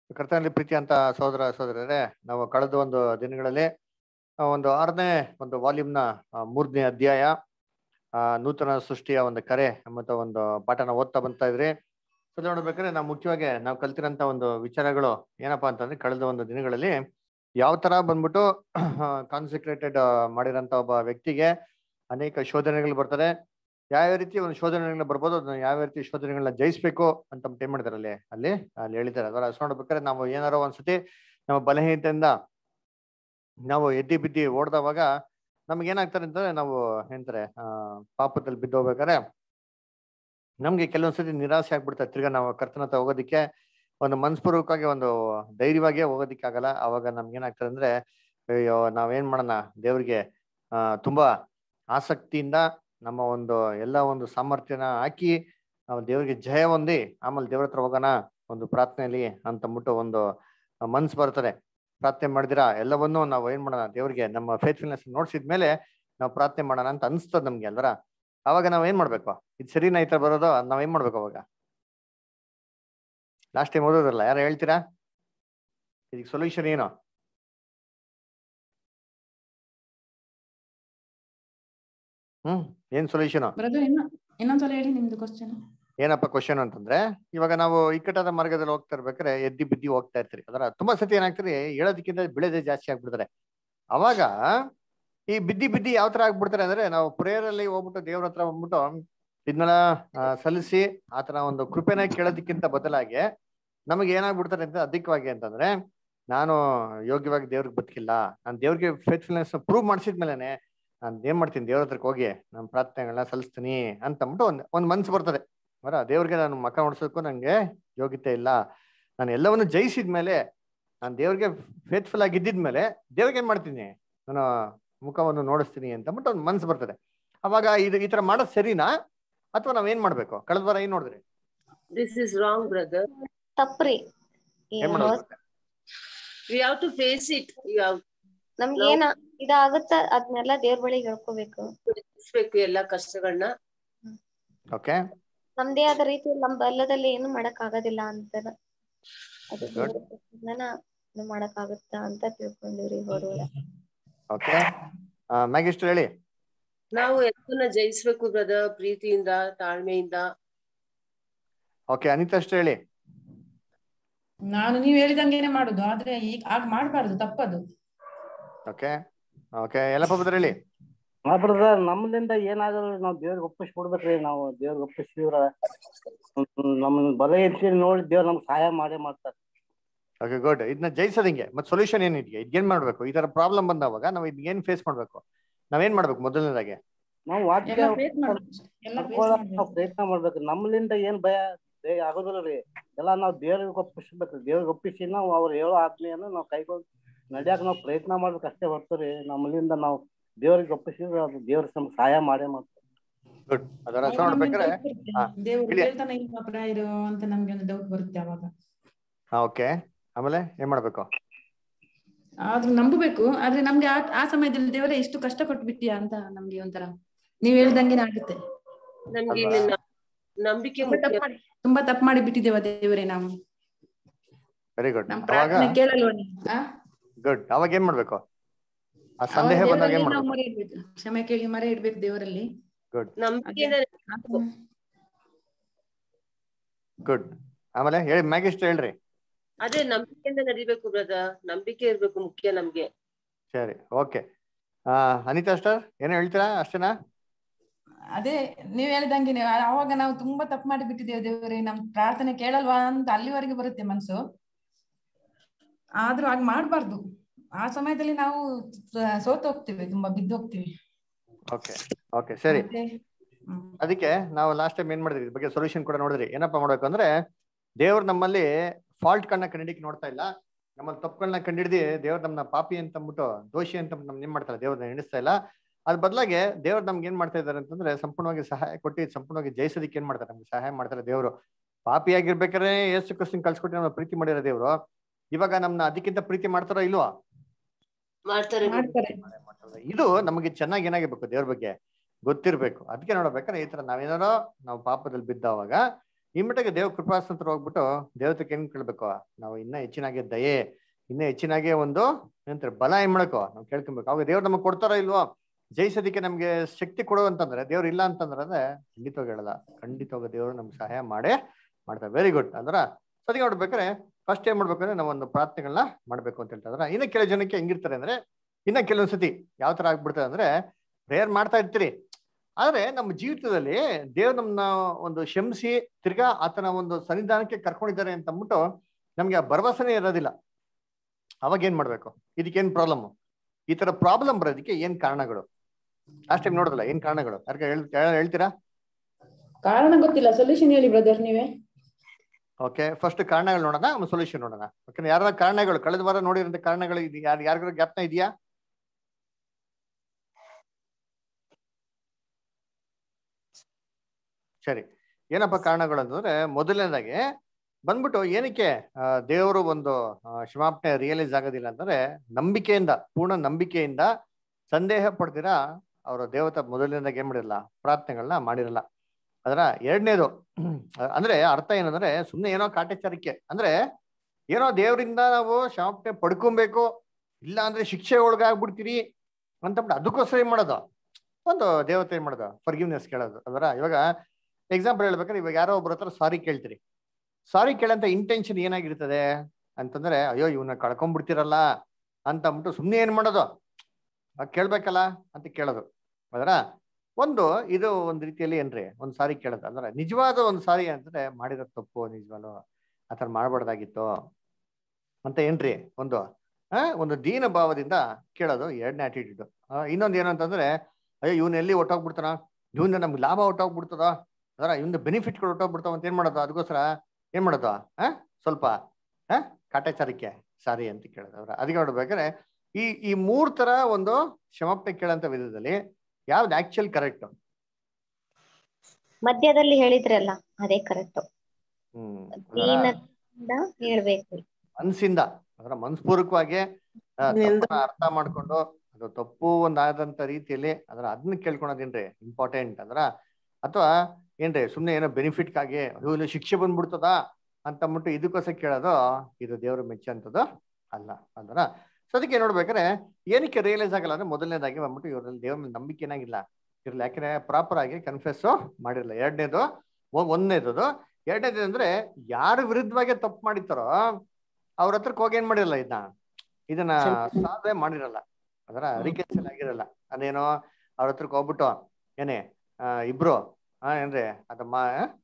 ಕರ್ತನಲ್ಲಿ ಪ್ರೀತಿ ಅಂತ ಸಹೋದರ ಸಹೋದರರೇ ನಾವು ಕಳೆದ ಒಂದು ದಿನಗಳಲ್ಲಿ ಆ, ಒಂದು ಆರನೇ ಒಂದು ವಾಲ್ಯೂಮ್ನ ಮೂರನೇ ಅಧ್ಯಾಯ ಆ, ನೂತನ ಸೃಷ್ಟಿಯ ಒಂದು ಕರೆ ಮತ್ತು ಒಂದು ಪಾಠನ ಓದ್ತಾ ಬಂತಾ ಇದ್ರಿ ಸೊ ನೋಡ್ಬೇಕಾದ್ರೆ ನಾವು ಮುಖ್ಯವಾಗಿ ನಾವು ಕಲ್ತಿರೋಂಥ ಒಂದು ವಿಚಾರಗಳು ಏನಪ್ಪಾ ಅಂತಂದ್ರೆ ಕಳೆದ ಒಂದು ದಿನಗಳಲ್ಲಿ ಯಾವ ತರ ಬಂದ್ಬಿಟ್ಟು ಕಾನ್ಸಂಟ್ರೇಟೆಡ್ ಮಾಡಿರೋಂಥ ಒಬ್ಬ ವ್ಯಕ್ತಿಗೆ ಅನೇಕ ಶೋಧನೆಗಳು ಬರ್ತದೆ ಯಾವ ರೀತಿ ಒಂದು ಶೋಧನೆಗಳನ್ನ ಬರ್ಬೋದು ಅದನ್ನ ಯಾವ ರೀತಿ ಶೋಧನೆಗಳನ್ನ ಜಯಿಸ್ಬೇಕು ಅಂತ ಅಂದ್ಬಿಟ್ಟು ಏನ್ ಮಾಡಿದಾರೆ ಅಲ್ಲಿ ಅಲ್ಲಿ ಅಲ್ಲಿ ಹೇಳಿದ್ದಾರೆ ಅದರ ಅಷ್ಟು ನೋಡ್ಬೇಕಾದ್ರೆ ನಾವು ಏನಾರೋ ಒಂದ್ಸತಿ ನಮ್ಮ ಬಲಹೀನತೆಯಿಂದ ನಾವು ಎದ್ದಿ ಬಿದ್ದಿ ಓಡ್ದವಾಗ ನಮ್ಗೆ ಏನಾಗ್ತಾರೆ ಅಂತಂದ್ರೆ ನಾವು ಏನಂತಾರೆ ಆ ಪಾಪದಲ್ಲಿ ಬಿದ್ದು ಹೋಗ್ಬೇಕಾದ್ರೆ ನಮ್ಗೆ ಕೆಲವೊಂದ್ಸತಿ ನಿರಾಸೆ ಆಗ್ಬಿಡ್ತಾರೆ ತಿರ್ಗಾ ನಾವು ಕರ್ತನ ಹತ್ರ ಹೋಗೋದಿಕ್ಕೆ ಒಂದು ಮನಸ್ಪೂರ್ವಕವಾಗಿ ಒಂದು ಧೈರ್ಯವಾಗಿ ಹೋಗೋದಿಕ್ಕೆ ಆಗಲ್ಲ ಅವಾಗ ನಮ್ಗೆ ಏನಾಗ್ತದೆ ಅಂದ್ರೆ ಅಯ್ಯೋ ನಾವೇನ್ ಮಾಡೋಣ ದೇವ್ರಿಗೆ ಆ ತುಂಬಾ ಆಸಕ್ತಿಯಿಂದ ನಮ್ಮ ಒಂದು ಎಲ್ಲ ಒಂದು ಸಾಮರ್ಥ್ಯನ ಹಾಕಿ ನಾವು ದೇವ್ರಿಗೆ ಜಯ ಹೊಂದಿ ಆಮೇಲೆ ದೇವ್ರ ಹತ್ರ ಹೋಗೋಣ ಒಂದು ಪ್ರಾರ್ಥನೆಯಲ್ಲಿ ಅಂತಂದ್ಬಿಟ್ಟು ಒಂದು ಮನ್ಸು ಬರ್ತದೆ ಪ್ರಾರ್ಥನೆ ಮಾಡಿದಿರಾ ಎಲ್ಲವನ್ನೂ ನಾವು ಏನ್ ಮಾಡೋಣ ದೇವ್ರಿಗೆ ನಮ್ಮ ಫೇತ್ಫುಲ್ನೆಸ್ ನೋಡ್ಸಿದ್ಮೇಲೆ ನಾವು ಪ್ರಾರ್ಥನೆ ಮಾಡೋಣ ಅಂತ ಅನ್ಸ್ತದ ನಮ್ಗೆ ಅಲ್ವರ ಅವಾಗ ನಾವ್ ಏನ್ ಮಾಡ್ಬೇಕು ಇದು ಸರಿನಾ ಈ ತರ ಬರೋದು ನಾವ್ ಏನ್ ಮಾಡ್ಬೇಕು ಅವಾಗ ಲಾಸ್ಟ್ ಟೈಮ್ ಓದೋದ್ರಲ್ಲ ಯಾರು ಹೇಳ್ತೀರಾ ಇದಕ್ಕೆ ಸೊಲ್ಯೂಷನ್ ಏನು ಹ್ಮ್ ಏನ್ ಸೊಲ್ಯೂಷನ್ ಬ್ರದರ್ ಇನ್ನ ಇನ್ನೊಂದ್ಸಲ ಹೇಳಿ ನಿಮ್ದು ಕ್ವಶನ್ ಏನಪ್ಪ ಕ್ವಶನ್ ಅಂತಂದ್ರೆ ಇವಾಗ ನಾವು ಇಕ್ಕಟ್ಟಾದ ಮಾರ್ಗದಲ್ಲಿ ಹೋಗ್ತಾ ಇರ್ಬೇಕಾದ್ರೆ ಎದ್ದಿ ಬಿದ್ದಿ ಹೋಗ್ತಾ ಇರ್ತೀರಿ ಅದರ ತುಂಬಾ ಸತಿ ಏನಾಗ್ತದೆ ಹೇಳೋದಕ್ಕಿಂತ ಬೆಳೆದೇ ಜಾಸ್ತಿ ಆಗ್ಬಿಡ್ತಾರೆ ಅವಾಗ ಈ ಬಿದ್ದಿ ಬಿದ್ದಿ ಯಾವ ತರ ಆಗ್ಬಿಡ್ತಾರೆ ಅಂದ್ರೆ ನಾವು prayer ಅಲ್ಲಿ ಹೋಗ್ಬಿಟ್ಟು ದೇವ್ರ ಹತ್ರ ಹೋಗ್ಬಿಟ್ಟು ಇದನ್ನೆಲ್ಲ ಆ, ಸಲ್ಲಿಸಿ ಆತರ ಒಂದು ಕೃಪೆನ ಕೇಳೋದಕ್ಕಿಂತ ಬದಲಾಗಿ ನಮಗೆ ಏನಾಗ್ಬಿಡ್ತಾರೆ ಅಂತ ಅಧಿಕವಾಗಿ ಅಂತಂದ್ರೆ ನಾನು ಯೋಗ್ಯವಾಗಿ ದೇವ್ರಿಗೆ ಬದುಕಿಲ್ಲ ನಾನು ದೇವ್ರಿಗೆ ಫೇತ್ಫುಲ್ನೆಸ್ ಪ್ರೂವ್ ಮಾಡಿಸಿದ್ಮೇಲೆನೆ ನಾನು ಏನ್ ಮಾಡ್ತೀನಿ ದೇವ್ರ ಹತ್ರಕ್ಕೆ ಹೋಗಿ ನಾನು ಪ್ರಾರ್ಥನೆಗಳನ್ನ ಸಲ್ಲಿಸ್ತೀನಿ ಅಂತ ಅಂದ್ಬಿಟ್ಟು ಒಂದ್ ಒಂದ್ ಮನ್ಸು ಬರ್ತದೆ ಬರ ದೇವ್ರಿಗೆ ನಾನು ಮಕ ಹೊಡ್ಸೋಕ್ಕೂ ನಂಗೆ ಯೋಗ್ಯತೆ ಇಲ್ಲ ನಾನು ಎಲ್ಲವನ್ನು ಜಯಿಸಿದ್ಮೇಲೆ ನಾನು ದೇವ್ರಿಗೆ ಫೇತ್ಫುಲ್ ಆಗಿ ಇದ್ದಿದ್ಮೇಲೆ ದೇವ್ರಿಗೆ ಏನ್ ಮಾಡ್ತೀನಿ ನಾನು ಮುಖವನ್ನು ನೋಡಿಸ್ತೀನಿ ಅಂತ ಅಂದ್ಬಿಟ್ಟು ಒಂದು ಮನ್ಸು ಬರ್ತದೆ ಅವಾಗ ಇದು ಈ ತರ ಮಾಡೋದು ಸರಿನಾ ಅಥವಾ ನಾವ್ ಏನ್ ಮಾಡ್ಬೇಕು ಕಳೆದ ವಾರ ಏನ್ ನೋಡಿದ್ರಿ This is wrong, brother. ತಪ್ಪ್ರಿ ಏನ್ ಮಾಡೋದು We have to face it. You have ನಮ್ಗೆ ಏನ ಇದಾಗುತ್ತ ಅದ್ನೆಲ್ಲ ದೇವ್ರ ಬಳಿ ಹೇಳ್ಕೋಬೇಕು to ಎದುರಿಸ್ಬೇಕು ಎಲ್ಲಾ ಕಷ್ಟಗಳನ್ನ ಓಕೆ ನಮ್ದೇ ಆದ ರೀತಿ ನಮ್ ಬಲ್ಲದಲ್ಲಿ ಏನು ಮಾಡಕ್ ಆಗೋದಿಲ್ಲ ಅಂತ ಅದು Good. ದೇವ್ರ ಮಾಡಕ್ ಆಗುತ್ತ ಅಂತ ತಿಳ್ಕೊಂಡಿವ್ರಿ ಹೋದ ಓಕೆ ಮ್ಯಾಗಿಸ್ಟ್ರು ಹೇಳಿ ನಾವು ಎಲ್ಲವನ್ನ ಜಯಿಸ್ಬೇಕು ಬ್ರದರ್ ಪ್ರೀತಿಯಿಂದ ತಾಳ್ಮೆಯಿಂದ ಓಕೆ ಅನಿತಾ ಅಷ್ಟು ಹೇಳಿ ನಾನು ನೀವ್ ಹೇಳಿದಂಗೆನೆ ಮಾಡುದು ಆದ್ರೆ ಈಗ ಆಗ ಮಾಡ್ಬಾರ್ದು ತಪ್ಪದು ಓಕೆ ಓಕೆ ಎಲ್ಲಪ್ಪ ಬದ್ರ ಹೇಳಿ ಹಾ ಬ್ರದರ್ ನಮ್ದಿಂದ ಏನಾದ್ರು ನಾವು ದೇವ್ರಿಗೆ ಒಪ್ಪಿಸಿ ಕೊಡ್ಬೇಕ್ರಿ ನಾವು ದೇವ್ರಿಗೆ ಒಪ್ಪಿಸಿದ್ರ ನಮ್ ಬಲ ಇರ್ಸಿ ನೋಡಿ ದೇವ್ರ ನಮ್ಗೆ ಸಹಾಯ ಮಾಡೇ ಮಾಡ್ತಾರೆ ಓಕೆ ಗುಡ್ ಇದನ್ನ ಜಯಿಸೋದ್ ಹಿಂಗೆ ಮತ್ತೆ ಸೊಲ್ಯೂಷನ್ ಏನಿದೆಯಾ ಇದೇನ್ ಮಾಡ್ಬೇಕು ಈ ತರ ಪ್ರಾಬ್ಲಮ್ ಬಂದವಾಗ ನಾವು ಇದೇನ್ ಫೇಸ್ ಮಾಡ್ಬೇಕು ನಾವೇನ್ ಮಾಡ್ಬೇಕು ಮೊದಲನೇದಾಗೆ ನಾವು ವಾಕ್ಯ ಎಲ್ಲ ಫೇಸ್ ಮಾಡ್ಬೇಕು ಎಲ್ಲ ಫೇಸ್ ತಡ್ಕೊಳಕ್ ನಾವು ಮಾಡ್ಬೇಕು ಪ್ರಯತ್ನ ಮಾಡ್ಬೇಕು ನಮ್ಲಿಂದ ಏನ್ ಭಯ ಭಯ ಆಗೋದಿಲ್ಲ ರೀ ಎಲ್ಲಾ ನಾವು ದೇವ್ರಿಗೆ ಒಪ್ಪಿಸ್ಬೇಕು ದೇವ್ರಿಗೆ ಒಪ್ಪಿಸಿ ನಾವು ಅವ್ರು ಹೇಳೋ ಆಜ್ಞೆಯನ್ನು ನಾವು ಕೈಗೊಂಡು ನಡ್ಯಾಕ ನಾವು ಪ್ರಯತ್ನ ಮಾಡ್ಬೇಕು ಅಷ್ಟೇ ಹೊರ್ತರಿ ನಮ್ಮಲ್ಲಿಂದ ನಾವು ದೇವ್ರಿಗೆ ಒಪ್ಪಿಸಿದ್ರೆ ಅದು ದೇವ್ರ ನಮ್ಗೆ ಸಹಾಯ ಮಾಡೇ ಮಾಡ್ತಾರೆ ಗುಡ್ ಅದರ ಅವಾಗ ನಮ್ಗೆ ನೋಡ್ಬೇಕಾದ್ರೆ doubt ಬರುತ್ತೆ. ಹಾ, ದೇವ್ರು ಹೇಳಿ. ಹೇಳ್ತಾನೆ ಇಲ್ವಾ ಪ್ರಾಯರು ಅಂತ ನಮ್ಗೆ ಒಂದು ಡೌಟ್ ಬರುತ್ತೆ ಅವಾಗ ಓಕೆ ಆಮೇಲೆ ಏನ್ ಮಾಡ್ಬೇಕು ಆದ್ರೂ ನಂಬಬೇಕು ಆದ್ರೆ ನಮ್ಗೆ ಆ ಆ ಸಮಯದಲ್ಲಿ ದೇವರೇ ಇಷ್ಟು ಕಷ್ಟ ಕೊಟ್ಬಿಟ್ಟಿಯಾ ಅಂತ ನಮ್ಗೆ ಒಂಥರ ನೀವ್ ಹೇಳ್ದಂಗೆನೆ ಆಗುತ್ತೆ ನಮ್ಗೆ ಅಲ್ವಾ? ಇಲ್ಲಿ ನ- ನಂಬಿಕೆ ತುಂಬಾ ತಪ್ಪು ಮುಖ್ಯ ಮಾಡಿ ತುಂಬಾ ತಪ್ಪು ಮಾಡಿ ಬಿಟ್ಟಿದ್ದೇವ ದೇವರೇ ನಾವು ವೆರಿ ಗುಡ್ ನಮ್ ಅವಾಗ ಪ್ರಾರ್ಥನೆ ಕೇಳಲ್ವಾ ನೀವು ಆ? ಗುಡ್ ಅವಾಗ ಏನ್ ಮಾಡ್ಬೇಕು ಆ ಅವಾಗ ಸಂದೇಹ ಬಂದಾಗ ದೇವರಲ್ಲಿ ಏನ್ ನಾವು ಮಾಡ್ಬೇಕು ಮೊರೆ ಇಡ್ಬೇಕು ಕ್ಷಮೆ ಕೇಳಿ ಮರೆ ಇಡ್ಬೇಕು ದೇವರಲ್ಲಿ ಗುಡ್ ನಂಬಿಕೆಯಿಂದ ಅದು- ಗುಡ್ ಆಮೇಲೆ ಹೇಳಿ ಮ್ಯಾಗಿಸ್ಟ್ ಹೇಳ್ರಿ ಅದೇ ನಂಬಿಕೆಯಿಂದ ನಡಿಬೇಕು ಬ್ರದರ್ ನಂಬಿಕೆ ಇರ್ಬೇಕು ಮುಖ್ಯ ನಮ್ಗೆ ಸರಿ ಓಕೆ ಆ ಅನಿತಾ ಸ್ಟಾರ್ ಏನ್ ಹೇಳ್ತೀರಾ ಅಷ್ಟೇನಾ ಅದೇ ನೀವ್ ಹೇಳ್ದಂಗೆ ಅವಾಗ ನಾವು ತುಂಬಾ ತಪ್ಪು ಮಾಡಿ ಬಿಟ್ಟಿದ್ದೇವೆ ದೇವರೇ ನಮ್ ಪ್ರಾರ್ಥನೆ ಕೇಳಲ್ವಾ ಅಂತ ಅಲ್ಲಿವರೆಗೆ ಬರುತ್ತೆ ಮನ್ಸು ಆದ್ರೂ ಹಾಗೆ ಮಾಡ್ಬಾರ್ದು ಆ ಸಮಯದಲ್ಲಿ ನಾವು ಸ- ಸೋತು ಹೋಗ್ತೀವಿ ತುಂಬಾ ಬಿದ್ದು ಹೋಗ್ತೀವಿ ಓಕೆ ಓಕೆ ಸರಿ ಮತ್ತೆ, ಹ್ಮ್. ಅದಕ್ಕೆ ನಾವು ಲಾಸ್ಟ್ ಟೈಮ್ ಏನ್ ಮಾಡಿದ್ರಿ ಇದ್ರ ಬಗ್ಗೆ ಸೊಲ್ಯೂಷನ್ ಕೂಡ ನೋಡಿದ್ರಿ ಏನಪ್ಪಾ ಮಾಡ್ಬೇಕು ಅಂದ್ರೆ ದೇವ್ರು ನಮ್ಮಲ್ಲಿ ಫಾಲ್ಟ್ ಕಣ್ಣ ಕಂಡಿಡಿಕ್ ನೋಡ್ತಾ ಇಲ್ಲ ನಮ್ಮಲ್ಲಿ ತಪ್ಪುಗಳನ್ನ ಕಂಡಿಡ್ದಿ ದೇವ್ರು ನಮ್ಮನ್ನ ಪಾಪಿ ಅಂತ ಅಂದ್ಬಿಟ್ಟು ದೋಷಿ ಅಂತ ನಮ್ನ ಏನ್ ಮಾಡ್ತಾರೆ ದೇವ್ರನ್ನ ಎಣಿಸ್ತಾ ಇಲ್ಲ ಅದ್ರ ಬದಲಾಗಿ ದೇವ್ರು ನಮ್ಗೆ ಏನ್ ಮಾಡ್ತಾ ಇದಾರೆ ಅಂತಂದ್ರೆ ಸಂಪೂರ್ಣವಾಗಿ ಸಹಾಯ ಕೊಟ್ಟು ಸಂಪೂರ್ಣವಾಗಿ ಜಯಿಸೋದಕ್ಕೆ ಏನ್ ಮಾಡ್ತಾರೆ ನಮ್ಗೆ ಸಹಾಯ ಮಾಡ್ತಾರೆ ದೇವ್ರು ಪಾಪಿಯಾಗಿರ್ಬೇಕಾದ್ರೆ ಯೇಸು ಕ್ರಿಸ್ತನ್ ಕಳ್ಸಿಕೊಟ್ಟು ನಮ್ಮ ಪ್ರೀತಿ ಮಾಡಿರೋ ದೇವ್ರು ಇವಾಗ ನಮ್ನ ಅದಕ್ಕಿಂತ ಪ್ರೀತಿ ಮಾಡ್ತಾರೋ ಇಲ್ವಾ ಮಾಡ್ತಾರೆ ಮಾಡ್ತಾರೆ ಮಾಡ್ತಾರೆ. ಇದು ನಮಗೆ ಚೆನ್ನಾಗಿ ಏನಾಗಿರ್ಬೇಕು ದೇವ್ರ ಬಗ್ಗೆ ಗೊತ್ತಿರ್ಬೇಕು ಅದಕ್ಕೆ ನೋಡ್ಬೇಕಾದ್ರೆ ಈ ತರ ನಾವೇನಾರೋ ನಾವು ಪಾಪದಲ್ಲಿ ಬಿದ್ದವಾಗ ಇಮ್ಮಿಡಿಯಾಗಿ ದೇವ್ ಕೃಪಾಸಂತರ ಹೋಗ್ಬಿಟ್ಟು ದೇವತೆಗೆ ಏನ್ ಕೇಳ್ಬೇಕು ನಾವು ಇನ್ನ ಹೆಚ್ಚಿನಾಗೆ ದಯೆ ಇನ್ನ ಹೆಚ್ಚಿನಾಗೆ ಒಂದು ಏನಂತಾರೆ ಬಲ ಏನ್ ಮಾಡ್ಕೋ ನಾವು ಕೇಳ್ಕೊಬೇಕು ಅವಾಗ ದೇವ್ರು ನಮಗೆ ಕೊಡ್ತಾರೋ ಇಲ್ವೋ ಜಯಿಸೋದಿಕ್ಕೆ ನಮ್ಗೆ ಶಕ್ತಿ ಕೊಡು ಅಂತಂದ್ರೆ ದೇವ್ರು ಇಲ್ಲ ಅಂತಂದ್ರೆ ಅದೇ ಖಂಡಿತವಾಗಿ ಹೇಳಲ್ಲ ಖಂಡಿತವಾಗಿ ದೇವ್ರು ನಮ್ಗೆ ಸಹಾಯ ಮಾಡೇ ಮಾಡ್ತಾರೆ ವೆರಿ ಗುಡ್ ಅಂದ್ರ ಸರಿ ನೋಡ್ಬೇಕಾದ್ರೆ ಫಸ್ಟ್ ಏನ್ ಮಾಡ್ಬೇಕಂದ್ರೆ ನಾವು ಒಂದು ಪ್ರಾರ್ಥನೆಗಳನ್ನ ಮಾಡ್ಬೇಕು ಅಂತ ಹೇಳ್ತಾರೆ ಇನ್ನು ಕೆಲವು ಜನಕ್ಕೆ ಹೆಂಗಿರ್ತಾರೆ ಅಂದ್ರೆ ಇನ್ನ ಕೆಲವೊಂದ್ ಸತಿ ಯಾವ ತರ ಆಗ್ಬಿಡ್ತಾರೆ ಅಂದ್ರೆ ಪ್ರೇಯರ್ ಮಾಡ್ತಾ ಇರ್ತೀರಿ ಆದ್ರೆ ನಮ್ಮ ಜೀವಿತದಲ್ಲಿ ದೇವ್ರು ನಮ್ನ ಒಂದು ಶಮಿಸಿ ತಿರ್ಗಾ ಆತನ ಒಂದು ಸನ್ನಿಧಾನಕ್ಕೆ ಕರ್ಕೊಂಡಿದ್ದಾರೆ ಅಂತ ಅಂದ್ಬಿಟ್ಟು ನಮ್ಗೆ ಆ ಭರವಸೆನೇ ಇರೋದಿಲ್ಲ ಅವಾಗ ಏನ್ ಮಾಡ್ಬೇಕು ಇದಕ್ಕೇನ್ ಪ್ರಾಬ್ಲಮ್ ಈ ತರ ಪ್ರಾಬ್ಲಮ್ ಬರೋದಕ್ಕೆ ಏನ್ ಕಾರಣಗಳು ಲಾಸ್ಟ್ ಟೈಮ್ ನೋಡೋದಲ್ಲ ಏನ್ ಕಾರಣಗಳು ಯಾರ್ಗ ಹೇಳ್ ಹೇಳ್ತೀರಾ ಕಾರಣ ಗೊತ್ತಿಲ್ಲ ಸೊಲ್ಯೂಷನ್ ಹೇಳಿ ಬ್ರದರ್ ನೀವೇ ಓಕೆ ಫಸ್ಟ್ ಕಾರಣಗಳು ನೋಡೋಣ ಆಮೇಲೆ ಸೊಲ್ಯೂಷನ್ ನೋಡೋಣ ಓಕೆ ಯಾರ ಕಾರಣಗಳು ಕಳೆದ ವಾರ ನೋಡಿರೋಂಥ ಕಾರಣಗಳು ಇದು ಯಾರು ಯಾರಿಗಾರು ಜ್ಞಾಪನ ಇದೆಯಾ ಸರಿ ಏನಪ್ಪ ಕಾರಣಗಳು ಅಂತಂದ್ರೆ ಮೊದಲನೇದಾಗಿ ಬಂದ್ಬಿಟ್ಟು ಏನಕ್ಕೆ ಆ, ದೇವರು ಒಂದು ಆ, ಕ್ಷಮಾಪಣೆ ರಿಯಲೈಸ್ ಆಗೋದಿಲ್ಲ ಅಂತಂದ್ರೆ ನಂಬಿಕೆಯಿಂದ ಪೂರ್ಣ ನಂಬಿಕೆಯಿಂದ ಸಂದೇಹ ಪಡ್ದಿರಾ ಅವರ ದೇವತ ಮೊದಲನೇದಾಗಿ ಏನ್ ಮಾಡಿರಲ್ಲ ಪ್ರಾರ್ಥನೆಗಳನ್ನ ಮಾಡಿರಲ್ಲ ಅದರ ಎರಡನೇದು ಅಂದ್ರೆ ಅರ್ಥ ಏನಂದ್ರೆ ಸುಮ್ಮನೆ ಏನೋ ಕಾಟಾಚಾರಕ್ಕೆ ಅಂದ್ರೆ ಏನೋ ದೇವರಿಂದ ನಾವು ಕ್ಷಮಾಪಣೆ ಪಡ್ಕೊಬೇಕು ಇಲ್ಲ ಅಂದ್ರೆ ಶಿಕ್ಷೆ ಒಳಗಾಗ್ಬಿಡ್ತೀರಿ ಅಂತಂದ್ಬಿಟ್ಟು ಅದಕ್ಕೋಸ್ಕರ ಏನ್ ಮಾಡೋದು ಒಂದು ದೇವತೆ ಏನ್ ಮಾಡೋದು ಫರ್ಗಿವ್ನೆಸ್ ಕೇಳೋದು ಅದರ ಇವಾಗ ಎಕ್ಸಾಂಪಲ್ ಹೇಳ್ಬೇಕಾದ್ರೆ ಇವಾಗ ಯಾರೋ ಒಬ್ಬರ ಹತ್ರ ಸಾರಿ ಕೇಳ್ತೀರಿ ಸಾರಿ ಕೇಳಂತ ಇಂಟೆನ್ಷನ್ ಏನಾಗಿರ್ತದೆ ಅಂತಂದ್ರೆ ಅಯ್ಯೋ ಇವನ್ನ ಕಳ್ಕೊಂಡ್ಬಿಡ್ತೀರಲ್ಲ ಅಂತ ಅಂದ್ಬಿಟ್ಟು ಸುಮ್ಮನೆ ಏನ್ ಮಾಡೋದು ಆ, ಕೇಳ್ಬೇಕಲ್ಲ ಅಂತ ಕೇಳೋದು ಅದರ ಒಂದು ಇದು ಒಂದು ರೀತಿಯಲ್ಲಿ ಏನ್ರಿ ಒಂದ್ ಸಾರಿ ಕೇಳೋದು ಅಂದ್ರೆ ನಿಜವಾದ ಒಂದು ಸಾರಿ ಅಂತಂದ್ರೆ ಮಾಡಿರೋ ತಪ್ಪು ನಿಜವಾಲು ಆ ಥರ ಮಾಡ್ಬಾರ್ದಾಗಿತ್ತು ಅಂತ ಏನ್ರಿ ಒಂದು ಆ ಒಂದು ದೀನ ಭಾವದಿಂದ ಕೇಳೋದು ಎರಡನೇ ಆಟಿಟ್ಯೂಡ್ ಇನ್ನೊಂದು ಏನು ಅಂತಂದ್ರೆ ಅಯ್ಯೋ ಇವನ್ ಎಲ್ಲಿ ಹೊಟ್ಟೋಗ್ಬಿಡ್ತಾನ ಇವನ್ ನಮ್ಗೆ ಲಾಭ ಹೊಟ್ಟೋಗ್ಬಿಡ್ತದ ಅದರ ಇವನ್ ಬೆನಿಫಿಟ್ಗಳು ಹೊಟ್ಟೋಗ್ಬಿಡ್ತಾವ ಅಂತ ಏನ್ ಮಾಡೋದು ಅದಕ್ಕೋಸ್ಕರ ಏನ್ ಮಾಡೋದು ಆ ಸ್ವಲ್ಪ ಆ ಕಾಟಾಚಾರಕ್ಕೆ ಸಾರಿ ಅಂತ ಕೇಳೋದು ಅವ್ರ ಅದಕ್ಕೆ ನೋಡ್ಬೇಕಾದ್ರೆ ಈ ಈ ಮೂರ್ ತರ ಒಂದು ಕ್ಷಮಾಪಣೆ ಕೇಳಂತ ವಿಧದಲ್ಲಿ ಯಾವ್ದು ಆಕ್ಚುಲ್ ಕರೆಕ್ಟ್ ಮಧ್ಯದಲ್ಲಿ ಹೇಳಿದ್ರಲ್ಲ ಅದೇ ಕರೆಕ್ಟ್ ಹ್ಮ್ ಅದರ ದೀನದಿಂದ ಹೇಳ್ಬೇಕು ಮನ್ಸಿಂದ ಅದರ ಮನಸ್ಪೂರ್ವಕವಾಗಿ ಆ, ತಪ್ಪನ್ನ ಅರ್ಥ ಮಾಡ್ಕೊಂಡು ಅದು ತಪ್ಪು ಒಂದಾದಂತ ರೀತಿಯಲ್ಲಿ ಅದರ ಅದನ್ನ ಕೇಳ್ಕೊಳೋದೇನ್ರಿ ಇಂಪಾರ್ಟೆಂಟ್ ಅಂದ್ರ ಅಥವಾ ಏನ್ರಿ ಸುಮ್ನೆ ಏನೋ ಬೆನಿಫಿಟ್ಗಾಗಿ ಅಯ್ಯೋ ಇಲ್ಲಿ ಶಿಕ್ಷೆ ಬಂದ್ಬಿಡ್ತದ ಅಂತ ಅಂದ್ಬಿಟ್ಟು ಇದಕ್ಕೋಸ್ಕರ ಕೇಳೋದು ಇದು ದೇವ್ರ ಮೆಚ್ಚಂತದ್ದು ಅಲ್ಲ ಅಂದ್ರ ಸೊ ಅದಕ್ಕೆ ನೋಡ್ಬೇಕಾದ್ರೆ ಏನಕ್ಕೆ ರಿಯಲೈಸ್ ಆಗಲ್ಲ ಅಂದ್ರೆ ಮೊದಲನೇದಾಗಿ ಬಂದ್ಬಿಟ್ಟು ಇವ್ರಲ್ಲಿ ದೇವ್ರ ಮೇಲೆ ನಂಬಿಕೆ ಏನಾಗಿಲ್ಲ ಇರಲ್ಲ ಯಾಕಂದ್ರೆ ಪ್ರಾಪರ್ ಆಗಿ ಕನ್ಫೆಸ್ ಮಾಡಿರಲ್ಲ ಎರಡನೇದು ಒಂದನೇದು ಎರಡನೇದು ಅಂದ್ರೆ ಯಾರ ವಿರುದ್ಧವಾಗಿ ತಪ್ಪು ಮಾಡಿರ್ತಾರೋ ಅವ್ರ ಹತ್ರಕ್ಕೆ ಹೋಗಿ ಏನ್ ಮಾಡಿರಲ್ಲ ಇದನ್ನ ಇದನ್ನ ಸಾಧನೆ ಮಾಡಿರಲ್ಲ ಅದರ ರಿಕೆನ್ಸಲ್ ಆಗಿರಲ್ಲ ಅದೇನೋ ಅವ್ರ ಹತ್ರಕ್ಕೆ ಹೋಗ್ಬಿಟ್ಟು ಏನೇ ಆ, ಇಬ್ರು ಆ ಏನ್ರಿ ಅದ ಮಾ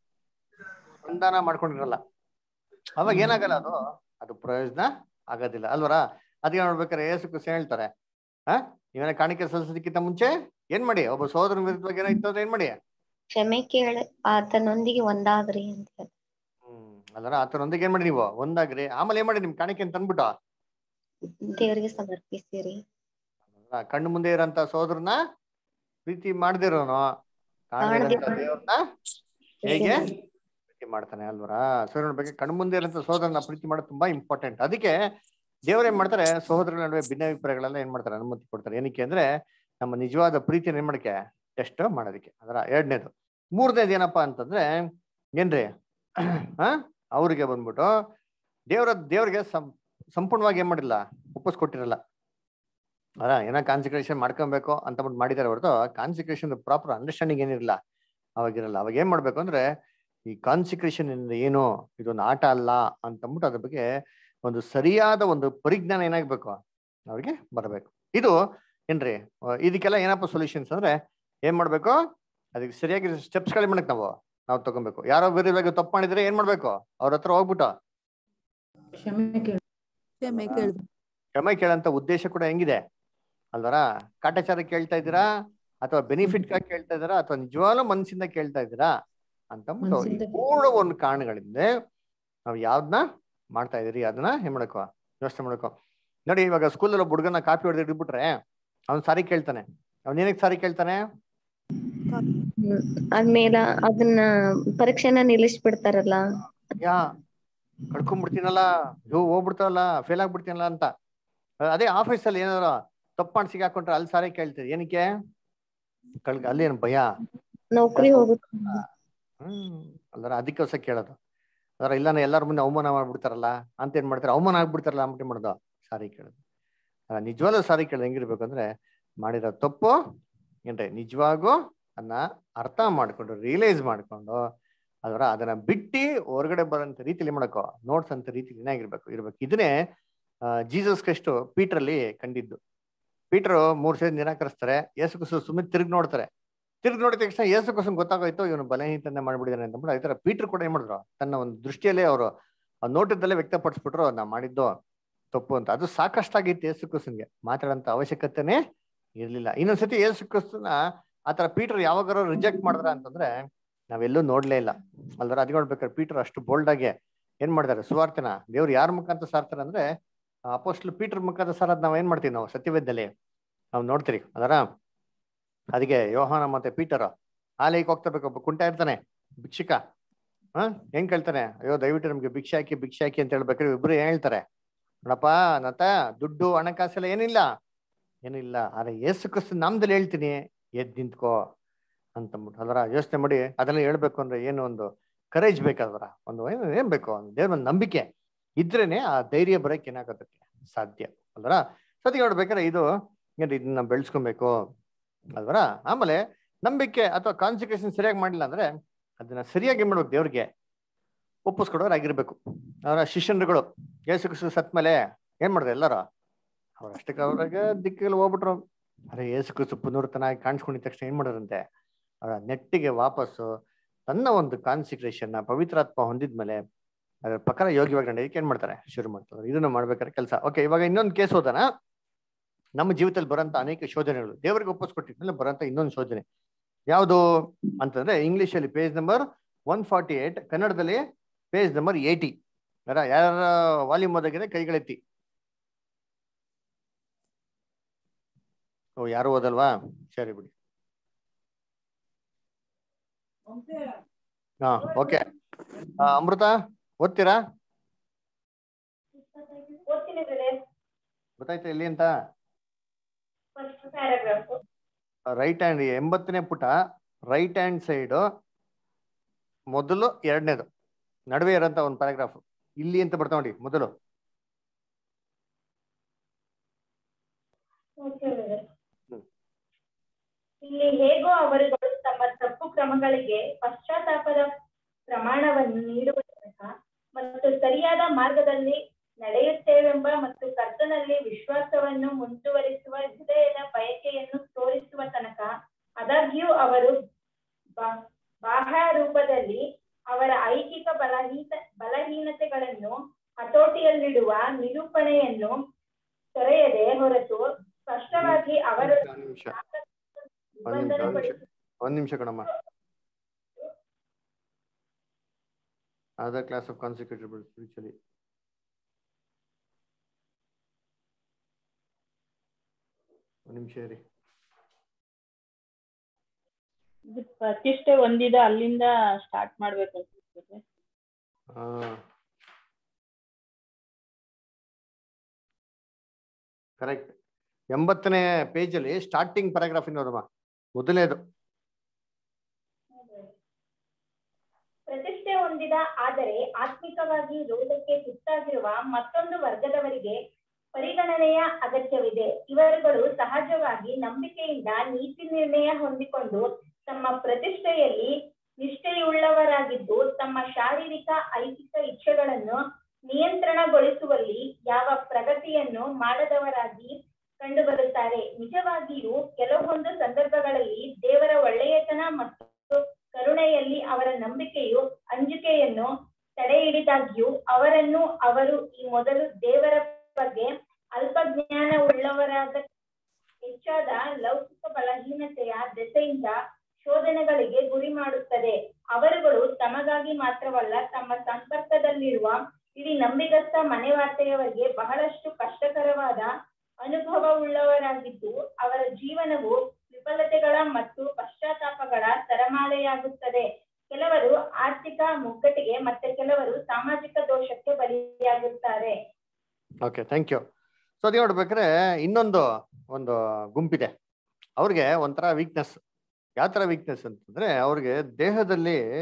ಸಂಧಾನ ಮಾಡ್ಕೊಂಡಿರಲ್ಲ ಅವಾಗ ಏನಾಗಲ್ಲ ಅದು ಅದು ಪ್ರಯೋಜನ ಆಗೋದಿಲ್ಲ ಅಲ್ವರ ಅದಕ್ಕೆ ನೋಡ್ಬೇಕಾದ್ರೆ ಏಸು ಕ್ರಿಸ್ತ ಹೇಳ್ತಾರೆ ಆ ನೀವೇನ ಕಾಣಿಕೆ ಸಲ್ಲಿಸೋದಕ್ಕಿಂತ ಮುಂಚೆ ಏನ್ ಮಾಡಿ ಒಬ್ಬ ಸೋದರನ ವಿರುದ್ಧವಾಗಿ ಏನೋ ಇತ್ತು ಅಂದ್ರೆ ಏನ್ ಮಾಡಿ ಕ್ಷಮೆ ಕೇಳ ಆತನೊಂದಿಗೆ ಒಂದಾದ್ರಿ ಅಂತ ಹೇಳಿ ಹ್ಮ್ ಅಲ್ಲರ ಆತನೊಂದಿಗೆ ಏನ್ ಮಾಡಿ ನೀವು ಒಂದಾಗ್ರಿ ಆಮೇಲೆ ಏನ್ ಮಾಡಿ ನಿಮ್ ಕಾಣಿಕೆ ಅಂತ ಅಂದ್ಬಿಟ್ಟು ದೇವರಿಗೆ ಸಮರ್ಪಿಸಿರಿ ಆ ಕಣ್ಣು ಮುಂದೆ ಇರೋಂತ ಸೋದರನ ಪ್ರೀತಿ ಮಾಡದಿರೋನು ಕಾಣದಿರೋಂತ ಕಾಣದಿರೋ- ದೇವ್ರನ್ನ ಹೇಗೆ ಪ್ರೀತಿ ಮಾಡ್ತಾನೆ ಅಲ್ವರ ಸೋದರನ ಬಗ್ಗೆ ಕಣ್ಣು ಮುಂದೆ ಇರೋಂತ ಸೋದರನ ಪ್ರೀತಿ ಮಾಡೋದು ತುಂಬಾ ಇಂಪಾರ್ಟೆಂಟ್ ಅದಕ್ಕೆ ದೇವ್ರು ಏನ್ ಮಾಡ್ತಾರೆ ಸಹೋದರರ ನಡುವೆ ಭಿನ್ನಾಭಿಪ್ರಾಯಗಳೆಲ್ಲ ಏನ್ ಮಾಡ್ತಾರೆ ಅನುಮತಿ ಕೊಡ್ತಾರೆ ಏನಕ್ಕೆ ಅಂದ್ರೆ ನಮ್ಮ ನಿಜವಾದ ಪ್ರೀತಿನ ಏನ್ ಮಾಡಕ್ಕೆ ಟೆಸ್ಟ್ ಮಾಡೋದಕ್ಕೆ ಅದರ ಎರಡನೇದು ಮೂರನೇದು ಏನಪ್ಪಾ ಅಂತಂದ್ರೆ ಏನ್ರಿ ಆ ಅವ್ರಿಗೆ ಬಂದ್ಬಿಟ್ಟು ದೇವ್ರ ದೇವ್ರಿಗೆ ಸಂ ಸಂಪೂರ್ಣವಾಗಿ ಏನ್ ಮಾಡಿಲ್ಲ ಒಪ್ಪಿಸ್ಕೊಟ್ಟಿರಲ್ಲ ಅದ ಏನೋ ಕಾನ್ಸಿಕ್ರೇಷನ್ ಮಾಡ್ಕೊಬೇಕು ಅಂತ ಬಿಟ್ಟು ಮಾಡಿದಾರೆ ಹೊರತು ಕಾನ್ಸಿಕ್ರೇಷನ್ ಪ್ರಾಪರ್ ಅಂಡರ್ಸ್ಟ್ಯಾಂಡಿಂಗ್ ಏನಿರಲ್ಲ ಅವಾಗಿರಲ್ಲ ಅವಾಗ ಏನ್ ಮಾಡ್ಬೇಕು ಅಂದ್ರೆ ಈ ಕಾನ್ಸಿಕ್ರೇಷನ್ ಏನು ಇದೊಂದು ಆಟ ಅಲ್ಲ ಅಂತಂದ್ಬಿಟ್ಟು ಅದ್ರ ಬಗ್ಗೆ ಒಂದು ಸರಿಯಾದ ಒಂದು ಪರಿಜ್ಞಾನ ಏನಾಗ್ಬೇಕು ಅವ್ರಿಗೆ ಬರಬೇಕು ಇದು ಏನ್ರಿ ಆ, ಇದಕ್ಕೆಲ್ಲ ಏನಪ್ಪ ಸೊಲ್ಯೂಷನ್ಸ್ ಅಂದ್ರೆ ಏನ್ ಮಾಡ್ಬೇಕು ಅದಕ್ಕೆ ಸರಿಯಾಗಿ ಸ್ಟೆಪ್ಸ್ಗಳು ಮಾಡಕ್ ನಾವು ನಾವು ತಗೊಬೇಕು ಯಾರೋ ವಿರುದ್ಧವಾಗಿ ತಪ್ಪು ಮಾಡಿದ್ರೆ ಏನ್ ಮಾಡ್ಬೇಕು ಅವ್ರ ಹತ್ರ ಹೋಗ್ಬಿಟ್ಟು ಕ್ಷಮೆ ಕೇಳು ಕ್ಷಮೆ ಕೇಳ್ದು ಕ್ಷಮೆ ಕೇಳಂತ ಉದ್ದೇಶ ಕೂಡ ಹೆಂಗಿದೆ ಅಲ್ವರ ಕಾಟಾಚಾರ ಕೇಳ್ತಾ ಇದ್ದೀರಾ ಅಥವಾ ಬೆನಿಫಿಟ್ ಕೇಳ್ತಾ ಇದ್ದೀರಾ ಅಥವಾ ನಿಜವಾಗ್ಲೂ ಮನಸ್ಸಿಂದ ಕೇಳ್ತಾ ಇದ್ದೀರಾ ಅಂತಂದ್ಬಿಟ್ಟು ಈ ಮನ್ಸಿಂದ ಮೂರು ಒಂದು ಕಾರಣಗಳಿಂದ ನಾವು ಯಾವ್ದನ್ನ ಮಾಡ್ತಾ ಇದೀರಿ ಅದನ್ನ ಏನ್ ಮಾಡಕೋ ಯೋಚನೆ ಮಾಡಕೋ ನೋಡಿ ಇವಾಗ ಸ್ಕೂಲಲ್ಲಿ ಒಬ್ಬ ಹುಡುಗನ ಕಾಪಿ ಹೊಡೆದು ಇಟ್ಬಿಟ್ರೆ ಅವ್ನ್ ಸಾರಿ ಕೇಳ್ತಾನೆ ಅವ್ನ ಏನಕ್ಕೆ ಸಾರಿ ಕೇಳ್ತಾನೆ ಹ್ಮ್ ಆದ್ಮೇಲೆ ಅದನ್ನ ಪರೀಕ್ಷೆನ ನಿಲ್ಲಿಸ್ಬಿಡ್ತಾರಲ್ಲ ಯಾ ಕಳ್ಕೊಂಡ್ಬಿಡ್ತೀನಲ್ಲ ಅಯ್ಯೋ ಹೋಗ್ಬಿಡ್ತಾವಲ್ಲ ಫೇಲ್ ಆಗ್ಬಿಡ್ತೀನಲ್ಲ ಅಂತ ಅಹ್ ಅದೇ ಆಫೀಸಲ್ಲಿ ಏನಾದ್ರು ತಪ್ಪು ಮಾಡಿ ಸಿಗಾಕೊಂಡ್ರೆ ಅಲ್ಲಿ ಸಾರಿ ಕೇಳ್ತೀರಿ ಏನಕ್ಕೆ ಕಳ್ ಅಲ್ಲಿ ಏನು ಭಯ ನೌಕರಿ ಹೋಗುತ್ತೆ ಹ್ಮ್ ಅಲ್ಲಾರ ಅದಕ್ಕೋಸ್ಕರ ಕೇಳೋದು ಅದರ ಇಲ್ಲ ಎಲ್ಲಾರ ಮುಂದೆ ಅವಮಾನ ಮಾಡ್ಬಿಡ್ತಾರಲ್ಲ ಅಂತ ಏನ್ ಮಾಡ್ತಾರೆ ಅವಮಾನ ಆಗ್ಬಿಡ್ತಾರಲ್ಲ ಅಂದ್ಬಿಟ್ಟು ಮಾಡೋದು ಸಾರಿ ಕೇಳೋದು ಆ, ನಿಜವಾಗ್ಲೂ ಸಾರಿ ಕೇಳೋದು ಹೆಂಗಿರ್ಬೇಕು ಅಂದ್ರೆ ಮಾಡಿರೋ ತಪ್ಪು ಏನ್ರಿ ನಿಜವಾಗೂ ಅದನ್ನ ಅರ್ಥ ಮಾಡ್ಕೊಂಡು ರಿಯಲೈಸ್ ಮಾಡ್ಕೊಂಡು ಅದರ ಅದನ್ನ ಬಿಟ್ಟು ಹೊರಗಡೆ ಬರೋಂಥ ರೀತಿಲಿ ಮಾಡಕೋ ನೋಟ್ಸ್ ಅಂತ ರೀತಿಲಿ ಏನಾಗಿರ್ಬೇಕು ಇರ್ಬೇಕು ಇದನ್ನೇ ಜೀಸಸ್ ಕ್ರಿಸ್ಟು ಪೀಟ್ರಲ್ಲಿ ಕಂಡಿದ್ದು ಪೀಟರ್ ಮೂರ್ ಸೇರಿ ನಿರಾಕರಿಸ್ತಾರೆ ಯೇಸು ಕುಸು ಸುಮ್ಮನೆ ತಿರುಗಿ ನೋಡ್ತಾರೆ ತಿರುಗಿ ನೋಡಿದ ತಕ್ಷಣ ಯೇಸು ಕುಸು ಗೊತ್ತಾಗೋಯ್ತು ಇವನು ಬಲಹೀನತನ ಮಾಡ್ಬಿಟ್ಟಿದ್ದಾನೆ ಅಂತ ಅಂದ್ಬಿಟ್ಟು ಈ ತರ ಪೀಟರ್ ಕೂಡ ಏನ್ ಮಾಡಿದ್ರು ತನ್ನ ಒಂದು ದೃಷ್ಟಿಯಲ್ಲೇ ಅವರು ಆ ನೋಟದಲ್ಲೇ ವ್ಯಕ್ತಪಡಿಸ್ಬಿಟ್ರು ನಾ ಮಾಡಿದ್ದು ತಪ್ಪು ಅಂತ ಅದು ಸಾಕಷ್ಟಾಗಿತ್ತು ಯೇಸು ಕ್ರಿಸ್ತನ್ಗೆ ಮಾತಾಡೋಂಥ ಅವಶ್ಯಕತೆನೇ ಇರ್ಲಿಲ್ಲ ಇನ್ನೊಂದ್ಸತಿ ಯೇಸು ಕ್ರಿಸ್ತನ ಆತರ ಪೀಟರ್ ಯಾವಾಗಾರು ರಿಜೆಕ್ಟ್ ಮಾಡಿದ್ರ ಅಂತಂದ್ರೆ ನಾವೆಲ್ಲೂ ನೋಡ್ಲೇ ಇಲ್ಲ ಅಲ್ದ್ರ ಅದ್ ನೋಡ್ಬೇಕಾದ್ರೆ ಪೀಟರ್ ಅಷ್ಟು ಬೋಲ್ಡ್ ಆಗಿ ಏನ್ ಮಾಡ್ತಾರೆ ಸುವಾರ್ತೆನ ದೇವ್ರು ಯಾರ ಮುಖಾಂತರ ಸಾರ್ತಾರೆ ಅಂದ್ರೆ ಅಪೋಸ್ಟ್ಲ್ ಪೀಟರ್ ಮುಖಾಂತರ ಸಾರದ್ ನಾವ್ ಏನ್ ಮಾಡ್ತೀವಿ ನಾವು ಸತ್ಯವೇದದಲ್ಲಿ ನಾವು ನೋಡ್ತೀರಿ ಅದರ ಅದಕ್ಕೆ ಯೋಹಾನ ಮತ್ತೆ ಪೀಟರ್ ಆಲಯಕ್ಕೆ ಹೋಗ್ತಾ ಬೇಕು ಒಬ್ಬ ಕುಂಟ ಇರ್ತಾನೆ ಭಿಕ್ಷಿಕ ಹ ಹೆಂಗ್ ಕೇಳ್ತಾನೆ ಅಯ್ಯೋ ದಯವಿಟ್ಟು ನಮ್ಗೆ ಭಿಕ್ಷೆ ಹಾಕಿ ಭಿಕ್ಷೆ ಹಾಕಿ ಅಂತ ಹೇಳ್ಬೇಕಾದ್ರೆ ಇಬ್ರು ಏನ್ ಹೇಳ್ತಾರೆ ನೋಡಪ್ಪ ನತ ದುಡ್ಡು ಹಣಕಾಸೆಲ್ಲ ಏನಿಲ್ಲ ಏನಿಲ್ಲ ಆದ್ರೆ ಏಸು ಕ್ರಿಸ್ತ ನಾಮದಲ್ಲಿ ಹೇಳ್ತೀನಿ ಎದ್ ನಿಂತ್ಕೋ ಅಂತಂದ್ಬಿಟ್ಟು ಅದರ ಯೋಚನೆ ಮಾಡಿ ಅದನ್ನ ಹೇಳ್ಬೇಕು ಅಂದ್ರೆ ಏನು ಒಂದು ಕರೇಜ್ ಬೇಕಾದ್ರ ಒಂದು ಏನು ಏನ್ ಬೇಕು ಒಂದು ದೇವ್ರ ಒಂದು ನಂಬಿಕೆ ಇದ್ರೇನೆ ಆ ಧೈರ್ಯ ಬರಕ್ಕೆ ಏನಾಗೋದಕ್ಕೆ ಸಾಧ್ಯ ಅಲ್ವರ ಸತಿ ನೋಡ್ಬೇಕಾದ್ರೆ ಇದು ಏನ್ರಿ ಇದನ್ನ ಬೆಳೆಸ್ಕೊಬೇಕು ಅಲ್ವರ ಆಮೇಲೆ ನಂಬಿಕೆ ಅಥವಾ ಕಾನ್ಸಿಕ್ರೇಷನ್ ಸರಿಯಾಗಿ ಮಾಡಿಲ್ಲ ಅಂದ್ರೆ ಅದನ್ನ ಸರಿಯಾಗಿ ಏನ್ ಮಾಡ್ಬೇಕು ದೇವ್ರಿಗೆ ಒಪ್ಪಿಸ್ಕೊಡೋರಾಗಿರ್ಬೇಕು ಅವರ ಶಿಷ್ಯನ್ರುಗಳು ಯೇಸು ಕ್ರಿಸ್ತು ಸತ್ ಮೇಲೆ ಏನ್ ಮಾಡಿದ್ರು ಎಲ್ಲರೂ ಅವ್ರ ಅಷ್ಟಕ್ಕೆ ಅವ್ರಾಗ ದಿಕ್ಕಲ್ಲಿ ಹೋಗ್ಬಿಟ್ರು ಅರೆ ಯೇಸು ಕ್ರಿಸ್ತು ಪುನರ್ತನಾಗಿ ಕಾಣಿಸ್ಕೊಂಡಿದ ತಕ್ಷಣ ಏನ್ ಮಾಡೋರಂತೆ ಅವರ ನೆಟ್ಟಿಗೆ ವಾಪಸ್ಸು ತನ್ನ ಒಂದು ಕಾನ್ಸಿಕ್ರೇಷನ್ ಪವಿತ್ರಾತ್ಮ ಹೊಂದಿದ್ಮೇಲೆ ಅದ್ರ ಪ್ರಕಾರ ಯೋಗ್ಯವಾಗಿ ನಡೆಯಕ್ಕೆ ಏನ್ ಮಾಡ್ತಾರೆ ಶುರು ಮಾಡ್ತಾರೆ ಇದನ್ನು ಮಾಡ್ಬೇಕಾದ್ರೆ ಕೆಲಸ ಓಕೆ ಇವಾಗ ಇನ್ನೊಂದು ಕೇಸ್ ಹೋದನ ನಮ್ಮ ಜೀವಿತದಲ್ಲಿ ಬರೋಂಥ ಅನೇಕ ಶೋಧನೆಗಳು ದೇವರಿಗೆ ಒಪ್ಪಿಸ್ಕೊಟ್ಟಿದ್ಮೇಲೆ ಬರೋಂಥ ಇನ್ನೊಂದು ಶೋಧನೆ ಯಾವುದು ಅಂತಂದ್ರೆ ಇಂಗ್ಲಿಷ್ ಅಲ್ಲಿ page number one forty eight ಕನ್ನಡದಲ್ಲಿ ಪೇಜ್ ನಂಬರ್ ಏಯ್ಟಿ ಯಾರ ಯಾರ ವಾಲ್ಯೂಮ್ ಓದಾಗಿದೆ ಕೈಗಳೆತ್ತಿ ಓ ಯಾರು ಓದಲ್ವಾ ಸರಿ ಬಿಡಿ ಹಾ ಓಕೆ ಅಮೃತ ಓದ್ತೀರಾ ಓದ್ತೀನಿ ಬ್ರದರ್ ಗೊತ್ತಾಯ್ತಾ ಎಲ್ಲಿ ಅಂತ ಫಸ್ಟ್ ಪ್ಯಾರಾಗ್ರಾಫ್ ರೈಟ್ ಹ್ಯಾಂಡ್ ಎಂಬತ್ತನೇ ಪುಟ ರೈಟ್ ಹ್ಯಾಂಡ್ ಸೈಡ್ ಮೊದಲು ಎರಡನೇದು ನಡುವೆ ಇರೋಂಥ ಒಂದು ಪ್ಯಾರಾಗ್ರಾಫ್ ಇಲ್ಲಿ ಅಂತ ಬರ್ತಾ ನೋಡಿ ಮೊದಲು ಓಕೆ ಬ್ರದರ್ ಹ್ಮ್. ಇಲ್ಲಿ ಹೇಗೋ ಅವರುಗಳು ತಮ್ಮ ತಪ್ಪು ಕ್ರಮಗಳಿಗೆ ಪಶ್ಚಾತ್ತಾಪದ ಪ್ರಮಾಣವನ್ನು ನೀಡುವ ತನಕ ಮತ್ತು ಸರಿಯಾದ ಮಾರ್ಗದಲ್ಲಿ ನಡೆಯುತ್ತೇವೆಂಬ ಮತ್ತು ಕರ್ತನಲ್ಲಿ ವಿಶ್ವಾಸವನ್ನು ಮುಂದುವರಿಸುವ ಹೃದಯದ ಬಯಕೆಯನ್ನು ತೋರಿಸುವ ತನಕ ಆದಾಗ್ಯೂ ಅವರು ಬಾ- ಬಾಹ್ಯ ರೂಪದಲ್ಲಿ ಅವರ ಐಹಿಕ ಬಲಹೀನ ಬಲಹೀನತೆಗಳನ್ನು ಹತೋಟಿಯಲ್ಲಿಡುವ ನಿರೂಪಣೆಯನ್ನು ತೊರೆಯದೆ ಹೊರತು ಸ್ಪಷ್ಟವಾಗಿ ಅವರ ಒಂದ್ ನಿಮಿಷ ಒಂದ್ ನಿಮಿಷ ಒಂದ್ ನಿಮಿಷ ಒಂದ್ ನಿಮಿಷ ಕಣಮ್ಮ other class of consecutive spiritually ಒಂದ್ ನಿಮಿಷ ಇರಿ ಇದು ಪ್ರತಿಷ್ಠೆ ಹೊಂದಿದ ಅಲ್ಲಿಂದ ಸ್ಟಾರ್ಟ್ ಮಾಡ್ಬೇಕು ಅನ್ಸುತ್ತೆ ಹಾ ಕರೆಕ್ಟ್ ಎಂಬತ್ತನೇ ಪೇಜ್ ಅಲ್ಲಿ ಸ್ಟಾರ್ಟಿಂಗ್ ಪ್ಯಾರಾಗ್ರಾಫ್ ನೋಡಮ್ಮ ಮೊದಲನೇದು ಪ್ರತಿಷ್ಠೆ ಹೊಂದಿದ ಆದರೆ ಆತ್ಮಿಕವಾಗಿ ರೋಗಕ್ಕೆ ತುತ್ತಾಗಿರುವ ಮತ್ತೊಂದು ವರ್ಗದವರಿಗೆ ಪರಿಗಣನೆಯ ಅಗತ್ಯವಿದೆ ಇವರುಗಳು ಸಹಜವಾಗಿ ನಂಬಿಕೆಯಿಂದ ನೀತಿ ನಿರ್ಣಯ ಹೊಂದಿಕೊಂಡು ತಮ್ಮ ಪ್ರತಿಷ್ಠೆಯಲ್ಲಿ ನಿಷ್ಠೆಯುಳ್ಳವರಾಗಿದ್ದು ತಮ್ಮ ಶಾರೀರಿಕ ಐಹಿಕ ಇಚ್ಛೆಗಳನ್ನು ನಿಯಂತ್ರಣಗೊಳಿಸುವಲ್ಲಿ ಯಾವ ಪ್ರಗತಿಯನ್ನು ಮಾಡದವರಾಗಿ ಕಂಡುಬರುತ್ತಾರೆ ನಿಜವಾಗಿಯೂ ಕೆಲವೊಂದು ಸಂದರ್ಭಗಳಲ್ಲಿ ದೇವರ ಒಳ್ಳೆಯತನ ಮತ್ತು ಕರುಣೆಯಲ್ಲಿ ಅವರ ನಂಬಿಕೆಯು ಅಂಜಿಕೆಯನ್ನು ತಡೆಹಿಡಿದಾಗ್ಯೂ ಅವರನ್ನು ಅವರು ಈ ಮೊದಲು ದೇವರ ಬಗ್ಗೆ ಅಲ್ಪ ಜ್ಞಾನವುಳ್ಳವರಾದ ಹೆಚ್ಚಾದ ಲೌಕಿಕ ಬಲಹೀನತೆಯ ದೆಸೆಯಿಂದ ಶೋಧನೆಗಳಿಗೆ ಗುರಿ ಮಾಡುತ್ತದೆ ಅವರುಗಳು ತಮಗಾಗಿ ಮಾತ್ರವಲ್ಲ ತಮ್ಮ ಸಂಪರ್ಕದಲ್ಲಿರುವ ಇಡೀ ನಂಬಿಗಸ್ತ ಮನೆವಾರ್ತೆಯವರಿಗೆ ಬಹಳಷ್ಟು ಕಷ್ಟಕರವಾದ ಅನುಭವವುಳ್ಳವರಾಗಿದ್ದು ಅವರ ಜೀವನವು ವಿಫಲತೆಗಳ ಮತ್ತು ಪಶ್ಚಾತ್ತಾಪಗಳ ಸರಮಾಲೆಯಾಗುತ್ತದೆ ಕೆಲವರು ಆರ್ಥಿಕ ಮುಗ್ಗಟ್ಟಿಗೆ ಮತ್ತೆ ಕೆಲವರು ಸಾಮಾಜಿಕ ದೋಷಕ್ಕೆ ಬಲಿಯಾಗುತ್ತಾರೆ ಓಕೆ ಥ್ಯಾಂಕ್ ಯು ಸೊ ಅದು ನೋಡ್ಬೇಕಾದ್ರೆ ಇನ್ನೊಂದು ಒಂದು ಗುಂಪಿದೆ ಅವ್ರಿಗೆ ಒಂಥರ ವೀಕ್ನೆಸ್ ಯಾವ ಥರ ವೀಕ್ನೆಸ್ ಅಂತಂದ್ರೆ ಅವ್ರಿಗೆ ದೇಹದಲ್ಲಿ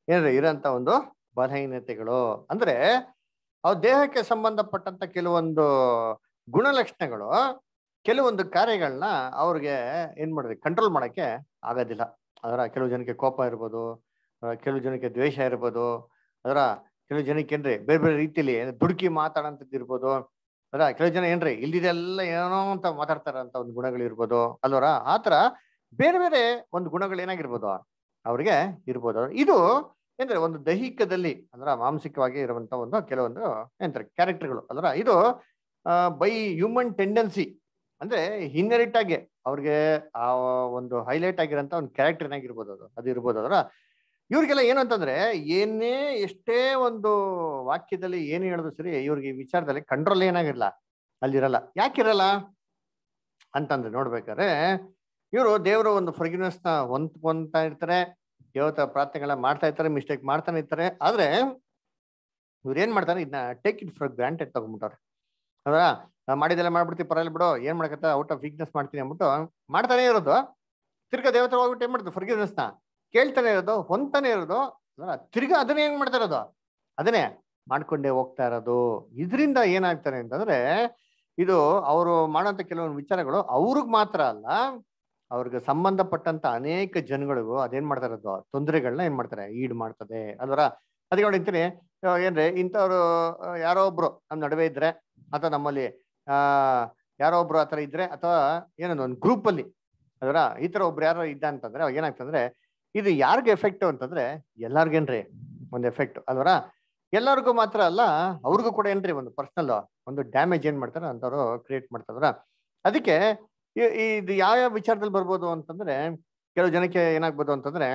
ಏನ್ರಿ ಇರೋಂಥ ಒಂದು ಬಲಹೀನತೆಗಳು ಅಂದ್ರೆ ಅವ್ ದೇಹಕ್ಕೆ ಸಂಬಂಧಪಟ್ಟಂತ ಕೆಲವೊಂದು ಗುಣಲಕ್ಷಣಗಳು ಕೆಲವೊಂದು ಕಾರ್ಯಗಳನ್ನ ಅವ್ರಿಗೆ ಏನ್ ಮಾಡಿದ್ರೆ ಕಂಟ್ರೋಲ್ ಮಾಡಕ್ಕೆ ಆಗೋದಿಲ್ಲ ಅದರ ಕೆಲವು ಜನಕ್ಕೆ ಕೋಪ ಇರ್ಬೋದು ಆ, ಕೆಲವು ಜನಕ್ಕೆ ದ್ವೇಷ ಇರ್ಬೋದು ಅದರ ಕೆಲವು ಜನಕ್ಕೆ ಏನ್ರಿ ಬೇರೆ ಬೇರೆ ರೀತಿಯಲ್ಲಿ ದುಡುಕಿ ಮಾತಾಡೋಂಥದ್ದು ಇರ್ಬೋದು ಅದರ ಕೆಲವು ಜನ ಏನ್ರಿ ಇಲ್ದಿದೆಲ್ಲ ಏನೋ ಅಂತ ಮಾತಾಡ್ತಾರಂತ ಒಂದು ಗುಣಗಳು ಇರ್ಬೋದು ಅಲ್ವರ ಆತರ ಬೇರೆ ಬೇರೆ ಒಂದು ಗುಣಗಳು ಏನಾಗಿರ್ಬೋದು ಅವ್ರಿಗೆ ಇರ್ಬೋದು ಇದು ಅಂದ್ರೆ ಒಂದು ದೈಹಿಕದಲ್ಲಿ ಅಂದ್ರ ಮಾನಸಿಕವಾಗಿ ಇರುವಂತ ಒಂದು ಕೆಲವೊಂದು ಏನಂತಾರೆ ಕ್ಯಾರೆಕ್ಟರ್ಗಳು ಅಲ್ರ ಇದು ಬೈ ಹ್ಯೂಮನ್ ಟೆಂಡೆನ್ಸಿ ಅಂದ್ರೆ ಇನ್ಹೆರಿಟ್ ಆಗಿ ಅವ್ರಿಗೆ ಆ ಒಂದು ಹೈಲೈಟ್ ಆಗಿರೋಂಥ ಒಂದು ಕ್ಯಾರೆಕ್ಟರ್ ಏನಾಗಿರ್ಬೋದು ಅದು ಅದು ಇರ್ಬೋದು ಅದರ ಇವ್ರಿಗೆಲ್ಲ ಏನು ಅಂತಂದ್ರೆ ಏನೇ ಎಷ್ಟೇ ಒಂದು ವಾಕ್ಯದಲ್ಲಿ ಏನು ಹೇಳಿದ್ರು ಸರಿ ಇವ್ರಿಗೆ ಈ ವಿಚಾರದಲ್ಲಿ ಕಂಟ್ರೋಲ್ ಏನಾಗಿರಲ್ಲ ಅಲ್ಲಿರಲ್ಲ ಯಾಕಿರಲ್ಲ ಅಂತಂದ್ರೆ ನೋಡ್ಬೇಕಾದ್ರೆ ಇವರು ದೇವರ ಒಂದು ಫರ್ಗಿನೆಸ್ ನ ಹೊಂದ್ಕೊಂತ ಇರ್ತಾರೆ ದೇವತ ಪ್ರಾರ್ಥನೆಗಳನ್ನ ಮಾಡ್ತಾ ಇರ್ತಾರೆ ಮಿಸ್ಟೇಕ್ ಮಾಡ್ತಾನೆ ಇರ್ತಾರೆ ಆದ್ರೆ ಇವ್ರು ಏನ್ ಮಾಡ್ತಾರೆ ಇದನ್ನ ಟೇಕ್ ಇಟ್ ಫಾರ್ ಗ್ರಾಂಟೆಡ್ ತಗೊಂಡ್ಬಿಟ್ಟವ್ರೆ ಹೌದಾ ನಾವ್ ಮಾಡಿದೆಲ್ಲ ಮಾಡ್ಬಿಡ್ತೀವಿ ಪರವಾಗಿಲ್ಲ ಬಿಡು ಏನ್ ಮಾಡಕತ್ತ ಔಟ್ ಆಫ್ ವೀಕ್ನೆಸ್ ಮಾಡ್ತೀನಿ ಅಂದ್ಬಿಟ್ಟು ಮಾಡ್ತಾನೆ ಇರೋದು ತಿರ್ಗಾ ದೇವತೆ ಹೋಗ್ಬಿಟ್ಟು ಏನ್ ಮಾಡ್ತಾರೆ ಫರ್ಗಿನೆಸ್ ನ ಕೇಳ್ತಾನೆ ಇರೋದು ಹೊಂತಾನೆ ಇರೋದು ಹೌದಾ? ತಿರ್ಗಾ ಅದನ್ನೇ ಏನ್ ಮಾಡ್ತಾ ಇರೋದು ಅದನ್ನೇ ಮಾಡ್ಕೊಂಡೇ ಹೋಗ್ತಾ ಇರೋದು ಇದರಿಂದ ಏನಾಗ್ತಾರೆ ಅಂತಂದ್ರೆ ಇದು ಅವರು ಮಾಡೋಂಥ ಕೆಲವೊಂದು ವಿಚಾರಗಳು ಅವ್ರಿಗೆ ಮಾತ್ರ ಅಲ್ಲ ಅವ್ರಿಗೆ ಸಂಬಂಧಪಟ್ಟಂತ ಅನೇಕ ಜನಗಳಿಗೂ ಅದೇನ್ ಮಾಡ್ತಾ ಇರೋದು ತೊಂದರೆಗಳನ್ನ ಏನ್ ಮಾಡ್ತಾರೆ ಈಡ್ ಮಾಡ್ತದೆ ಅಲ್ವರ ಅದಕ್ಕೆ ನೋಡಿರ್ತೀನಿ ಇವಾಗ ಏನ್ರಿ ಇಂಥವ್ರು ಆ, ಯಾರೋ ಒಬ್ರು ನಮ್ ನಡುವೆ ಇದ್ರೆ ಅಥವಾ ನಮ್ಮಲ್ಲಿ ಆ ಯಾರೋ ಒಬ್ರು ಆತರ ಇದ್ರೆ ಅಥವಾ ಏನೊಂದು ಒಂದು ಗ್ರೂಪ್ ಅಲ್ಲಿ ಅದರ ಈ ತರ ಒಬ್ರು ಯಾರೋ ಇದ್ದ ಅಂತಂದ್ರೆ ಅವಾಗ ಏನಾಗ್ತಂದ್ರೆ ಇದು ಯಾರಿಗೆ ಎಫೆಕ್ಟ್ ಅಂತಂದ್ರೆ ಎಲ್ಲಾರ್ಗೇನ್ರಿ ಒಂದು ಎಫೆಕ್ಟ್ ಅಲ್ವರ ಎಲ್ಲರಿಗೂ ಮಾತ್ರ ಅಲ್ಲ ಅವ್ರಿಗೂ ಕೂಡ ಏನ್ರಿ ಒಂದು ಪರ್ಸನಲ್ ಒಂದು ಡ್ಯಾಮೇಜ್ ಏನ್ ಮಾಡ್ತಾರೆ ಅಂತವ್ರು ಕ್ರಿಯೇಟ್ ಮಾಡ್ತಾರ ಅದಕ್ಕೆ ಇ- ಇದು ಯಾವ ಯಾವ ವಿಚಾರದಲ್ಲಿ ಬರ್ಬೋದು ಅಂತಂದ್ರೆ ಕೆಲವು ಜನಕ್ಕೆ ಏನಾಗ್ಬೋದು ಅಂತಂದ್ರೆ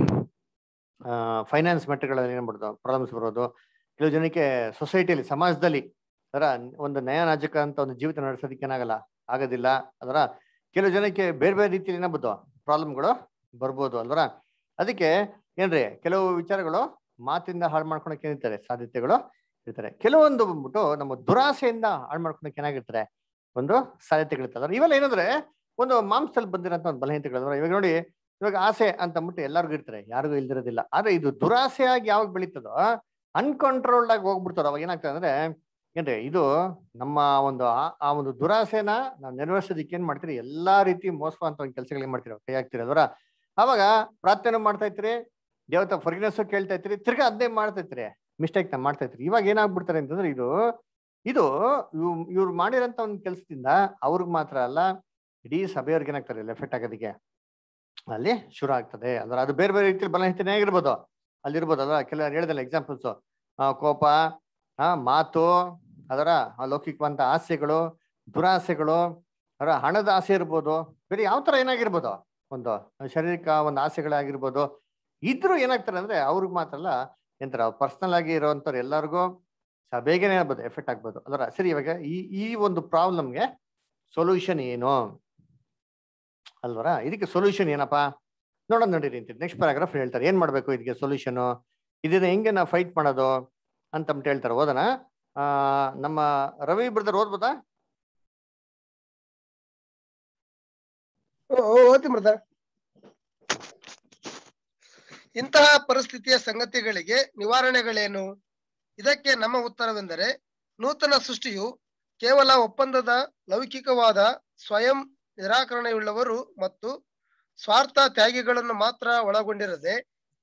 ಫೈನಾನ್ಸ್ ಮೆಟ್ರಿಗಳಲ್ಲಿ ಏನ್ಬಿಡ್ದು ಪ್ರಾಬ್ಲಮ್ಸ್ ಬರೋದು ಕೆಲವು ಜನಕ್ಕೆ ಸೊಸೈಟಿಯಲ್ಲಿ ಸಮಾಜದಲ್ಲಿ ಅದರ ಒಂದು ನಯನಾಜಕ ಅಂತ ಒಂದು ಜೀವಿತ ನಡೆಸೋದಕ್ಕೆ ಏನಾಗಲ್ಲ ಆಗೋದಿಲ್ಲ ಅದರ ಕೆಲವು ಜನಕ್ಕೆ ಬೇರೆ ಬೇರೆ ರೀತಿಯಲ್ಲಿ ಏನಾಗ್ಬೋದು ಪ್ರಾಬ್ಲಮ್ಗಳು ಬರ್ಬೋದು ಅಲ್ವರ ಅದಕ್ಕೆ ಏನ್ರಿ ಕೆಲವು ವಿಚಾರಗಳು ಮಾತಿಂದ ಹಾಳು ಮಾಡ್ಕೊಳಕ್ಕೆ ಏನಿರ್ತಾರೆ ಸಾಧ್ಯತೆಗಳು ಇರ್ತಾರೆ ಕೆಲವೊಂದು ಬಂದ್ಬಿಟ್ಟು ನಮ್ಮ ದುರಾಸೆಯಿಂದ ಹಾಳು ಮಾಡ್ಕೊಳಕ್ಕೆ ಏನಾಗಿರ್ತಾರೆ ಒಂದು ಸಾಧ್ಯತೆಗಳಿರ್ತದೆ ಇವೆಲ್ಲ ಏನಂದ್ರೆ ಒಂದು ಮಾಂಸದಲ್ಲಿ ಬಂದಿರೋಂಥ ಒಂದು ಬಲಹೀನತೆಗಳು ಇವಾಗ ನೋಡಿ ಇವಾಗ ಆಸೆ ಅಂತ ಅಂದ್ಬಿಟ್ಟು ಎಲ್ಲರಿಗೂ ಇರ್ತಾರೆ ಯಾರಿಗೂ ಇಲ್ದಿರೋದಿಲ್ಲ ಆದ್ರೆ ಇದು ದುರಾಸೆಯಾಗಿ ಯಾವಾಗ ಬೆಳೀತದೋ ಅನ್ಕಂಟ್ರೋಲ್ಡ್ ಆಗಿ ಹೋಗ್ಬಿಡ್ತಾರೋ ಅವಾಗ ಏನಾಗ್ತದೆ ಅಂದ್ರೆ ಏನ್ರಿ ಇದು ನಮ್ಮ ಒಂದು ಆ- ಆ ಒಂದು ದುರಾಸೆನ ನಾವು ನೆರವೇರಿಸೋದಕ್ಕೆ ಏನ್ ಮಾಡ್ತೀರಿ ಎಲ್ಲಾ ರೀತಿ ಮೋಸವಂತ ಒಂದು ಕೆಲಸಗಳು ಏನ್ ಮಾಡ್ತೀರಿ ಕೈ ಹಾಕ್ತೀರಿ ಅದರ ಅವಾಗ ಪ್ರಾರ್ಥನೆ ಮಾಡ್ತಾ ಇರ್ತೀರಿ ದೇವತ ಫರ್ಗಿನೆಸ್ ಕೇಳ್ತಾ ಇರ್ತೀರಿ ತಿರ್ಗಾ ಅದೇ ಮಾಡ್ತಾ ಇರ್ತೀರಿ ಮಿಸ್ಟೇಕ್ ನ ಮಾಡ್ತಾ ಇರ್ತೀರಿ ಇವಾಗ ಏನಾಗ್ಬಿಡ್ತಾರೆ ಅಂತಂದ್ರೆ ಇದು ಇದು ಇವ್- ಇವ್ರು ಮಾಡಿರೋಂಥ ಒಂದು ಕೆಲಸದಿಂದ ಅವ್ರಿಗೆ ಮಾತ್ರ ಅಲ್ಲ ಇಡೀ ಸಭೆಯವ್ರಿಗೆ ಏನಾಗ್ತಾರೆ ಎಫೆಕ್ಟ್ ಆಗೋದಕ್ಕೆ ಅಲ್ಲಿ ಶುರು ಆಗ್ತದೆ ಅಂದ್ರೆ ಅದು ಬೇರೆ ಬೇರೆ ರೀತಿಯಲ್ಲಿ ಬಲಹೀನತೆ ಆಗಿರ್ಬೋದು ಅಲ್ಲಿರ್ಬೋದು ಅಲ್ಲ ಕೆಲ ಹೇಳಿದಲ್ಲ ಎಕ್ಸಾಂಪಲ್ಸ್ ಕೋಪ ಆ ಮಾತು ಅದರ ಆ ಲೌಕಿಕವಂತ ಆಸೆಗಳು ದುರಾಸೆಗಳು ಅದರ ಹಣದ ಆಸೆ ಇರ್ಬೋದು ಬೇರೆ ಯಾವ ತರ ಏನಾಗಿರ್ಬೋದು ಒಂದು ಶಾರೀರಿಕ ಒಂದು ಆಸೆಗಳಾಗಿರ್ಬೋದು ಇದ್ರು ಏನಾಗ್ತಾರೆ ಅಂದ್ರೆ ಅವ್ರಿಗೆ ಮಾತ್ರ ಅಲ್ಲ ಎಂತರ ಪರ್ಸನಲ್ ಆಗಿ ಇರುವಂತವ್ರು ಎಲ್ಲರಿಗೂ ಸಭೆಗೆ ಆಗ್ಬೋದು ಎಫೆಕ್ಟ್ ಆಗ್ಬೋದು ಅದರ ಸರಿ ಇವಾಗ ಈ ಈ ಒಂದು ಪ್ರಾಬ್ಲಮ್ಗೆ ಸೊಲ್ಯೂಷನ್ ಏನು ಅಲ್ವರ ಇದಕ್ಕೆ ಸೊಲ್ಯೂಷನ್ ಏನಪ್ಪಾ ನೋಡೋಣ ನೋಡಿರಿ ಅಂತ ನೆಕ್ಸ್ಟ್ ಪ್ಯಾರಾಗ್ರಾಫ್ ಹೇಳ್ತಾರೆ ಏನ್ ಮಾಡ್ಬೇಕು ಇದಕ್ಕೆ ಸೊಲ್ಯೂಷನ್ ಇದನ್ನ ಹೆಂಗೆ ನಾವು ಫೈಟ್ ಮಾಡೋದು ಅಂತಂಬಿಟ್ಟು ಹೇಳ್ತಾರೆ ಓದೋಣ ಆ ನಮ್ಮ ರವಿ ಬ್ರದರ್ ಓದ್ಬೋದಾ ಓದ್ತೀನಿ ಬ್ರದರ್ ಇಂತಹ ಪರಿಸ್ಥಿತಿಯ ಸಂಗತಿಗಳಿಗೆ ನಿವಾರಣೆಗಳೇನು ಇದಕ್ಕೆ ನಮ್ಮ ಉತ್ತರವೆಂದರೆ ನೂತನ ಸೃಷ್ಟಿಯು ಕೇವಲ ಒಪ್ಪಂದದ ಲೌಕಿಕವಾದ ಸ್ವಯಂ ನಿರಾಕರಣೆಯುಳ್ಳವರು ಮತ್ತು ಸ್ವಾರ್ಥ ತ್ಯಾಗಿಗಳನ್ನು ಮಾತ್ರ ಒಳಗೊಂಡಿರದೆ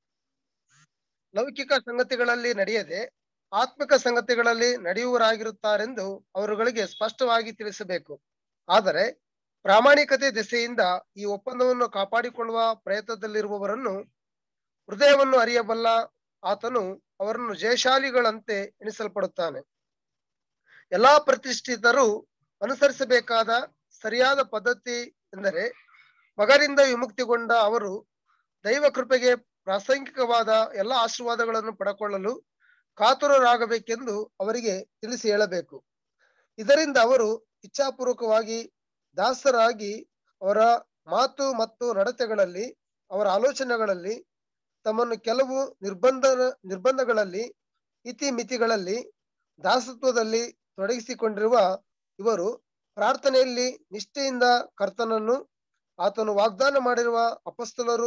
ಲೌಕಿಕ ಸಂಗತಿಗಳಲ್ಲಿ ನಡೆಯದೆ ಆತ್ಮಿಕ ಸಂಗತಿಗಳಲ್ಲಿ ನಡೆಯುವರಾಗಿರುತ್ತಾರೆಂದು ಅವರುಗಳಿಗೆ ಸ್ಪಷ್ಟವಾಗಿ ತಿಳಿಸಬೇಕು ಆದರೆ ಪ್ರಾಮಾಣಿಕತೆ ದಿಸೆಯಿಂದ ಈ ಒಪ್ಪಂದವನ್ನು ಕಾಪಾಡಿಕೊಳ್ಳುವ ಪ್ರಯತ್ನದಲ್ಲಿರುವವರನ್ನು ಹೃದಯವನ್ನು ಅರಿಯಬಲ್ಲ ಆತನು ಅವರನ್ನು ಜಯಶಾಲಿಗಳಂತೆ ಎಣಿಸಲ್ಪಡುತ್ತಾನೆ ಎಲ್ಲಾ ಪ್ರತಿಷ್ಠಿತರು ಅನುಸರಿಸಬೇಕಾದ ಸರಿಯಾದ ಪದ್ಧತಿ ಎಂದರೆ ಮಗನಿಂದ ವಿಮುಕ್ತಿಗೊಂಡ ಅವರು ದೈವ ಕೃಪೆಗೆ ಪ್ರಾಸಂಗಿಕವಾದ ಎಲ್ಲ ಆಶೀರ್ವಾದಗಳನ್ನು ಪಡಕೊಳ್ಳಲು ಕಾತುರರಾಗಬೇಕೆಂದು ಅವರಿಗೆ ತಿಳಿಸಿ ಹೇಳಬೇಕು ಇದರಿಂದ ಅವರು ಇಚ್ಛಾಪೂರ್ವಕವಾಗಿ ದಾಸರಾಗಿ ಅವರ ಮಾತು ಮತ್ತು ನಡತೆಗಳಲ್ಲಿ ಅವರ ಆಲೋಚನೆಗಳಲ್ಲಿ ತಮ್ಮನ್ನು ಕೆಲವು ನಿರ್ಬಂಧ ನಿರ್ಬಂಧಗಳಲ್ಲಿ ಇತಿ ಮಿತಿಗಳಲ್ಲಿ ದಾಸತ್ವದಲ್ಲಿ ತೊಡಗಿಸಿಕೊಂಡಿರುವ ಇವರು ಪ್ರಾರ್ಥನೆಯಲ್ಲಿ ನಿಷ್ಠೆಯಿಂದ ಕರ್ತನನ್ನು ಆತನು ವಾಗ್ದಾನ ಮಾಡಿರುವ ಅಪಸ್ತಲರು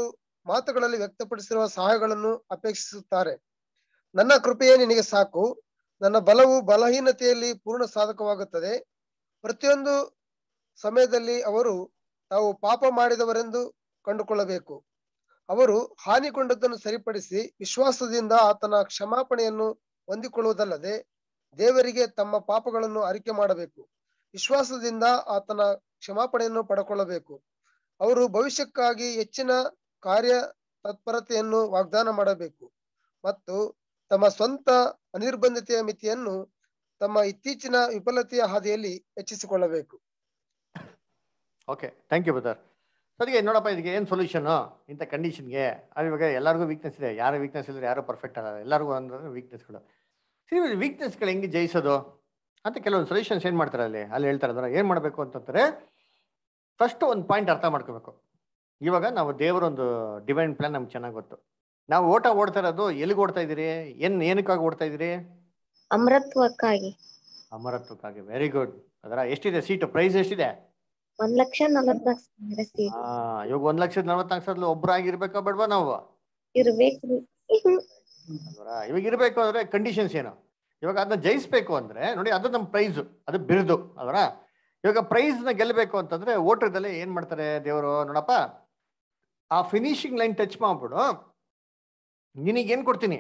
ಮಾತುಗಳಲ್ಲಿ ವ್ಯಕ್ತಪಡಿಸಿರುವ ಸಹಾಯಗಳನ್ನು ಅಪೇಕ್ಷಿಸುತ್ತಾರೆ ನನ್ನ ಕೃಪೆಯೇ ನಿನಗೆ ಸಾಕು ನನ್ನ ಬಲವು ಬಲಹೀನತೆಯಲ್ಲಿ ಪೂರ್ಣ ಸಾಧಕವಾಗುತ್ತದೆ ಪ್ರತಿಯೊಂದು ಸಮಯದಲ್ಲಿ ಅವರು ತಾವು ಪಾಪ ಮಾಡಿದವರೆಂದು ಕಂಡುಕೊಳ್ಳಬೇಕು ಅವರು ಹಾನಿಗೊಂಡದ್ದನ್ನು ಸರಿಪಡಿಸಿ ವಿಶ್ವಾಸದಿಂದ ಆತನ ಕ್ಷಮಾಪಣೆಯನ್ನು ಹೊಂದಿಕೊಳ್ಳುವುದಲ್ಲದೆ ದೇವರಿಗೆ ತಮ್ಮ ಪಾಪಗಳನ್ನು ಅರಿಕೆ ಮಾಡಬೇಕು ವಿಶ್ವಾಸದಿಂದ ಆತನ ಕ್ಷಮಾಪಣೆಯನ್ನು ಪಡ್ಕೊಳ್ಳಬೇಕು ಅವರು ಭವಿಷ್ಯಕ್ಕಾಗಿ ಹೆಚ್ಚಿನ ಕಾರ್ಯ ತತ್ಪರತೆಯನ್ನು ವಾಗ್ದಾನ ಮಾಡಬೇಕು ಮತ್ತು ತಮ್ಮ ಸ್ವಂತ ಅನಿರ್ಬಂಧಿತೆಯ ಮಿತಿಯನ್ನು ತಮ್ಮ ಇತ್ತೀಚಿನ ವಿಫಲತೆಯ ಹಾದಿಯಲ್ಲಿ ಹೆಚ್ಚಿಸಿಕೊಳ್ಳಬೇಕು ಓಕೆ ಥ್ಯಾಂಕ್ ಯು ಬ್ರದರ್ ಅದಕ್ಕೆ ನೋಡಪ್ಪ ಇದಕ್ಕೆ ಏನು ಸೊಲ್ಯೂಷನು ಇಂಥ ಕಂಡೀಷನ್ಗೆ ಅದು ಇವಾಗ ಎಲ್ಲರಿಗೂ ವೀಕ್ನೆಸ್ ಇದೆ ಯಾರು ವೀಕ್ನೆಸ್ ಇಲ್ಲದ್ರೆ ಯಾರು ಪರ್ಫೆಕ್ಟ್ ಅಲ್ಲ ಎಲ್ಲರಿಗೂ ಅಂದ್ರೆ ವೀಕ್ನೆಸ್ಗಳು ಸರಿ ವೀಕ್ನೆಸ್ಗಳು ಹೆಂಗೆ ಜಯಿಸೋದು ಅಂತ ಕೆಲವೊಂದು ಸೊಲ್ಯೂಷನ್ಸ್ ಏನು ಮಾಡ್ತಾರೆ ಅಲ್ಲಿ ಅಲ್ಲಿ ಹೇಳ್ತಾರೆ ಅಂದ್ರೆ ಏನು ಮಾಡಬೇಕು ಅಂತಂತಾರೆ ಫಸ್ಟ್ ಒಂದು ಪಾಯಿಂಟ್ ಅರ್ಥ ಮಾಡ್ಕೋಬೇಕು ಇವಾಗ ನಾವು ದೇವರೊಂದು ಡಿವೈನ್ ಪ್ಲಾನ್ ನಮ್ಗೆ ಚೆನ್ನಾಗಿ ಗೊತ್ತು ನಾವು ಓಟ ಓಡ್ತಾ ಇರೋದು ಎಲ್ಲಿಗೆ ಓಡ್ತಾ ಇದ್ದೀರಿ ಏನ್ ಏನಕ್ಕಾಗಿ ಓಡ್ತಾ ಇದ್ದೀರಿ ಅಮರತ್ವಕ್ಕಾಗಿ ಅಮರತ್ವಕ್ಕಾಗಿ ವೆರಿ ಗುಡ್ ಅದರ ಎಷ್ಟಿದೆ ಸೀಟು ಪ್ರೈಸ್ ಎಷ್ಟಿದೆ ಒಂದ್ ಲಕ್ಷ ನಲವತ್ನಾಲ್ಕು ಸಾವಿರ ಸೀಟ್ ಆ ಇವಾಗ ಒಂದ್ ಲಕ್ಷದ ನಲವತ್ನಾಲ್ಕು ಸಾವಿರ ಒಬ್ಬರಾಗಿರ್ಬೇಕಾ ಬೇಡವಾ ನಾವು ಇರ್ಬೇಕ್ರಿ ಅಲ್ವರಾ? ಇವಾಗ ಇರಬೇಕು ಅಂದ್ರೆ ಕಂಡೀಷನ್ಸ್ ಏನು ಇವಾಗ ಅದನ್ನ ಜಯಿಸ್ಬೇಕು ಅಂದ್ರೆ ನೋಡಿ ಅದು ನಮ್ಮ ಪ್ರೈಸ್ ಅದು ಬಿರುದು ಅವರ ಇವಾಗ ಪ್ರೈಸ್ ನ ಗೆಲ್ಲಬೇಕು ಅಂತಂದ್ರೆ ಓಟದಲ್ಲಿ ಏನ್ ಮಾಡ್ತಾರೆ ದೇವರು ನೋಡಪ್ಪ ಆ ಫಿನಿಶಿಂಗ್ ಲೈನ್ ಟಚ್ ಮಾಡ್ಬಿಡು ನಿನಗೆ ಏನ್ ಕೊಡ್ತೀನಿ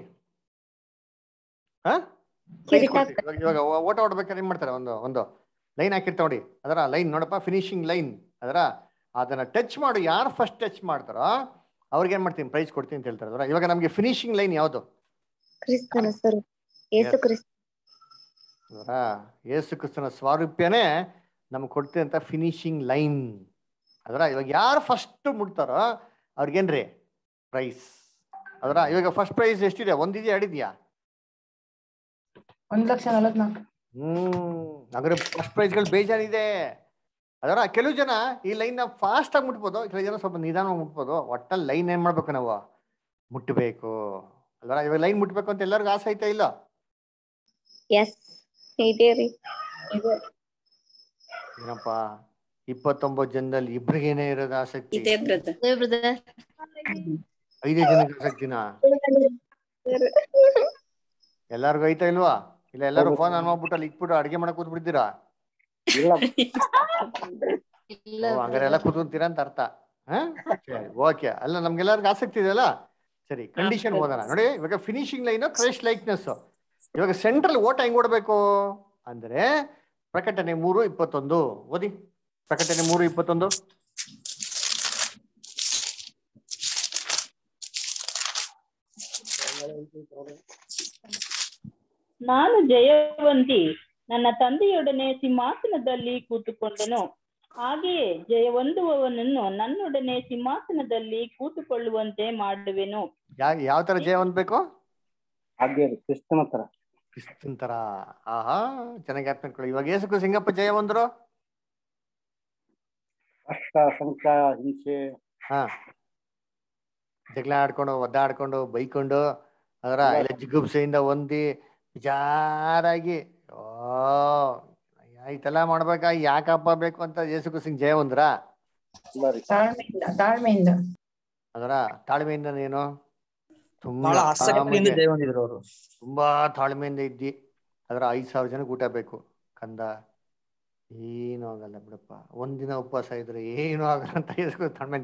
ಹಾ ಪ್ರೈಸ್ ಕಿರೀಟ ಕೊಡ್ತೀನಿ ಇವಾಗ ಇವಾಗ ಓಟ ಓಡ್ಬೇಕಾದ್ರೆ ಏನ್ ಮಾಡ್ತಾರೆ ಒಂದು ಒಂದು ಲೈನ್ ಹಾಕಿರ್ತಾವ ನೋಡಿ ಅದರ ಲೈನ್ ನೋಡಪ್ಪ ಫಿನಿಶಿಂಗ್ ಲೈನ್ ಅದರ ಅದನ್ನ ಟಚ್ ಮಾಡು ಯಾರು ಫಸ್ಟ್ ಟಚ್ ಮಾಡ್ತಾರೋ ಅವ್ರಿಗೆ ಏನ್ ಮಾಡ್ತೀನಿ ಪ್ರೈಸ್ ಕೊಡ್ತೀನಿ ಅಂತ ಹೇಳ್ತಾರೆ ಅದರ ಇವಾಗ ನಮ್ಗೆ ಫಿನಿಶಿಂಗ್ ಲೈನ್ ಯಾವುದು ಕ್ರಿಸ್ತನ ಸ್ವರೂಪ ಯೇಸು ಕ್ರಿಸ್ತ ಅದರ ಯೇಸು ಕ್ರಿಸ್ತನ ಸ್ವಾರೂಪ್ಯನೇ ನಮ್ಗೆ ಕೊಡ್ತೀನಿ ಅಂತ ಫಿನಿಶಿಂಗ್ ಲೈನ್ ಅದರ ಇವಾಗ ಯಾರು ಫಸ್ಟ್ ಮುಟ್ತಾರೋ ಅವ್ರಿಗೇನ್ರಿ ಪ್ರೈಸ್ ಅದರ ಇವಾಗ ಫಸ್ಟ್ ಪ್ರೈಸ್ ಎಷ್ಟಿದೆ ಒಂದಿದೆಯಾ ಎರಡಿದ್ಯಾ ಒಂದ್ ಲಕ್ಷ ನಲವತ್ನಾಲ್ಕು ಹ್ಮ್ ಹಾಗಾದ್ರೆ ಫಸ್ಟ್ ಪ್ರೈಸ್ಗಳು ಬೇಜಾರಿದೆ ಅದರ ಕೆಲವು ಜನ ಈ ಲೈನ್ ನ ಫಾಸ್ಟ್ ಆಗಿ ಮುಟ್ಬೋದು ಕೆಲವು ಜನ ಸ್ವಲ್ಪ ನಿಧಾನವಾಗಿ ಮುಟ್ಬೋದು ಒಟ್ಟಲ್ಲಿ ಲೈನ್ ಏನ್ ಮಾಡ್ಬೇಕು ನಾವು ಮುಟ್ಟಬೇಕು ಅಲ್ವರ ಇವಾಗ ಲೈನ್ ಮುಟ್ಬೇಕು ಅಂತ ಎಲ್ಲರಿಗೂ ಆಸೆ ಐತಾ ಇಲ್ಲ ಎಸ್ ಇದೆ ರೀ ಏನಪ್ಪ ಇಪ್ಪತ್ತೊಂಬತ್ತು ಜನದಲ್ಲಿ ಇಬ್ರಿಗೇನೆ ಇರೋದು ಆಸಕ್ತಿ ಇದೆ ಬ್ರದರ್ ಐದೇ ಜನಕ್ಕೆ ಆಸಕ್ತಿನಾ ಎಲ್ಲಾರ್ಗು ಐತಾ ಇಲ್ವಾ ಇಲ್ಲ ಎಲ್ಲರೂ ಫೋನ್ ಆನ್ ಮಾಡ್ಬಿಟ್ಟು ಅಲ್ಲಿ ಇಟ್ಬಿಟ್ಟು ಅಡಿಗೆ ಮಾಡಕ್ ಕೂತ್ಬಿಡ್ತೀರಾ ಇಲ್ಲ ಓ, ಹಂಗಾರೆ ಎಲ್ಲ ಕೂತ್ಕೊಂತೀರಾ ಅಂತ ಅರ್ಥ ಹಾ ಸರಿ ಓಕೆ ಅಲ್ಲ ನಮ್ಗೆಲ್ಲರಿಗೂ ಆಸಕ್ತಿ ಇದೆಯಲ್ಲ ಸರಿ ಕಂಡೀಷನ್ ಓದೋಣ ನೋಡಿ ಇವಾಗ ಫಿನಿಶಿಂಗ್ ಲೈನ್ ಕ್ರಶ್ ಲೈಕ್ನೆಸ್ ಇವಾಗ ಸೆಂಟ್ರಲ್ ಓಟ ಹೆಂಗ್ ಓಡಬೇಕು ಅಂದ್ರೆ ಪ್ರಕಟಣೆ ಮೂರು ಇಪ್ಪತ್ತೊಂದು ಓದಿ ಪ್ರಕಟಣೆ ಮೂರು ಇಪ್ಪತ್ತೊಂದು ನಾನು ಜಯವಂತಿ ನನ್ನ ತಂದೆಯೊಡನೆ ಸಿಂಹಾಸನದಲ್ಲಿ ಕೂತುಕೊಂಡೆನು ಹಾಗೆಯೇ ಜಯವೊಂದುವವನನ್ನು ನನ್ನೊಡನೆ ಸಿಂಹಾಸನದಲ್ಲಿ ಕೂತುಕೊಳ್ಳುವಂತೆ ಮಾಡುವೆನು ಯಾ ಯಾವ ತರ ಜಯ ಹೊಂದ್ಬೇಕು ಹಾಗೆ ರೀ ಕ್ರಿಸ್ತನ ತರ ಕ್ರಿಸ್ತನ್ ತರ ಆಹಾ ಚೆನ್ನಾಗಿ ಅರ್ಥ ಮಾಡ್ಕೊಳ್ಳಿ ಇವಾಗ ಏಸು ಸಿಂಗಪ್ಪ ಜಯ ಬಂದ್ರು ಕಷ್ಟ ಸಂಕಟ ಹಿಂಸೆ ಹಾ ಜಗಳ ಆಡ್ಕೊಂಡು ಒದ್ದಾಡ್ಕೊಂಡು ಬೈಕೊಂಡು ಅದರ ಎಲ್ಲ ಜಿಗುಪ್ಸೆಯಿಂದ ಹೊಂದಿ ವಿಚಾರಾಗಿ ಓ ಇದೆಲ್ಲ ಮಾಡ್ಬೇಕಾ ಯಾಕಪ್ಪ ಬೇಕು ಅಂತ ಯೇಸು ಸಿಂಗ್ ಜಯ ಒಂದ್ರ ಇಲ್ಲ ರೀ ತಾಳ್ಮೆಯಿಂದ ತಾಳ್ಮೆಯಿಂದ ಅದರ ತಾಳ್ಮೆಯಿಂದ ನೀನು ತುಂಬಾ ಬಹಳ ಆಸಕ್ತಿಯಿಂದ ಆರಾಮಾಗಿ- ಜಯ ಹೊಂದಿದ್ರು ಅವರು ತುಂಬಾ ತಾಳ್ಮೆಯಿಂದ ಇದ್ದಿ ಅದರ ಐದ್ ಸಾವಿರ ಜನಕ್ಕೆ ಊಟ ಬೇಕು ಕಂದ ಏನು ಆಗಲ್ಲ ಬಿಡಪ್ಪ ಒಂದಿನ ಉಪವಾಸ ಇದ್ರೆ ಏನು ಆಗಲ್ಲ ಅಂತ ಯೇಸು ತಾಳ್ಮೆ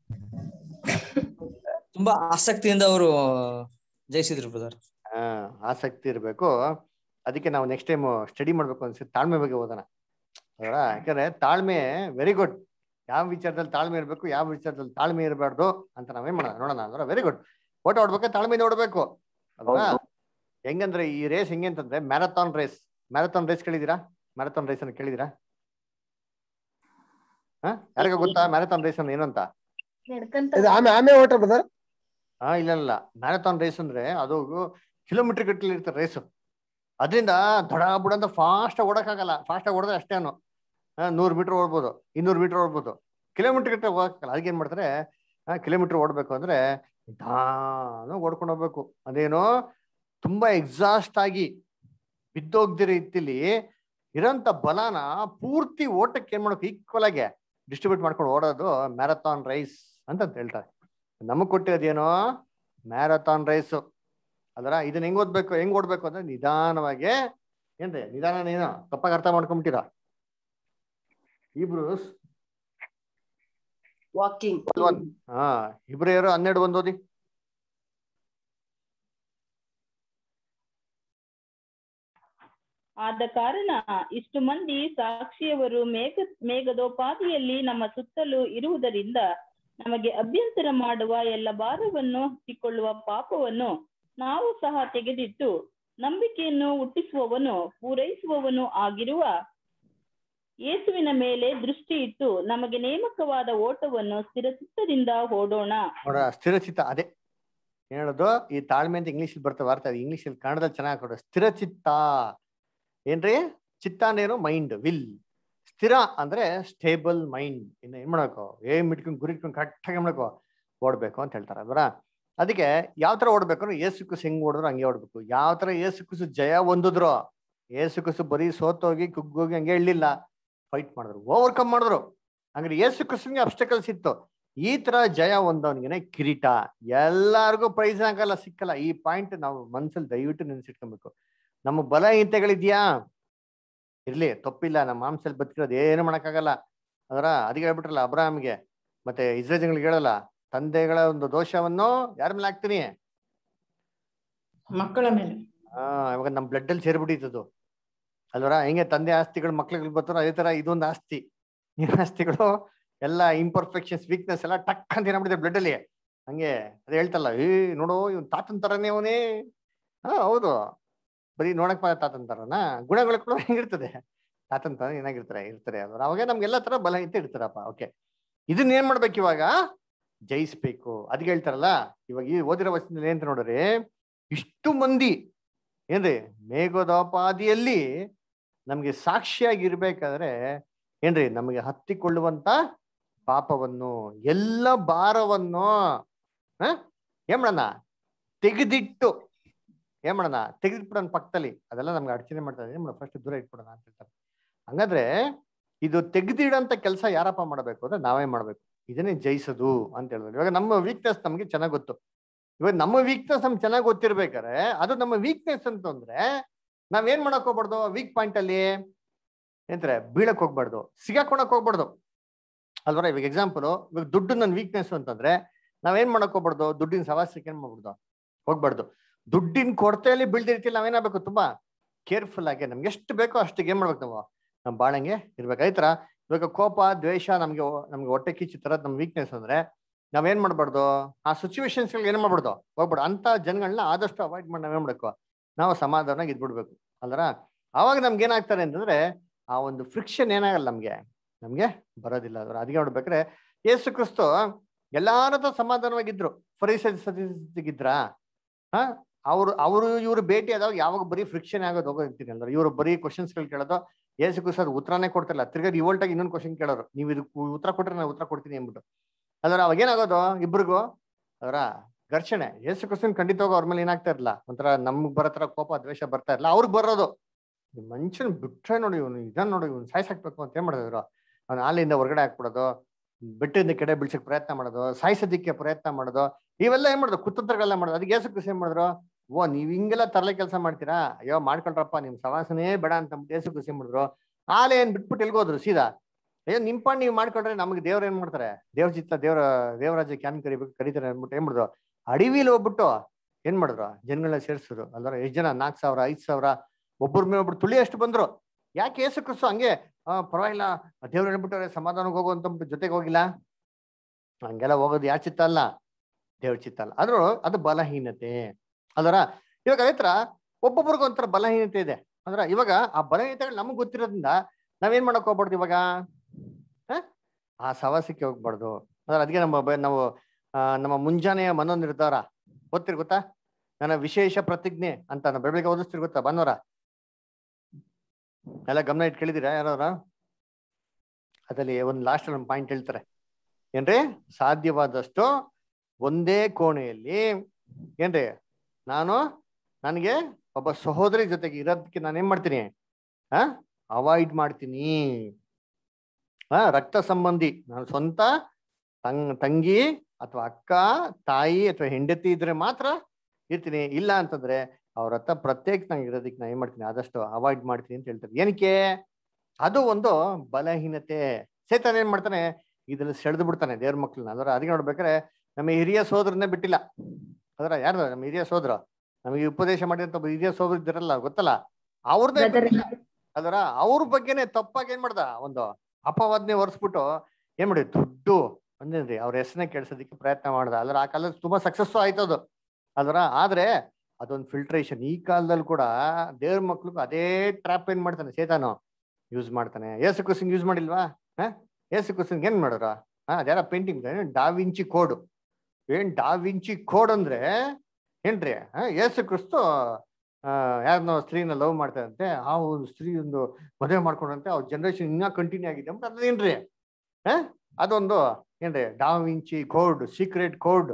ತುಂಬಾ ಆಸಕ್ತಿಯಿಂದ ಅವರು ಜಯಿಸಿದ್ರು ಬ್ರದರ್ ಹಾ ಆಸಕ್ತಿ ಇರಬೇಕು ಅದಕ್ಕೆ ನಾವು ನೆಕ್ಸ್ಟ್ ಟೈಮ್ ಸ್ಟಡಿ ಮಾಡ್ಬೇಕು ಅನ್ಸುತ್ತೆ ತಾಳ್ಮೆ ಬಗ್ಗೆ ಓದೋಣ ಅದರ ಯಾಕಂದ್ರೆ ತಾಳ್ಮೆ ವೆರಿ ಗುಡ್ ಯಾವ ವಿಚಾರದಲ್ಲಿ ತಾಳ್ಮೆ ಇರಬೇಕು ಯಾವ ವಿಚಾರದಲ್ಲಿ ತಾಳ್ಮೆ ಇರಬಾರ್ದು ಅಂತ ನಾವೇನ್ ಮಾಡೋಣ ನೋಡೋಣ ಅಂದ್ರೆ ವೆರಿ ಗುಡ್ ಓಟ ಓಡ್ಬೇಕು ತಾಳ್ಮೆಯಿಂದ ಓಡ್ಬೇಕು ಅಲ್ವಾ ಹೌದು. ಹೆಂಗಂದ್ರೆ ಈ ರೇಸ್ ಹೆಂಗೆ ಅಂತಂದ್ರೆ ಮ್ಯಾರಥಾನ್ ರೇಸ್ ಮ್ಯಾರಥಾನ್ ರೇಸ್ ಕೇಳಿದೀರಾ ಮ್ಯಾರಥಾನ್ ರೇಸ್ ಅನ್ನು ಕೇಳಿದೀರಾ ಹಾ ಯಾರಿಗ ಗೊತ್ತಾ ಮ್ಯಾರಥಾನ್ ರೇಸ್ ಅನ್ನು ಏನು ಅಂತ ನಡ್ಕಂತ ಇದು ಆಮೆ ಆಮೆ ಓಟ ಬ್ರದರ್ ಹಾ ಇಲ್ಲ ಇಲ್ಲ ಮ್ಯಾರಥಾನ್ ರೇಸ್ ಅಂದ್ರೆ ಅದು ಕಿಲೋಮೀಟರ್ ಗಟ್ಟಲೆ ಇರ್ತದೆ ರೇಸ್ ಅದರಿಂದ ದಡ ಬುಡ ಅಂತ ಫಾಸ್ಟ್ ಓಡಕ್ಕಾಗಲ್ಲ ಫಾಸ್ಟ್ ಆಗಿ ಓಡಿದ್ರೆ ಅಷ್ಟೇನು ನೂರು ಮೀಟರ್ ಓಡ್ಬೋದು ಇನ್ನೂರು ಮೀಟರ್ ಓಡ್ಬೋದು ಕಿಲೋಮೀಟರ್ ಗಟ್ಟಲೆ ಹೋಗಕ್ಕಾಗಲ್ಲ ಅದಕ್ಕೆ ಏನ್ ಮಾಡ್ತಾರೆ ಕಿಲೋಮೀಟರ್ ಓಡ್ಬೇಕು ಅಂದ್ರೆ ನಿಧಾನ ಓಡ್ಕೊಂಡು ಹೋಗ್ಬೇಕು ಅದೇನೋ ತುಂಬಾ ಎಕ್ಸಾಸ್ಟ್ ಆಗಿ ಬಿದ್ದೋಗ್ದಿ ರೀತಿಲಿ ಇರೋಂಥ ಬಲನ ಪೂರ್ತಿ ಓಟಕ್ಕೆ ಏನ್ ಮಾಡ್ಬೇಕು ಈಕ್ವಲ್ ಆಗಿ ಡಿಸ್ಟ್ರಿಬ್ಯೂಟ್ ಮಾಡ್ಕೊಂಡು ಓಡೋದು ಮ್ಯಾರಥಾನ್ ರೈಸ್ ಅಂತ ಹೇಳ್ತಾರೆ ನಮಗ್ ಕೊಟ್ಟಿರೋದೇನೋ ಮ್ಯಾರಥಾನ್ ರೇಸು ಅದರ ಇದನ್ನ ಹೆಂಗ್ ಓದ್ಬೇಕು ಹೆಂಗ್ ಓಡ್ಬೇಕು ಅಂದ್ರೆ ನಿಧಾನವಾಗಿ ಏನ್ರಿ ನಿಧಾನ ಏನೋ ತಪ್ಪಾಗಿ ಅರ್ಥ ಮಾಡ್ಕೊಂಬಿಟ್ಟಿರ ಇಬ್ರು ವಾಕಿಂಗ್ ಹಾ ಇಬ್ರಿಯರು ಹನ್ನೆರಡು ಒಂದು ಓದಿ ಆದ ಕಾರಣ ಇಷ್ಟು ಮಂದಿ ಸಾಕ್ಷಿಯವರು ಮೇಘ ಮೇಘದೋಪಾದಿಯಲ್ಲಿ ನಮ್ಮ ಸುತ್ತಲೂ ಇರುವುದರಿಂದ ನಮಗೆ ಅಭ್ಯಂತರ ಮಾಡುವ ಎಲ್ಲ ಭಾರವನ್ನು ಹತ್ತಿಕೊಳ್ಳುವ ಪಾಪವನ್ನು ನಾವು ಸಹ ತೆಗೆದಿಟ್ಟು ನಂಬಿಕೆಯನ್ನು ಹುಟ್ಟಿಸುವವನು ಪೂರೈಸುವವನು ಆಗಿರುವ ಯೇಸುವಿನ ಮೇಲೆ ದೃಷ್ಟಿ ಇಟ್ಟು ನಮಗೆ ನೇಮಕವಾದ ಓಟವನ್ನು ಸ್ಥಿರಚಿತ್ತದಿಂದ ಓಡೋಣ ನೋಡ ಸ್ಥಿರಚಿತ್ತ ಅದೇ ಏನ್ ಹೇಳೋದು ಈ ತಾಳ್ಮೆ ಅಂತ ಇಂಗ್ಲಿಷ್ ಬರ್ತವೆ ಅರ್ಥ ಅದು ಇಂಗ್ಲಿಷ್ ಕನ್ನಡದಲ್ಲಿ ಚೆನ್ನಾಗಿ ಕೊಡು ಸ್ಥಿರಚಿತ್ತ ಏನ್ರಿ ಚಿತ್ತ ಅಂದ್ರೇನು ಮೈಂಡ್ ವಿಲ್ ಸ್ಥಿರ ಅಂದ್ರೆ ಸ್ಟೇಬಲ್ ಮೈಂಡ್ ಇನ್ನು ಏನ್ ಮಾಡ್ಬೇಕು ಏನ್ ಇಟ್ಕೊಂಡು ಗುರಿ ಇಟ್ಕೊಂಡು ಕರೆಕ್ಟಾಗಿ ಮಾಡ್ಬೇಕು ಓಡ್ಬೇಕು ಅಂತ ಹೇಳ್ತಾರೆ ಅದರ ಅದಕ್ಕೆ ಯಾವ ತರ ಓಡ್ಬೇಕು ಅಂದ್ರೆ ಏಸು ಕುಸು ಹೆಂಗ್ ಓಡಿದ್ರು ಹಂಗೆ ಓಡ್ಬೇಕು ಯಾವ ತರ ಏಸು ಕುಸು ಜಯ ಹೊಂದಿದ್ರು ಏಸು ಕುಸು ಬರೀ ಸೋತೋಗಿ ಕುಗ್ಗೋಗಿ ಹಂಗೆ ಹೇಳಿಲ್ಲ ಫೈಟ್ ಮಾಡಿದ್ರು ಓವರ್ಕಮ್ ಮಾಡಿದ್ರು ಹಂಗಾರೆ ಏಸು ಕುಸುಗೆ ಅಬ್ಸ್ಟಕಲ್ಸ್ ಇತ್ತು ಈ ತರ ಜಯ ಹೊಂದವನಿಗೆ ಕಿರೀಟ ಎಲ್ಲಾರ್ಗೂ ಪ್ರೈಸ್ ಆಗಲ್ಲ ಸಿಕ್ಕಲ್ಲ ಈ ಪಾಯಿಂಟ್ ನಾವು ಮನ್ಸಲ್ಲಿ ದಯವಿಟ್ಟು ನೆನ್ಸಿಟ್ಕೊಬೇಕು ನಮ್ಮ ಬಲಹೀನತೆಗಳಿದ್ಯಾ ಇರ್ಲಿ ತಪ್ಪಿಲ್ಲ ನಮ್ಮ ಮಾಂಸಲ್ಲಿ ಬದುಕಿರೋದು ಏನು ಮಾಡಕ್ಕಾಗಲ್ಲ ಅದರ ಅದಕ್ಕೆ ಹೇಳ್ಬಿಟ್ರಲ್ಲ ಅಬ್ರಾಹ್ಮ್ಗೆ ಮತ್ತೆ ಇಸ್ರೇಜ್ಗಳಿಗೆ ಹೇಳಲ್ಲ ತಂದೆಗಳ ಒಂದು ದೋಷವನ್ನು ಯಾರ ಮೇಲೆ ಹಾಕ್ತೀನಿ ಮಕ್ಕಳ ಮೇಲೆ ಆ ಇವಾಗ ನಮ್ಮ ಬ್ಲಡ್ ಅಲ್ಲಿ ಸೇರ್ಬಿಟ್ಟಿತ್ತದು ಅಲ್ವರ ಹೆಂಗೆ ತಂದೆ ಆಸ್ತಿಗಳು ಮಕ್ಳಿಗೆ ಬರ್ತಾರೋ ಅದೇ ತರ ಇದೊಂದು ಆಸ್ತಿ ಈ ಆಸ್ತಿಗಳು ಎಲ್ಲ ಇಂಪರ್ಫೆಕ್ಷನ್ಸ್ ವೀಕ್ನೆಸ್ ಎಲ್ಲ ಟಕ್ ಅಂತ ಏನಾಗ್ಬಿಟ್ಟಿದೆ ಬ್ಲಡ್ ಅಲ್ಲಿ ಹಂಗೆ ಅದೇ ಹೇಳ್ತಲ್ಲ ಏ ನೋಡು ಇವ್ನ್ ತಾತನ್ ತರನೇ ಅವನೇ ಹಾ ಹೌದು ಬರೀ ನೋಡಕ್ ಮಾತ್ರ ತಾತನ್ ತರನ ಗುಣಗಳು ಕೂಡ ಹೆಂಗಿರ್ತದೆ ತಾತನ್ ತರ ಏನಾಗಿರ್ತಾರೆ ಇರ್ತಾರೆ ಅಲ್ವ ಅವಾಗ ನಮ್ಗೆಲ್ಲ ತರ ಬಲ ಇತ್ತು ಇರ್ತಾರಪ್ಪ ಓಕೆ ಇದನ್ನ ಏನ್ ಮಾಡ್ಬೇಕು ಇವಾಗ ಜಯಿಸ್ಬೇಕು ಅದಕ್ಕೆ ಹೇಳ್ತಾರಲ್ಲ ಇವಾಗ ಈ ಓದಿರೋ ವಚನದಲ್ಲಿ ಏನ್ ನೋಡ್ರಿ ಇಷ್ಟು ಮಂದಿ ಏನ್ರಿ ಮೇಘೋದೋಪಾದಿಯಲ್ಲಿ ನಮ್ಗೆ ಸಾಕ್ಷಿಯಾಗಿರ್ಬೇಕಾದ್ರೆ ಏನ್ರಿ ನಮಗೆ ಹತ್ತಿಕೊಳ್ಳುವಂತ ಪಾಪವನ್ನು ಎಲ್ಲ ಭಾರವನ್ನು ಹ ಏನ್ ಮಾಡೋಣ ತೆಗೆದಿಟ್ಟು ಏನ್ ಮಾಡೋಣ ತೆಗೆದಿಟ್ಬಿಡೋಣ ಪಕ್ಕದಲ್ಲಿ ಅದೆಲ್ಲ ನಮ್ಗೆ ಅಡಚಣೆ ಮಾಡ್ತಾರೆ ಏನ್ ಮಾಡೋಣ ಫಸ್ಟ್ ದೂರ ಇಟ್ಬಿಡೋಣ ಅಂತ ಹೇಳ್ತಾರೆ ಹಂಗಾದ್ರೆ ಇದು ತೆಗೆದಿಡಂತ ಕೆಲಸ ಯಾರಪ್ಪ ಮಾಡ್ಬೇಕು ಅಂದ್ರೆ ನಾವೇ ಮಾಡ್ಬೇಕು ಇದನ್ನೇ ಜಯಿಸೋದು ಅಂತ ಹೇಳಿದ್ರು ಇವಾಗ ನಮ್ಮ ವೀಕ್ನೆಸ್ ನಮ್ಗೆ ಚೆನ್ನಾಗ್ ಗೊತ್ತು ಇವಾಗ ನಮ್ಮ ವೀಕ್ನೆಸ್ ನಮ್ಗೆ ಚೆನ್ನಾಗಿ ಗೊತ್ತಿರ್ಬೇಕಾರೆ ಅದು ನಮ್ಮ ವೀಕ್ನೆಸ್ ಅಂತಂದ್ರೆ ನಾವೇನ್ ಮಾಡಕ್ ಹೋಗ್ಬಾರ್ದು ವೀಕ್ ಪಾಯಿಂಟ್ ಅಲ್ಲಿ ಎಂತಾರೆ ಬೀಳಕ್ ಹೋಗ್ಬಾರ್ದು ಸಿಗಾಕೊಳಕ್ ಹೋಗ್ಬಾರ್ದು ಅಲ್ವರ ಇವಾಗ ಎಕ್ಸಾಂಪಲ್ ಇವಾಗ ದುಡ್ಡು ನನ್ನ ವೀಕ್ನೆಸ್ ಅಂತಂದ್ರೆ ನಾವೇನ್ ಮಾಡಕ್ ಹೋಗ್ಬಾರ್ದು ದುಡ್ಡಿನ ಸವಾಸಕ್ಕೆ ಏನ್ ಮಾಡ್ಬಿಡ್ದು ಹೋಗ್ಬಾರ್ದು ದುಡ್ಡಿನ ಕೊರತೆಯಲ್ಲಿ ಬೀಳ್ದಿರ್ತಿಲ್ಲ ನಾವೇನಾಗಬೇಕು ತುಂಬಾ ಕೇರ್ಫುಲ್ ಆಗಿ ನಮ್ಗೆ ಎಷ್ಟು ಬೇಕೋ ಅಷ್ಟಿಗೆ ಏನ್ ಮಾಡ್ಬೇಕು ನಾವು ನಮ್ ಬಾಳಂಗೆ ಇರ್ಬೇಕು ಆಯ್ತರ ಇವಾಗ ಕೋಪ ದ್ವೇಷ ನಮ್ಗೆ ನಮ್ಗೆ ಹೊಟ್ಟೆ ಕಿಚ್ಚಿ ತರದ್ ನಮ್ ವೀಕ್ನೆಸ್ ಅಂದ್ರೆ ನಾವೇನ್ ಮಾಡ್ಬಾರ್ದು ಆ ಸಿಚುವೇಶನ್ಸ್ ಏನ್ ಮಾಡ್ಬಾರ್ದು ಹೋಗ್ಬಿಡು ಅಂತ ಜನಗಳನ್ನ ಆದಷ್ಟು ಅವಾಯ್ಡ್ ಮಾಡಿ ನಾವೇನ್ ಮಾಡ್ಬೇಕು ನಾವು ಸಮಾಧಾನ ಇದ್ಬಿಡ್ಬೇಕು ಅಲ್ದರ ಅವಾಗ ನಮ್ಗೆ ಏನಾಗ್ತಾರೆ ಅಂತಂದ್ರೆ ಆ ಒಂದು ಫ್ರಿಕ್ಷನ್ ಏನಾಗಲ್ಲ ನಮ್ಗೆ ನಮ್ಗೆ ಬರೋದಿಲ್ಲ ಅದ್ರ ಅದಕ್ಕೆ ನೋಡ್ಬೇಕ್ರೆ ಯೇಸು ಕ್ರಿಸ್ತು ಎಲ್ಲಾರ ಹತ್ರ ಸಮಾಧಾನವಾಗಿದ್ರು ಫರೀಸಿಗಿದ್ರ ಹಾ ಅವ್ರು ಅವರು ಇವ್ರು ಭೇಟಿ ಆದಾಗ ಯಾವಾಗ ಬರೀ ಫ್ರಿಕ್ಷನ್ ಆಗೋದು ಹೋಗೋದಿರ್ತೀನಿ ಅಂದ್ರೆ ಇವ್ರು ಬರೀ ಕ್ವಶನ್ಸ್ ಗಳು ಕೇಳೋದು ಯೇಸು ಕ್ರಿಸ್ತು ಅದು ಉತ್ತರನೇ ಕೊಡ್ತಿಲ್ಲ ತಿರ್ಗಾ ರಿವೋಲ್ಟಾಗಿ ಇನ್ನೊಂದು ಕ್ವಶನ್ ಕೇಳೋರು ನೀವು ಇದಕ್ಕೆ ಉತ್ತರ ಕೊಟ್ರೆ ನಾನು ಉತ್ತರ ಕೊಡ್ತೀನಿ ಅಂದ್ಬಿಟ್ಟು ಅದ್ರ ಅವಾಗ ಏನಾಗೋದು ಇಬ್ರಿಗೂ ಅದರ ಘರ್ಷಣೆ ಯೇಸು ಕ್ರಿಸ್ತನ್ ಖಂಡಿತವಾಗ ಅವ್ರ ಮೇಲೆ ಏನಾಗ್ತಾ ಇರಲ್ಲ ಒಂಥರ ನಮ್ಗ್ ಬರೋ ತರ ಕೋಪ ದ್ವೇಷ ಬರ್ತಾ ಇರಲ್ಲ ಅವ್ರಿಗೆ ಬರೋದು ಈ ಮನುಷ್ಯನ್ ಬಿಟ್ರೆ ನೋಡಿ ಇವನು ಇದನ್ನ ನೋಡಿ ಇವ್ನು ಸಾಯ್ಸಾಕ್ಬೇಕು ಅಂತ ಏನ್ ಮಾಡಿದ್ರು ಅವ್ನ ಹಾಲಿಂದ ಹೊರಗಡೆ ಹಾಕ್ಬಿಡೋದು ಬೆಟ್ಟದಿಂದ ಕೆಡೆ ಬೀಳ್ಸಕ್ ಪ್ರಯತ್ನ ಮಾಡೋದು ಸಾಯಿಸೋದಿಕ್ಕೆ ಪ್ರಯತ್ನ ಮಾಡೋದು ಇವೆಲ್ಲ ಏನ್ ಮಾಡೋದು ಕುತಂತ್ರಗಳೆಲ್ಲ ಮಾಡೋದು ಅದಕ್ಕೆ ಯೇಸು ಕ್ರಿಸ್ತ ಏನ್ ಮಾಡಿದ್ರು ಓ ನೀವ್ ಹಿಂಗೆಲ್ಲ ತರಲೆ ಕೆಲಸ ಮಾಡ್ತೀರಾ ಅಯ್ಯೋ ಮಾಡ್ಕೊಳ್ರಪ್ಪ ನಿಮ್ ಸವಾಸನೇ ಬೇಡ ಅಂತ ಯೇಸು ಕ್ರಿಸ್ತ ಏನ್ ಮಾಡಿದ್ರು ಹಾಲೆ ಏನ್ ಬಿಟ್ಬಿಟ್ಟು ಎಲ್ಗೋದ್ರು ಸೀದಾ ಅಯ್ಯೋ ನಿಮ್ ಪಾಡ್ ನೀವ್ ಮಾಡ್ಕೊಂಡ್ರೆ ನಮ್ಗೆ ದೇವ್ರ ಏನ್ ಮಾಡ್ತಾರೆ ದೇವ್ರ ಚಿತ್ತ ದೇವ್ರ ದೇವರಾಜ್ಯ ಕ್ಯಾನ್ ಕರಿಬೇಕು ಕರಿತಾರೆ ಅಂದ್ಬಿಟ್ಟು ಏನ್ ಮಾಡಿದ್ರು ಅಡವಿಲಿ ಹೋಗ್ಬಿಟ್ಟು ಏನ್ ಮಾಡಿದ್ರು ಜನಗಳನ್ನ ಸೇರ್ಸಿದ್ರು ಅಲ್ದ್ರ ಎಷ್ಟ್ ಜನ ನಾಲ್ಕ್ ಸಾವಿರ ಐದ್ ಸಾವಿರ ಒಬ್ಬರ ಮೇಲೆ ಒಬ್ರು ತುಳಿ ಅಷ್ಟು ಬಂದ್ರು ಯಾಕೆ ಏಸು ಕ್ರಿಸ್ತು ಹಂಗೆ ಆ ಪರವಾಗಿಲ್ಲ ದೇವ್ರು ಹೇಳ್ಬಿಟ್ಟವ್ರೆ ಸಮಾಧಾನಕ್ಕೆ ಹೋಗು ಅಂತ ಜೊತೆಗೆ ಹೋಗಿಲ್ಲ ಹಂಗೆಲ್ಲ ಹೋಗೋದು ಯಾರ ಚಿತ್ತ ಅಲ್ಲ ದೇವ್ರ ಚಿತ್ತ ಅಲ್ಲ ಆದ್ರೂ ಅದು ಬಲಹೀನತೆ ಅಲ್ವರ ಇವಾಗ ಅದೇ ತರ ಒಬ್ಬೊಬ್ರಿಗೆ ಒಂಥರ ಬಲಹೀನತೆ ಇದೆ ಅಂದ್ರ ಇವಾಗ ಆ ಬಲಹೀನತೆಗಳು ನಮಗ್ ಗೊತ್ತಿರೋದ್ರಿಂದ ನಾವೇನ್ ಮಾಡಕ್ ಹೋಗ್ಬಾರ್ದು ಇವಾಗ ಆ ಸವಾಸಕ್ಕೆ ಹೋಗ್ಬಾರ್ದು ಅಂದ್ರೆ ಅದಕ್ಕೆ ನಮ್ಮ ಬ- ನಾವು ಆ, ನಮ್ಮ ಮುಂಜಾನೆಯ ಮನೋ ನಿರ್ಧಾರ ಗೊತ್ತಿರ್ ಗೊತ್ತಾ ನನ್ನ ವಿಶೇಷ ಪ್ರತಿಜ್ಞೆ ಅಂತ ನಾವು ಬೆಳಗ್ಗೆ ಓದಿಸ್ತಿರ್ ಗೊತ್ತಾ ಭಾನುವಾರ ಎಲ್ಲ ಗಮನ ಇಟ್ಟು ಕೇಳಿದಿರಾ ಯಾರ ಅದ್ರಲ್ಲಿ ಒಂದ್ ಲಾಸ್ಟ್ ಒಂದು ಪಾಯಿಂಟ್ ಹೇಳ್ತಾರೆ ಏನ್ರಿ ಸಾಧ್ಯವಾದಷ್ಟು ಒಂದೇ ಕೋಣೆಯಲ್ಲಿ ಏನ್ರಿ ನಾನು ನನಗೆ ಒಬ್ಬ ಸಹೋದರಿ ಜೊತೆಗೆ ಇರೋದಕ್ಕೆ ನಾನು ಏನ್ ಮಾಡ್ತೀನಿ ಆ ಅವಾಯ್ಡ್ ಮಾಡ್ತೀನಿ ಆ ರಕ್ತ ಸಂಬಂಧಿ ನಾನು ಸ್ವಂತ ತಂಗ್ ತಂಗಿ ಅಥವಾ ಅಕ್ಕ ತಾಯಿ ಅಥವಾ ಹೆಂಡತಿ ಇದ್ರೆ ಮಾತ್ರ ಇರ್ತೀನಿ ಇಲ್ಲ ಅಂತಂದ್ರೆ ಅವ್ರ ಹತ್ರ ಪ್ರತ್ಯೇಕ ನಂಗೆ ಇರೋದಕ್ಕೆ ನಾ ಏನ್ ಮಾಡ್ತೀನಿ ಆದಷ್ಟು ಅವಾಯ್ಡ್ ಮಾಡ್ತೀನಿ ಅಂತ ಹೇಳ್ತಾರೆ ಏನಕ್ಕೆ ಅದು ಒಂದು ಬಲಹೀನತೆ ಸೇತನ್ ಏನ್ ಮಾಡ್ತಾನೆ ಇದ್ರಲ್ಲಿ ಸೆಳೆದು ಬಿಡ್ತಾನೆ ದೇವ್ರ ಮಕ್ಳನ್ನ ಅದರ ಅದಕ್ಕೆ ನೋಡ್ಬೇಕಾದ್ರೆ ನಮ್ಮ ಹಿರಿಯ ಸೋದರನ್ನೇ ಬಿಟ್ಟಿಲ್ಲ ಅದರ ಯಾರು ನಮ್ಮ ಹಿರಿಯ ಸೋದರ ನಮಗೆ ಉಪದೇಶ ಮಾಡಿದಂತ ಒಬ್ಬ ಹಿರಿಯ ಸೋದರ ಇದ್ದಾರಲ್ಲ ಗೊತ್ತಲ್ಲ ಅವ್ರನ್ನೇ Brother. ಬಿಟ್ಟಿಲ್ಲ. ಅದರ ಅವ್ರ ಬಗ್ಗೆನೆ ತಪ್ಪಾಗಿ ಏನ್ ಮಾಡ್ದ ಒಂದು ಅಪವಾದನೆ ಒರೆಸ್ಬಿಟ್ಟು ಏನ್ ಮಾಡಿ ದುಡ್ಡು ಅಂದೇನ್ರಿ ಅವ್ರ ಹೆಸರನ್ನ ಕೆಡ್ಸೋದಕ್ಕೆ ಪ್ರಯತ್ನ ಮಾಡ್ದ ಅದ್ರ ಆ ಕಾಲದಲ್ಲಿ ತುಂಬಾ ಸಕ್ಸಸ್ ಆಯ್ತು ಅದು ಅಲ್ವರ ಆದ್ರೆ ಅದೊಂದು ಫಿಲ್ಟ್ರೇಷನ್ ಈ ಕಾಲದಲ್ಲಿ ಕೂಡ ದೇವ್ರ ಮಕ್ಳಿಗೂ ಅದೇ ಟ್ರಾಪ್ ಏನ್ ಮಾಡ್ತಾನೆ ಸೇತಾನು ಯೂಸ್ ಮಾಡ್ತಾನೆ ಏಸು ಕ್ರಿಸ್ತನ್ ಯೂಸ್ ಮಾಡಿಲ್ವಾ ಹಾ ಏಸು ಕ್ರಿಸ್ತನ್ ಏನ್ ಮಾಡಿದ್ರ ಹಾ ಅದ್ಯಾರ ಪೇಂಟಿಂಗ್ ಡಾವಿಂಚಿ ಕೋಡ್ ಏನ್ ಡಾವಿಂಚಿ ಕೋಡ್ ಅಂದ್ರೆ ಏನ್ರಿ ಹಾ ಏಸು ಕ್ರಿಸ್ತು ಆ ಯಾರನ್ನೋ ಸ್ತ್ರೀನ ಲವ್ ಮಾಡ್ತಾರಂತೆ ಆ ಒಂದು ಸ್ತ್ರೀ ಒಂದು ಮದುವೆ ಮಾಡ್ಕೊಂಡಂತೆ ಅವ್ರ ಜನರೇಷನ್ ಇನ್ನ ಕಂಟಿನ್ಯೂ ಆಗಿದೆ ಅಂತ ಅದೇನ್ರಿ ಹಾ ಅದೊಂದು ಏನ್ರಿ ಡಾವಿಂಚಿ ಕೋಡ್ ಸೀಕ್ರೆಟ್ ಕೋಡ್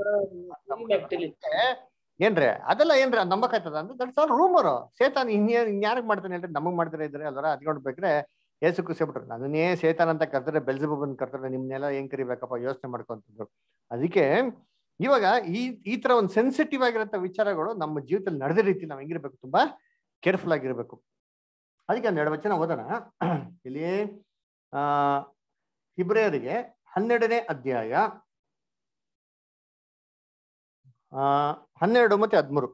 ಏನ್ರಿ ಅದೆಲ್ಲ ಏನ್ರಿ ಅದ್ ನಂಬಕಾಯ್ತದ ಅಂದ್ರೆ ದಟ್ಸ್ ಆಲ್ ರೂಮರ್ ಸೇತಾನ್ ಇನ್ಯಾರ ಇನ್ಯಾರಿಗೆ ಮಾಡ್ತಾನೆ ಹೇಳ್ರಿ ನಮಗ್ ಮಾಡ್ತಾರೆ ಇದ್ರೆ ಅಲ್ವರ ಅದ್ಕೊಂಡ್ಬೇಕ್ರೆ ಏಸು ಕುಸಿಬಿಟ್ರು ನನ್ನನ್ನೇ ಸೇತಾನ್ ಅಂತ ಕರ್ತಾರೆ ಬೆಲ್ಜಬನ್ ಕರ್ತಾರೆ ನಿಮ್ನೆಲ್ಲ ಹೆಂಗ್ ಕರಿಬೇಕಪ್ಪ ಯೋಚನೆ ಮಾಡ್ಕೊಂತಿದ್ರು ಅದಕ್ಕೆ ಇವಾಗ ಈ ಈ ತರ ಒಂದು ಸೆನ್ಸಿಟಿವ್ ಆಗಿರೋಂಥ ವಿಚಾರಗಳು ನಮ್ಮ ಜೀವಿತದಲ್ಲಿ ನಡೆದ ರೀತಿ ನಾವ್ ಹೆಂಗಿರ್ಬೇಕು ತುಂಬಾ ಕೇರ್ಫುಲ್ ಆಗಿರ್ಬೇಕು ಅದಕ್ಕೆ ಒಂದ್ ಎರಡು ವಚನ ಓದೋಣ ಇಲ್ಲಿ ಆ ಇಬ್ರಿಯರಿಗೆ ಹನ್ನೆರಡನೇ ಅಧ್ಯಾಯ ಆ ಹನ್ನೆರಡು ಮತ್ತೆ ಹದ್ಮೂರು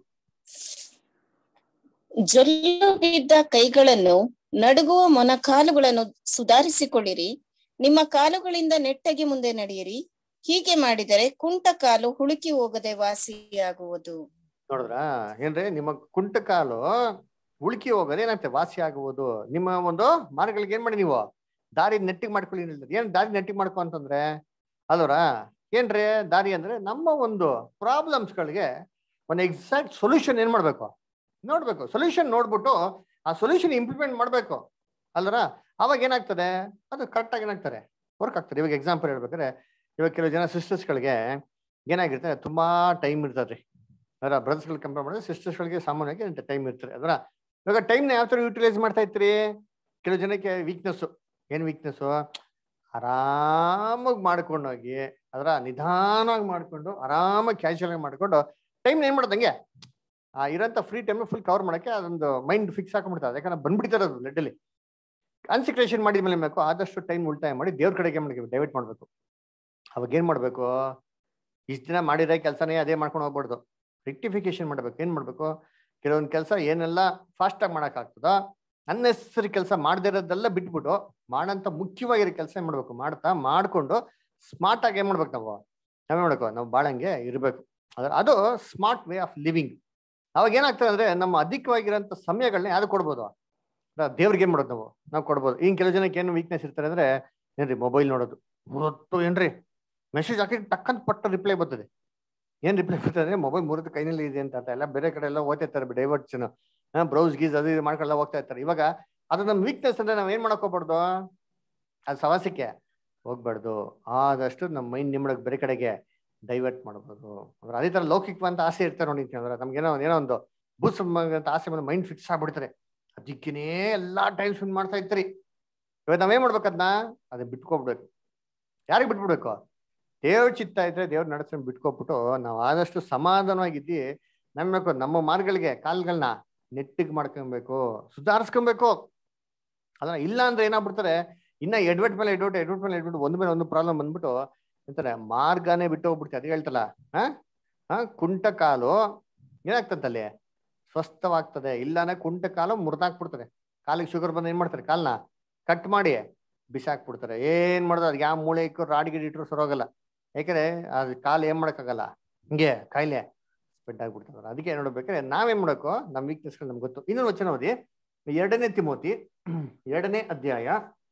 ಜೊಲ್ಲು ಬಿದ್ದ ಕೈಗಳನ್ನು ನಡುಗುವ ಮೊನಕಾಲುಗಳನ್ನು ಸುಧಾರಿಸಿಕೊಳ್ಳಿರಿ ನಿಮ್ಮ ಕಾಲುಗಳಿಂದ ನೆಟ್ಟಗೆ ಮುಂದೆ ನಡೆಯಿರಿ ಹೀಗೆ ಮಾಡಿದರೆ ಕುಂಟ ಕಾಲು ಹುಳುಕಿ ಹೋಗದೆ ವಾಸಿಯಾಗುವುದು ನೋಡಿದ್ರ ಏನ್ರಿ ನಿಮ್ಮ ಕುಂಟ ಕಾಲು ಉಳುಕಿ ಹೋಗೋದು ಏನಾಗ್ತದೆ ವಾಸಿ ಆಗುವುದು ನಿಮ್ಮ ಒಂದು ಮಾರ್ಗಗಳಿಗೆ ಏನ್ ಮಾಡಿ ನೀವು ದಾರಿ ನೆಟ್ಟಿಗೆ ಮಾಡ್ಕೊಳ್ಳಿ ಅಂತ ಹೇಳ್ತಾರೆ. ಏನ್ ದಾರಿ ನೆಟ್ಟಿಗೆ ಮಾಡ್ಕೊ ಅಂತಂದ್ರೆ ಅಲ್ವರ ಏನ್ರಿ ದಾರಿ ಅಂದ್ರೆ ನಮ್ಮ ಒಂದು ಪ್ರಾಬ್ಲಮ್ಸ್ ಗಳಿಗೆ ಒಂದು ಎಕ್ಸಾಕ್ಟ್ ಸೊಲ್ಯೂಷನ್ ಏನ್ ಮಾಡ್ಬೇಕು ನೋಡ್ಬೇಕು ಸೊಲ್ಯೂಷನ್ ನೋಡ್ಬಿಟ್ಟು ಆ ಸೊಲ್ಯೂಷನ್ ಇಂಪ್ಲಿಮೆಂಟ್ ಮಾಡ್ಬೇಕು ಅಲ್ವರ ಅವಾಗ ಏನಾಗ್ತದೆ ಅದು ಕರೆಕ್ಟ್ ಆಗಿ ಏನಾಗ್ತಾರೆ ವರ್ಕ್ ಆಗ್ತದೆ ಇವಾಗ ಎಕ್ಸಾಂಪಲ್ ಹೇಳ್ಬೇಕಾದ್ರೆ ಇವಾಗ ಕೆಲವು ಜನ ಸಿಸ್ಟರ್ಸ್ ಗಳಿಗೆ ಏನಾಗಿರ್ತಾರೆ ತುಂಬಾ ಟೈಮ್ ಇರ್ತದ್ರಿ ಅದರ ಬ್ರದರ್ಸ್ ಗಳು ಕಂಪೇರ್ ಮಾಡಿದ್ರೆ ಸಿಸ್ಟರ್ಸ್ ಗಳಿಗೆ ಸಾಮಾನ್ಯವಾಗಿ ಟೈಮ್ ಇರ್ತಾರೆ ಅದರ ಇವಾಗ ಟೈಮ್ನ ಯಾವ ತರ ಯೂಟಿಲೈಸ್ ಮಾಡ್ತಾ ಇರ್ತೀರಿ ಕೆಲವು ಜನಕ್ಕೆ ವೀಕ್ನೆಸ್ ಏನ್ ವೀಕ್ನೆಸ್ ಆರಾಮಾಗಿ ಮಾಡ್ಕೊಂಡೋಗಿ ಅದರ ನಿಧಾನವಾಗಿ ಮಾಡ್ಕೊಂಡು ಆರಾಮಾಗಿ ಕ್ಯಾಶುವಲ್ ಆಗಿ ಮಾಡ್ಕೊಂಡು ಟೈಮ್ ಏನ್ ಮಾಡೋದು ಹಂಗೆ ಆ ಇರೋಂಥ ಫ್ರೀ ಟೈಮ್ ಫುಲ್ ಕವರ್ ಮಾಡಕ್ಕೆ ಅದೊಂದು ಮೈಂಡ್ ಫಿಕ್ಸ್ ಹಾಕೊಂಡ್ಬಿಡ್ತಾರೆ ಯಾಕಂದ್ರೆ ಬಂದ್ಬಿಡ್ತಾರೆ ಅದು ಲೆಡ್ಡಲ್ಲಿ ಕಾನ್ಸಂಟ್ರೇಷನ್ ಮಾಡಿದ್ಮೇಲೆ ಏನ್ ಬೇಕು ಆದಷ್ಟು ಟೈಮ್ ಉಳಿತಾಯ ಮಾಡಿ ದೇವ್ರ ಕಡೆಗೆ ಮಾಡಿ ಡೈವರ್ಟ್ ಮಾಡ್ಬೇಕು ಅವಾಗ ಏನ್ ಮಾಡ್ಬೇಕು ಇಷ್ಟ ದಿನ ಮಾಡಿರೋ ಕೆಲಸನೇ ಅದೇ ಮಾಡ್ಕೊಂಡು ಹೋಗ್ಬಾರ್ದು ರೆಕ್ಟಿಫಿಕೇಶನ್ ಮಾಡ್ಬೇಕು ಏನ್ ಮಾಡ್ಬೇಕು ಕೆಲವೊಂದು ಕೆಲಸ ಏನೆಲ್ಲ ಫಾಸ್ಟ್ ಆಗಿ ಮಾಡಕ್ ಆಗ್ತದೋ ಅನ್ನೆಸರಿ ಕೆಲಸ ಮಾಡದಿರೋದೆಲ್ಲ ಬಿಟ್ಬಿಟ್ಟು ಮಾಡಂತ ಮುಖ್ಯವಾಗಿರೋ ಕೆಲಸ ಏನ್ ಮಾಡ್ಬೇಕು ಮಾಡ್ತಾ ಮಾಡ್ಕೊಂಡು ಸ್ಮಾರ್ಟ್ ಆಗಿ ಏನ್ ಮಾಡ್ಬೇಕು ನಾವು ನಾವೇ ಮಾಡ್ಬೇಕು ನಾವು ಬಾಳಂಗೆ ಇರ್ಬೇಕು ಅದ್ರ ಅದು ಸ್ಮಾರ್ಟ್ ವೇ ಆಫ್ ಲಿವಿಂಗ್ ಅವಾಗ ಏನಾಗ್ತದೆ ಅಂದ್ರೆ ನಮ್ಮ ಅಧಿಕವಾಗಿರೋಂಥ ಸಮಯಗಳನ್ನ ಯಾರು ಕೊಡ್ಬೋದು ದೇವ್ರಿಗೆ ಏನ್ ಮಾಡೋದು ನಾವು ನಾವು ಕೊಡ್ಬೋದು ಈಗ ಕೆಲವು ಜನಕ್ಕೆ ಏನು ವೀಕ್ನೆಸ್ ಇರ್ತಾರೆ ಅಂದ್ರೆ ಏನ್ರಿ ಮೊಬೈಲ್ ನೋಡೋದು ಹೊತ್ತು ಏನ್ರಿ ಮೆಸೇಜ್ ಹಾಕಿ ಟಕ್ಕಂತ ಪಟ್ಟ ರಿಪ್ಲೈ ಬರ್ತದೆ ಏನ್ ರಿಪ್ಲೈ ಬರ್ತದೆ ಅಂದ್ರೆ ಮೊಬೈಲ್ ಮೂರತ್ತು ಕೈನಲ್ಲಿ ಇದೆ ಅಂತ ಎಲ್ಲ ಬೇರೆ ಕಡೆ ಎಲ್ಲ ಓದ್ತಿರ್ತಾರೆ ಡೈವರ್ಟ್ಸ್ ಬ್ರೌಸ್ ಗೀಸ್ ಅದು ಇದು ಮಾಡ್ಕೊಳ್ಳ ಹೋಗ್ತಾ ಇರ್ತಾರೆ ಇವಾಗ ಅದು ನಮ್ಮ ವೀಕ್ನೆಸ್ ಅಂದ್ರೆ ನಾವ್ ಏನ್ ಮಾಡಕ್ ಹೋಗ್ಬಾರ್ದು ಅದು ಸವಾಸಕ್ಕೆ ಹೋಗ್ಬಾರ್ದು ಆದಷ್ಟು ನಮ್ಮ ಮೈಂಡ್ ನಿಮ್ಮಳಕ್ ಬೇರೆ ಕಡೆಗೆ ಡೈವರ್ಟ್ ಮಾಡ್ಬೋದು ಅಂದ್ರೆ ಅದೇ ತರ ಲೌಕಿಕವಂತ ಆಸೆ ಇರ್ತಾರೆ ನೋಡಿ ಅಂದ್ರೆ ನಮ್ಗೆ ಏನೋ ಏನೋ ಒಂದು ಬೂಸ್ ಅಂತ ಆಸೆ ಮೇಲೆ ಮೈಂಡ್ ಫಿಕ್ಸ್ ಆಗ್ಬಿಡ್ತಾರೆ ಅದಕ್ಕೇನೆ ಎಲ್ಲಾ ಟೈಮ್ ಸ್ಪೆಂಡ್ ಮಾಡ್ತಾ ಇರ್ತೀರಿ ಇವಾಗ ನಾವೇನ್ ಮಾಡ್ಬೇಕು ಅದನ್ನ ಅದನ್ನ ಬಿಟ್ಕೊಬಿಡ್ಬೇಕು ಯಾರಿಗೆ ಬಿಟ್ಬಿಡ್ಬೇಕು ದೇವ್ರ ಚಿತ್ತ ಇದ್ರೆ ದೇವ್ರ ನಡೆಸ್ಕೊಂಡು ಬಿಟ್ಕೊಬಿಟ್ಟು ನಾವು ಆದಷ್ಟು ಸಮಾಧಾನವಾಗಿದ್ದಿ ನಮ್ಬೇಕು ನಮ್ಮ ಮಾರ್ಗಗಳಿಗೆ ಕಾಲ್ಗಳನ್ನ ನೆಟ್ಟಿಗೆ ಮಾಡ್ಕೊಬೇಕು ಸುಧಾರಿಸ್ಕೊಬೇಕು ಅದನ್ನ ಇಲ್ಲ ಅಂದ್ರೆ ಏನಾಗ್ಬಿಡ್ತಾರೆ ಇನ್ನ ಎಡ್ವರ್ಟ್ ಮೇಲೆ ಎಡ್ವರ್ಟ್ ಎಡ್ವರ್ಟ್ ಮೇಲೆ ಎಡ್ವರ್ಟ್ ಒಂದ್ ಮೇಲೆ ಒಂದು ಪ್ರಾಬ್ಲಮ್ ಬಂದ್ಬಿಟ್ಟು ಅಂತಾರೆ ಮಾರ್ಗನೇ ಬಿಟ್ಟು ಹೋಗ್ಬಿಡ್ತೀವಿ ಅದೇ ಹೇಳ್ತಲ್ಲ ಹಾ ಹಾ ಕುಂಟ ಕಾಲು ಏನಾಗ್ತದಲ್ಲಿ ಸ್ವಸ್ಥವಾಗ್ತದೆ ಇಲ್ಲಾಂದ್ರೆ ಕುಂಟ ಕಾಲು ಮುರಿದಾಕ್ಬಿಡ್ತಾರೆ ಕಾಲಿಗೆ ಶುಗರ್ ಬಂದು ಏನ್ ಮಾಡ್ತಾರೆ ಕಾಲ್ನ ಕಟ್ ಮಾಡಿ ಬಿಸಾಕ್ಬಿಡ್ತಾರೆ ಏನ್ ಮಾಡೋದು ಅದ್ ಯಾವ ಮೂಳೆ ಇಕ್ಕೋ ರಾಡ್ ಗಿಡ್ ಇಟ್ರು ಸರೋಗಲ್ಲ ಯಾಕಂದ್ರೆ ಅದ್ ಕಾಲು ಏನ್ ಮಾಡಕ್ಕಾಗಲ್ಲ ಹಿಂಗೆ ಕಾಯಿಲೆ ಸ್ಪ್ರೆಡ್ ಆಗ್ಬಿಡ್ತಾರೆ ಅದಕ್ಕೆ ಏನ್ ನೋಡ್ಬೇಕಾದ್ರೆ ನಾವೇನ್ ಮಾಡಬೇಕು ನಮ್ ವೀಕ್ನೆಸ್ ನಮ್ಗೆ ಗೊತ್ತು ಇನ್ನೊಂದು ವಚನ ಓದಿ ಎರಡನೇ ತಿಮೋತಿ ಎರಡನೇ ಅಧ್ಯಾಯ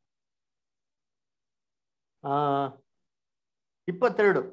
ಆ ಇಪ್ಪತ್ತೆರಡು